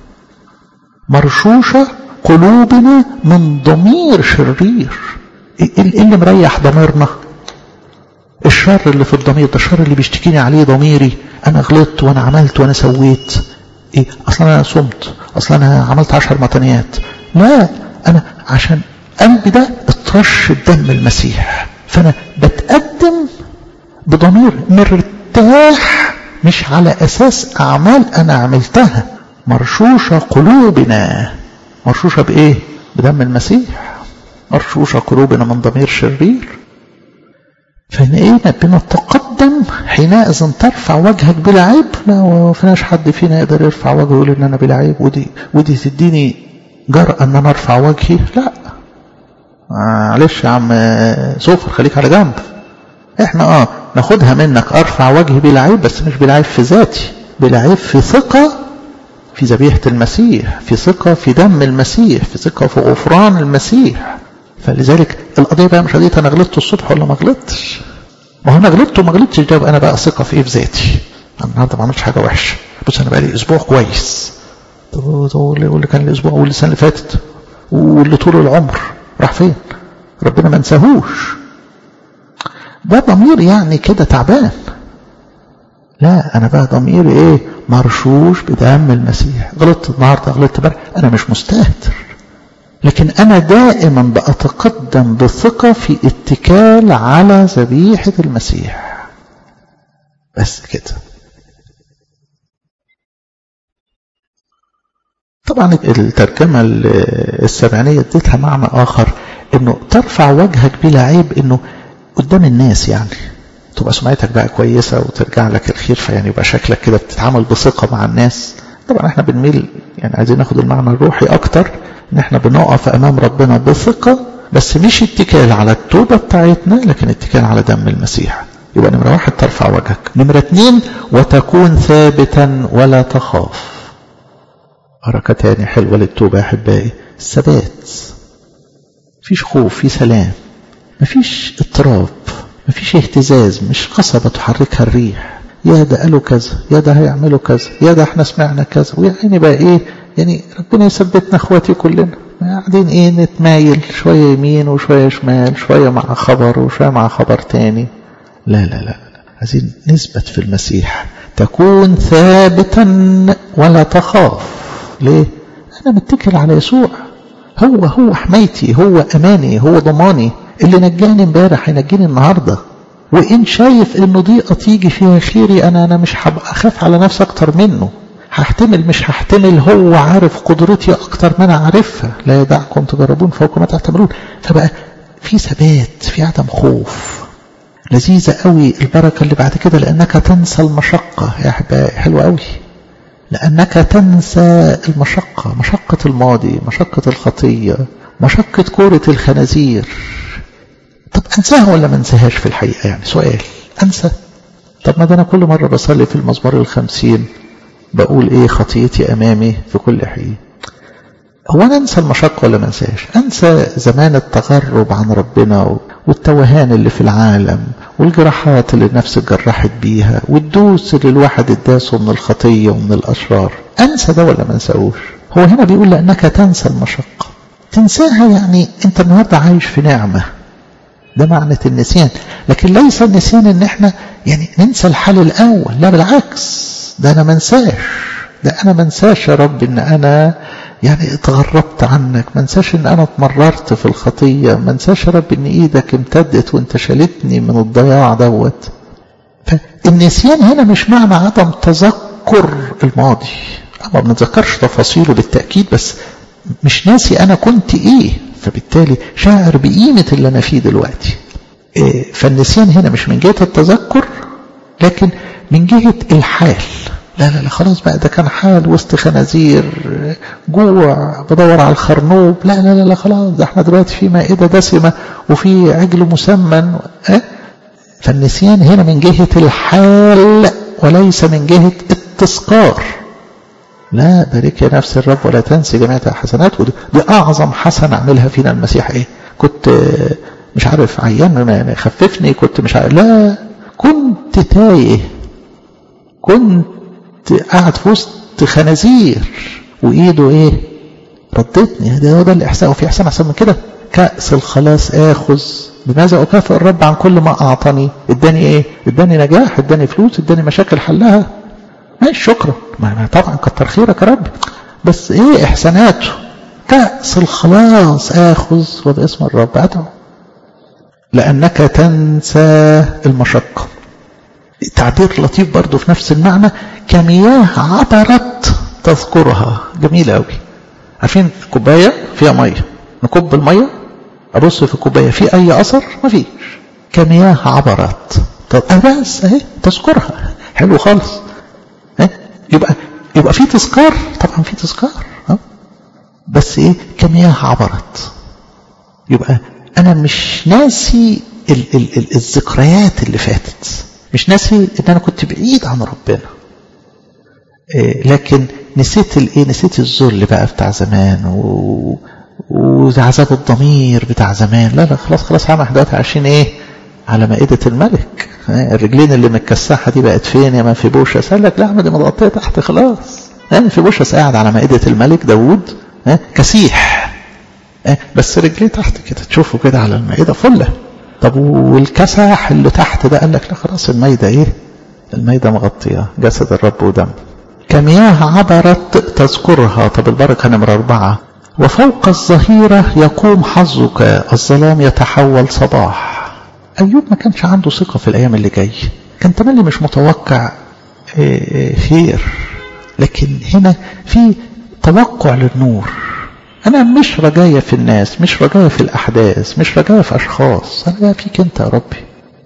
مرشوشة قلوبنا من ضمير شرير ايه اللي مريح ضميرنا الشر اللي في الضمير ده الشر اللي بيشتكيني عليه ضميري انا غلطت وانا عملت وانا سويت ايه اصلا انا صمت اصلا انا عملت عشر مطنيات لا انا عشان قلبي ده اترش بدم المسيح فانا بتقدم بضمير مرتاح مش على اساس اعمال انا عملتها مرشوشة قلوبنا مرشوشة بايه بدم المسيح مرشوشة قلوبنا من ضمير شرير فهنا ايه بنتقدم تقدم حينئذ ترفع وجهك بلا عيب لا وفيناش حد فينا يقدر يرفع وجهه ويقول ان انا بلا عيب ودي ودي تديني جرأة ان انا ارفع وجهي لا معلش يا عم سوفر خليك على جنب احنا اه ناخدها منك ارفع وجهي بلا عيب بس مش بلا عيب في ذاتي بلا عيب في ثقة في ذبيحة المسيح في ثقة في دم المسيح في ثقة في غفران المسيح فلذلك القضية بقى مش قضية أنا غلطت الصبح ولا ما غلطتش ما هو أنا غلطت وما غلطتش ده أنا بقى ثقة في إيه في ذاتي أنا النهارده ما عملتش حاجة وحشة بص أنا بقى لي أسبوع كويس واللي كان الأسبوع واللي السنة اللي فاتت واللي طول العمر راح فين؟ ربنا ما نساهوش ده ضمير يعني كده تعبان لا انا بقى ضميري ايه مرشوش بدم المسيح غلطت النهارده غلطت بقى انا مش مستهتر لكن انا دائما باتقدم بثقه في اتكال على ذبيحه المسيح بس كده طبعا الترجمه السبعينيه اديتها معنى اخر انه ترفع وجهك بلا عيب انه قدام الناس يعني تبقى سمعتك بقى كويسة وترجع لك الخير فيعني يبقى شكلك كده بتتعامل بثقة مع الناس طبعا احنا بنميل يعني عايزين ناخد المعنى الروحي اكتر ان احنا بنقف امام ربنا بثقة بس مش اتكال على التوبة بتاعتنا لكن اتكال على دم المسيح يبقى نمرة واحد ترفع وجهك نمرة اتنين وتكون ثابتا ولا تخاف حركة تاني حلوة للتوبة يا أحبائي الثبات مفيش خوف في سلام مفيش اضطراب مفيش اهتزاز مش قصبة تحركها الريح يا ده قالوا كذا يا ده هيعملوا كذا يا ده احنا سمعنا كذا ويعني بقى ايه يعني ربنا يثبتنا اخواتي كلنا قاعدين ايه نتمايل شوية يمين وشوية شمال شوية مع خبر وشوية مع خبر تاني لا لا لا, لا. عايزين نثبت في المسيح تكون ثابتا ولا تخاف ليه انا متكل على يسوع هو هو حمايتي هو اماني هو ضماني اللي نجاني امبارح هينجيني النهارده وان شايف انه ضيقه تيجي فيها خيري انا انا مش هبقى اخاف على نفسي اكتر منه هحتمل مش هحتمل هو عارف قدرتي اكتر ما انا عارفها لا يدعكم تجربون فوق ما تحتملون فبقى في ثبات في عدم خوف لذيذه قوي البركه اللي بعد كده لانك تنسى المشقه يا احبائي حلوه قوي لانك تنسى المشقه مشقه الماضي مشقه الخطيه مشقه كوره الخنازير طب انساها ولا ما انساهاش في الحقيقه يعني سؤال انسى طب ما ده انا كل مره بصلي في المزمور الخمسين بقول ايه خطيتي امامي في كل حين هو انا انسى المشقه ولا ما انساش انسى زمان التغرب عن ربنا والتوهان اللي في العالم والجراحات اللي النفس اتجرحت بيها والدوس اللي الواحد اداسه من الخطيه ومن الاشرار انسى ده ولا ما انساهوش هو هنا بيقول لانك تنسى المشقه تنساها يعني انت النهارده عايش في نعمه ده معنى النسيان لكن ليس النسيان ان احنا يعني ننسى الحال الاول لا بالعكس ده انا منساش ده انا منساش يا رب ان انا يعني اتغربت عنك ما انساش ان انا اتمررت في الخطيه ما انساش يا رب ان ايدك امتدت وانت شالتني من الضياع دوت فالنسيان هنا مش معنى عدم تذكر الماضي ما بنتذكرش تفاصيله بالتاكيد بس مش ناسي انا كنت ايه فبالتالي شاعر بقيمة اللي أنا فيه دلوقتي إيه فالنسيان هنا مش من جهة التذكر لكن من جهة الحال لا لا لا خلاص بقى ده كان حال وسط خنازير جوع بدور على الخرنوب لا لا لا, لا خلاص ده احنا دلوقتي في مائدة دسمة وفي عجل مسمن اه فالنسيان هنا من جهة الحال وليس من جهة التذكار لا بارك يا نفس الرب ولا تنسي جميع حسنات ودي دي أعظم حسنة عملها فينا المسيح إيه كنت مش عارف عيان خففني كنت مش عارف لا كنت تايه كنت قاعد في وسط خنازير وإيده إيه ردتني ده هو ده الإحسان وفي إحسان أحسن من كده كأس الخلاص آخذ بماذا أكافئ الرب عن كل ما أعطاني اداني إيه اداني نجاح اداني فلوس اداني مشاكل حلها ماشي شكرا ما طبعا كتر خيرك يا رب بس ايه احساناته كأس الخلاص اخذ وباسم الرب ادعو لانك تنسى المشقة تعبير لطيف برضه في نفس المعنى كمياه عبرت تذكرها جميلة قوي عارفين كوباية فيها مية نكب المية ابص في الكوباية في اي اثر مفيش كمياه عبرت طب بس اهي تذكرها حلو خالص ها يبقى يبقى في تذكار طبعا في تذكار ها بس ايه كمياه عبرت يبقى انا مش ناسي ال ال ال الذكريات اللي فاتت مش ناسي ان انا كنت بعيد عن ربنا إيه لكن نسيت الايه نسيت الذل بقى بتاع زمان و... وعذاب الضمير بتاع زمان لا لا خلاص خلاص احنا دلوقتي عايشين ايه على مائدة الملك الرجلين اللي متكسحة دي بقت فين يا ما في بوشس قال لك لا ما دي متغطية تحت خلاص في بوشس قاعد على مائدة الملك داوود كسيح بس رجليه تحت كده تشوفه كده على المائدة فلة طب والكسح اللي تحت ده قال لك لا خلاص المائدة ايه المائدة مغطية جسد الرب ودم كمياه عبرت تذكرها طب البركة نمرة أربعة وفوق الظهيرة يقوم حظك الظلام يتحول صباح أيوب ما كانش عنده ثقة في الأيام اللي جاي كان تملي مش متوقع خير لكن هنا في توقع للنور أنا مش رجاية في الناس مش رجاية في الأحداث مش رجاية في أشخاص أنا فيك أنت يا ربي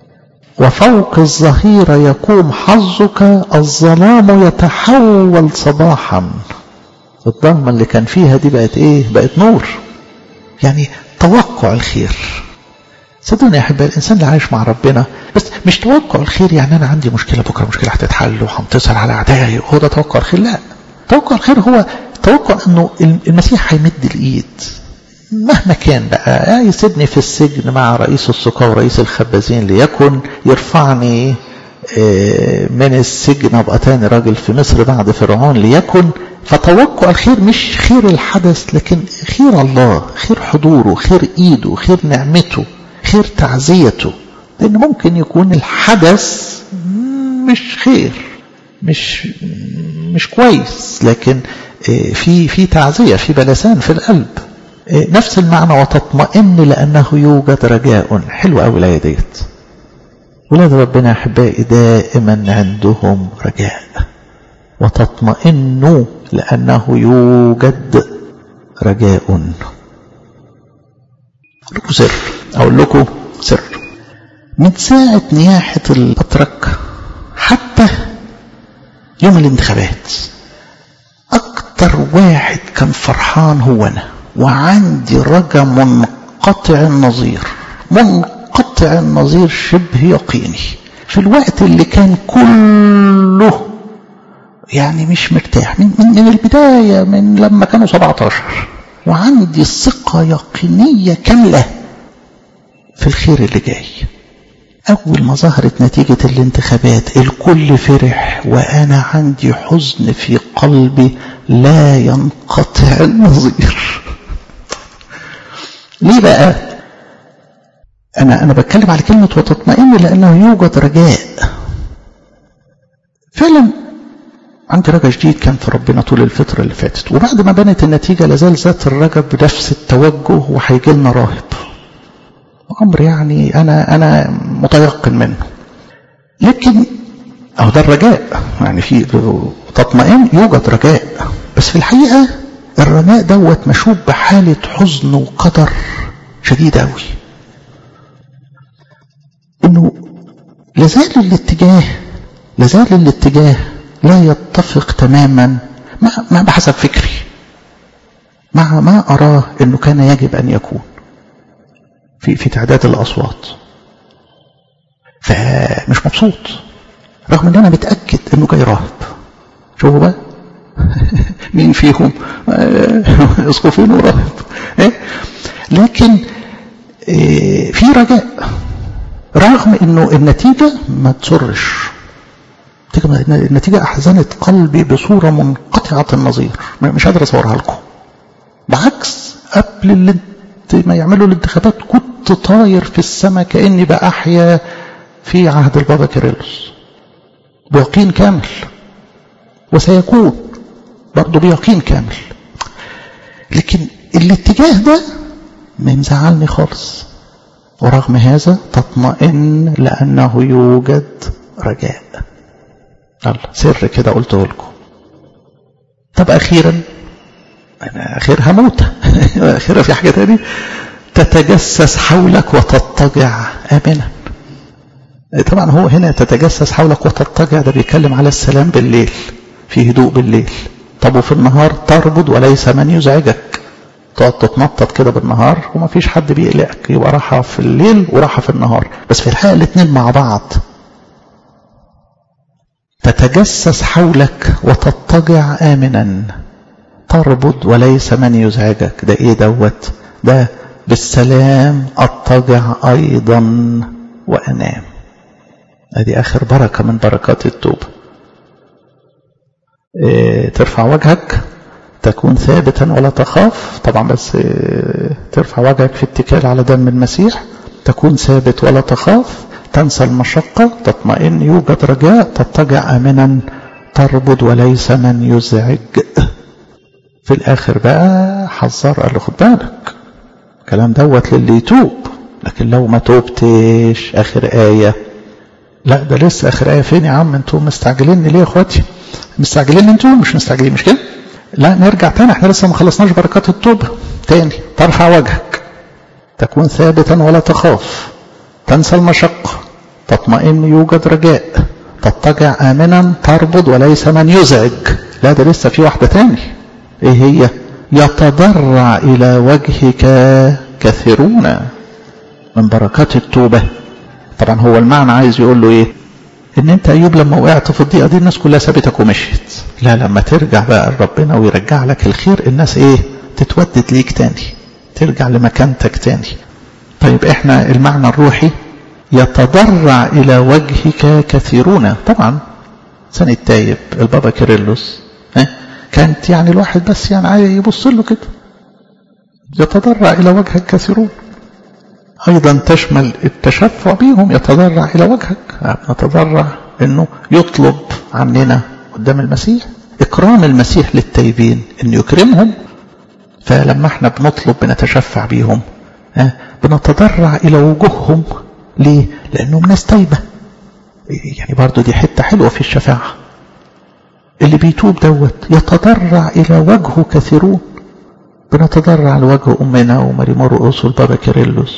وفوق الظهيرة يقوم حظك الظلام يتحول صباحا الضلمة اللي كان فيها دي بقت ايه بقت نور يعني توقع الخير صدقني يا احبائي الانسان اللي عايش مع ربنا بس مش توقع الخير يعني انا عندي مشكله بكره مشكله هتتحل وهنتصل على اعدائي هو ده توقع الخير لا توقع الخير هو توقع انه المسيح هيمد الايد مهما كان بقى يسيبني في السجن مع رئيس السقاة ورئيس الخبازين ليكن يرفعني من السجن ابقى تاني راجل في مصر بعد فرعون ليكن فتوقع الخير مش خير الحدث لكن خير الله خير حضوره خير ايده خير نعمته خير تعزيته لان ممكن يكون الحدث مش خير مش مش كويس لكن في في تعزيه في بلسان في القلب نفس المعنى وتطمئن لانه يوجد رجاء حلو قوي الايه ديت ولاد ربنا احبائي دائما عندهم رجاء وتطمئن لانه يوجد رجاء اقول لكم سر اقول لكم سر من ساعه نياحه الاتراك حتى يوم الانتخابات اكتر واحد كان فرحان هو انا وعندي رجا منقطع النظير منقطع النظير شبه يقيني في الوقت اللي كان كله يعني مش مرتاح من, من, من البداية من لما كانوا 17 وعندي ثقة يقينية كاملة في الخير اللي جاي أول ما ظهرت نتيجة الانتخابات الكل فرح وأنا عندي حزن في قلبي لا ينقطع النظير ليه بقى أنا أنا بتكلم على كلمة وتطمئن لأنه يوجد رجاء فعلا عندي رجاء جديد كان في ربنا طول الفترة اللي فاتت وبعد ما بنت النتيجة لازال ذات الرجاء بنفس التوجه وهيجي لنا راهب أمر يعني أنا أنا متيقن منه لكن أو ده الرجاء يعني في تطمئن يوجد رجاء بس في الحقيقة الرجاء دوت مشوب بحالة حزن وقدر شديد أوي إنه لازال الاتجاه لازال الاتجاه لا يتفق تماما مع, مع بحسب فكري مع ما أراه أنه كان يجب أن يكون في في تعداد الأصوات فمش مبسوط رغم ان انا متاكد انه جاي راهب شوفوا بقى مين فيهم اسقفين وراهب لكن في رجاء رغم انه النتيجه ما تسرش النتيجه احزنت قلبي بصوره منقطعه النظير مش قادر اصورها لكم بعكس قبل اللي ما يعملوا الانتخابات كنت طاير في السماء كاني بأحيا في عهد البابا كيرلس بيقين كامل وسيكون برضه بيقين كامل لكن الاتجاه ده ما مزعلني خالص ورغم هذا تطمئن لأنه يوجد رجاء الله سر كده قلته لكم طب أخيرا أنا أخيرها موتة أخيرا في حاجة تاني تتجسس حولك وتضطجع آمنا طبعا هو هنا تتجسس حولك وتضطجع ده بيتكلم على السلام بالليل في هدوء بالليل طب وفي النهار تربض وليس من يزعجك تقعد تتنطط كده بالنهار وما فيش حد بيقلقك يبقى راحة في الليل وراحة في النهار بس في الحقيقة الاثنين مع بعض تتجسس حولك وتضطجع آمنا تربض وليس من يزعجك ده ايه دوت ده بالسلام اضطجع ايضا وانام ادي اخر بركة من بركات التوبة إيه ترفع وجهك تكون ثابتا ولا تخاف طبعا بس إيه ترفع وجهك في اتكال على دم المسيح تكون ثابت ولا تخاف تنسى المشقة تطمئن يوجد رجاء تضطجع آمنا تربض وليس من يزعج في الآخر بقى حذر قال له خد بالك الكلام دوت للي يتوب لكن لو ما توبتش آخر آية لا ده لسه آخر آية فين يا عم انتوا مستعجلين ليه يا اخواتي مستعجلين انتوا مش مستعجلين مش كده لا نرجع تاني احنا لسه ما خلصناش بركات التوبة تاني ترفع وجهك تكون ثابتا ولا تخاف تنسى المشقة تطمئن يوجد رجاء تضطجع آمنا تربض وليس من يزعج لا ده لسه في واحدة تاني ايه هي يتضرع الى وجهك كثيرون من بركات التوبة طبعا هو المعنى عايز يقول له ايه ان انت ايوب لما وقعت في الضيقه دي الناس كلها سابتك ومشيت لا لما ترجع بقى لربنا ويرجع لك الخير الناس ايه تتودد ليك تاني ترجع لمكانتك تاني طيب احنا المعنى الروحي يتضرع الى وجهك كثيرون طبعا سنة تايب البابا كيرلس اه كانت يعني الواحد بس يعني عايز يبص له كده يتضرع إلى وجهك كثيرون أيضا تشمل التشفع بهم يتضرع إلى وجهك نتضرع أنه يطلب عننا قدام المسيح إكرام المسيح للتايبين أن يكرمهم فلما احنا بنطلب بنتشفع بيهم اه بنتضرع إلى وجوههم ليه؟ لأنهم ناس تايبة يعني برضو دي حتة حلوة في الشفاعة اللي بيتوب دوت يتضرع إلى وجهه كثيرون بنتضرع لوجه أمنا وماري مرقس والبابا كيرلس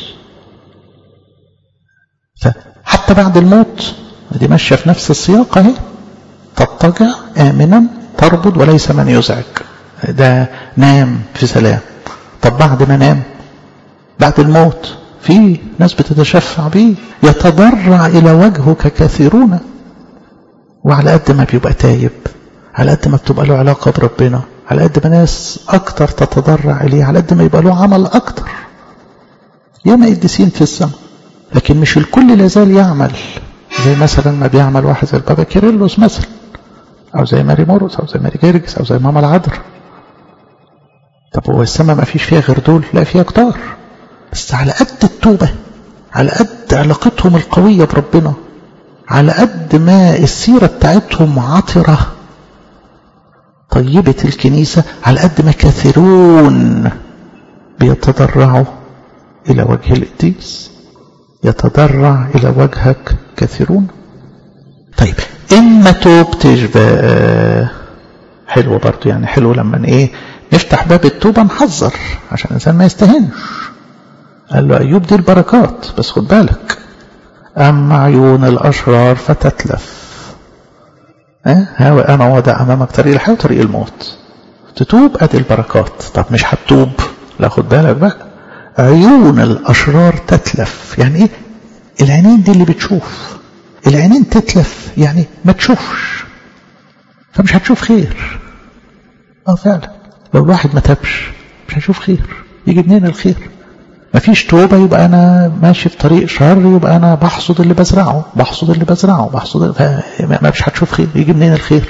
فحتى بعد الموت دي ماشية في نفس السياق اهي تضطجع آمنا تربض وليس من يزعج ده نام في سلام طب بعد ما نام بعد الموت في ناس بتتشفع بيه يتضرع إلى وجهك كثيرون وعلى قد ما بيبقى تايب على قد ما بتبقى له علاقة بربنا على قد ما ناس أكتر تتضرع إليه على قد ما يبقى له عمل أكتر ياما قديسين في السماء لكن مش الكل لازال يعمل زي مثلا ما بيعمل واحد زي البابا كيرلس مثلا أو زي ماري مورس أو زي ماري جيرجس أو زي ماما العذراء طب هو السماء ما فيش فيها غير دول لا فيها كتار بس على قد التوبة على قد علاقتهم القوية بربنا على قد ما السيرة بتاعتهم عطرة طيبة الكنيسة على قد ما كثيرون بيتضرعوا إلى وجه القديس يتضرع إلى وجهك كثيرون طيب إما توبتش بقى حلو برضو يعني حلو لما إيه نفتح باب التوبة نحذر عشان الإنسان ما يستهنش قال له أيوب دي البركات بس خد بالك أما عيون الأشرار فتتلف ها أنا واضع أمامك طريق الحياة وطريق الموت تتوب أدي البركات طب مش هتوب لا خد بالك بقى عيون الأشرار تتلف يعني إيه العينين دي اللي بتشوف العينين تتلف يعني ما تشوفش فمش هتشوف خير اه فعلا لو الواحد ما تابش مش هيشوف خير يجي منين الخير مفيش توبة يبقى أنا ماشي في طريق شر يبقى أنا بحصد اللي بزرعه بحصد اللي بزرعه بحصد ما مش هتشوف خير يجي منين الخير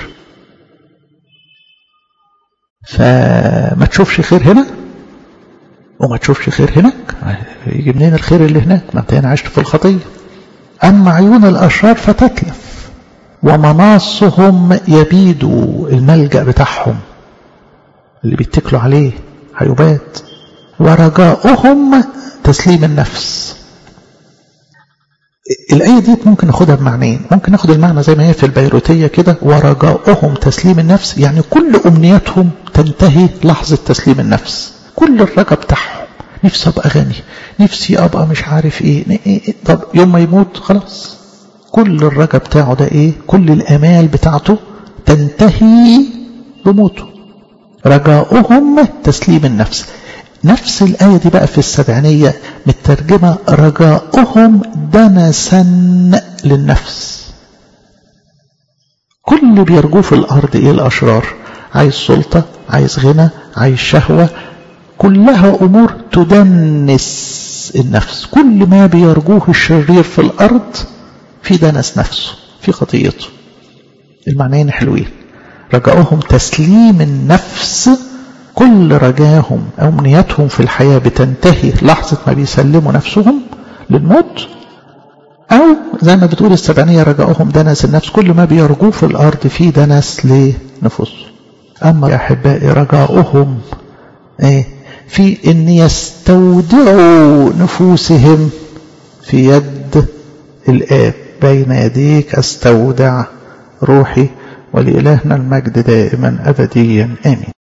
فما تشوفش خير هنا وما تشوفش خير هناك يجي منين الخير اللي هناك ما انت هنا عشت في الخطية أما عيون الأشرار فتتلف ومناصهم يبيدوا الملجأ بتاعهم اللي بيتكلوا عليه هيبات ورجاؤهم تسليم النفس الآية دي ممكن ناخدها بمعنيين ممكن ناخد المعنى زي ما هي في البيروتية كده ورجاؤهم تسليم النفس يعني كل أمنياتهم تنتهي لحظة تسليم النفس كل الرجاء بتاعهم نفسي أبقى غني نفسي أبقى مش عارف إيه, إيه, إيه طب يوم ما يموت خلاص كل الرجا بتاعه ده ايه كل الامال بتاعته تنتهي بموته رجاؤهم تسليم النفس نفس الآية دي بقى في السبعينية مترجمة رجاؤهم دنسا للنفس كل اللي بيرجوه في الأرض إيه الأشرار عايز سلطة عايز غنى عايز شهوة كلها أمور تدنس النفس كل ما بيرجوه الشرير في الأرض في دنس نفسه في خطيته المعنيين حلوين رجاؤهم تسليم النفس كل رجاهم أو نيتهم في الحياة بتنتهي لحظة ما بيسلموا نفسهم للموت أو زي ما بتقول السبعينية رجاؤهم دنس النفس كل ما بيرجوه في الأرض فيه دنس لنفوسهم أما يا أحبائي رجاؤهم إيه في أن يستودعوا نفوسهم في يد الآب بين يديك استودع روحي ولإلهنا المجد دائما أبديا آمين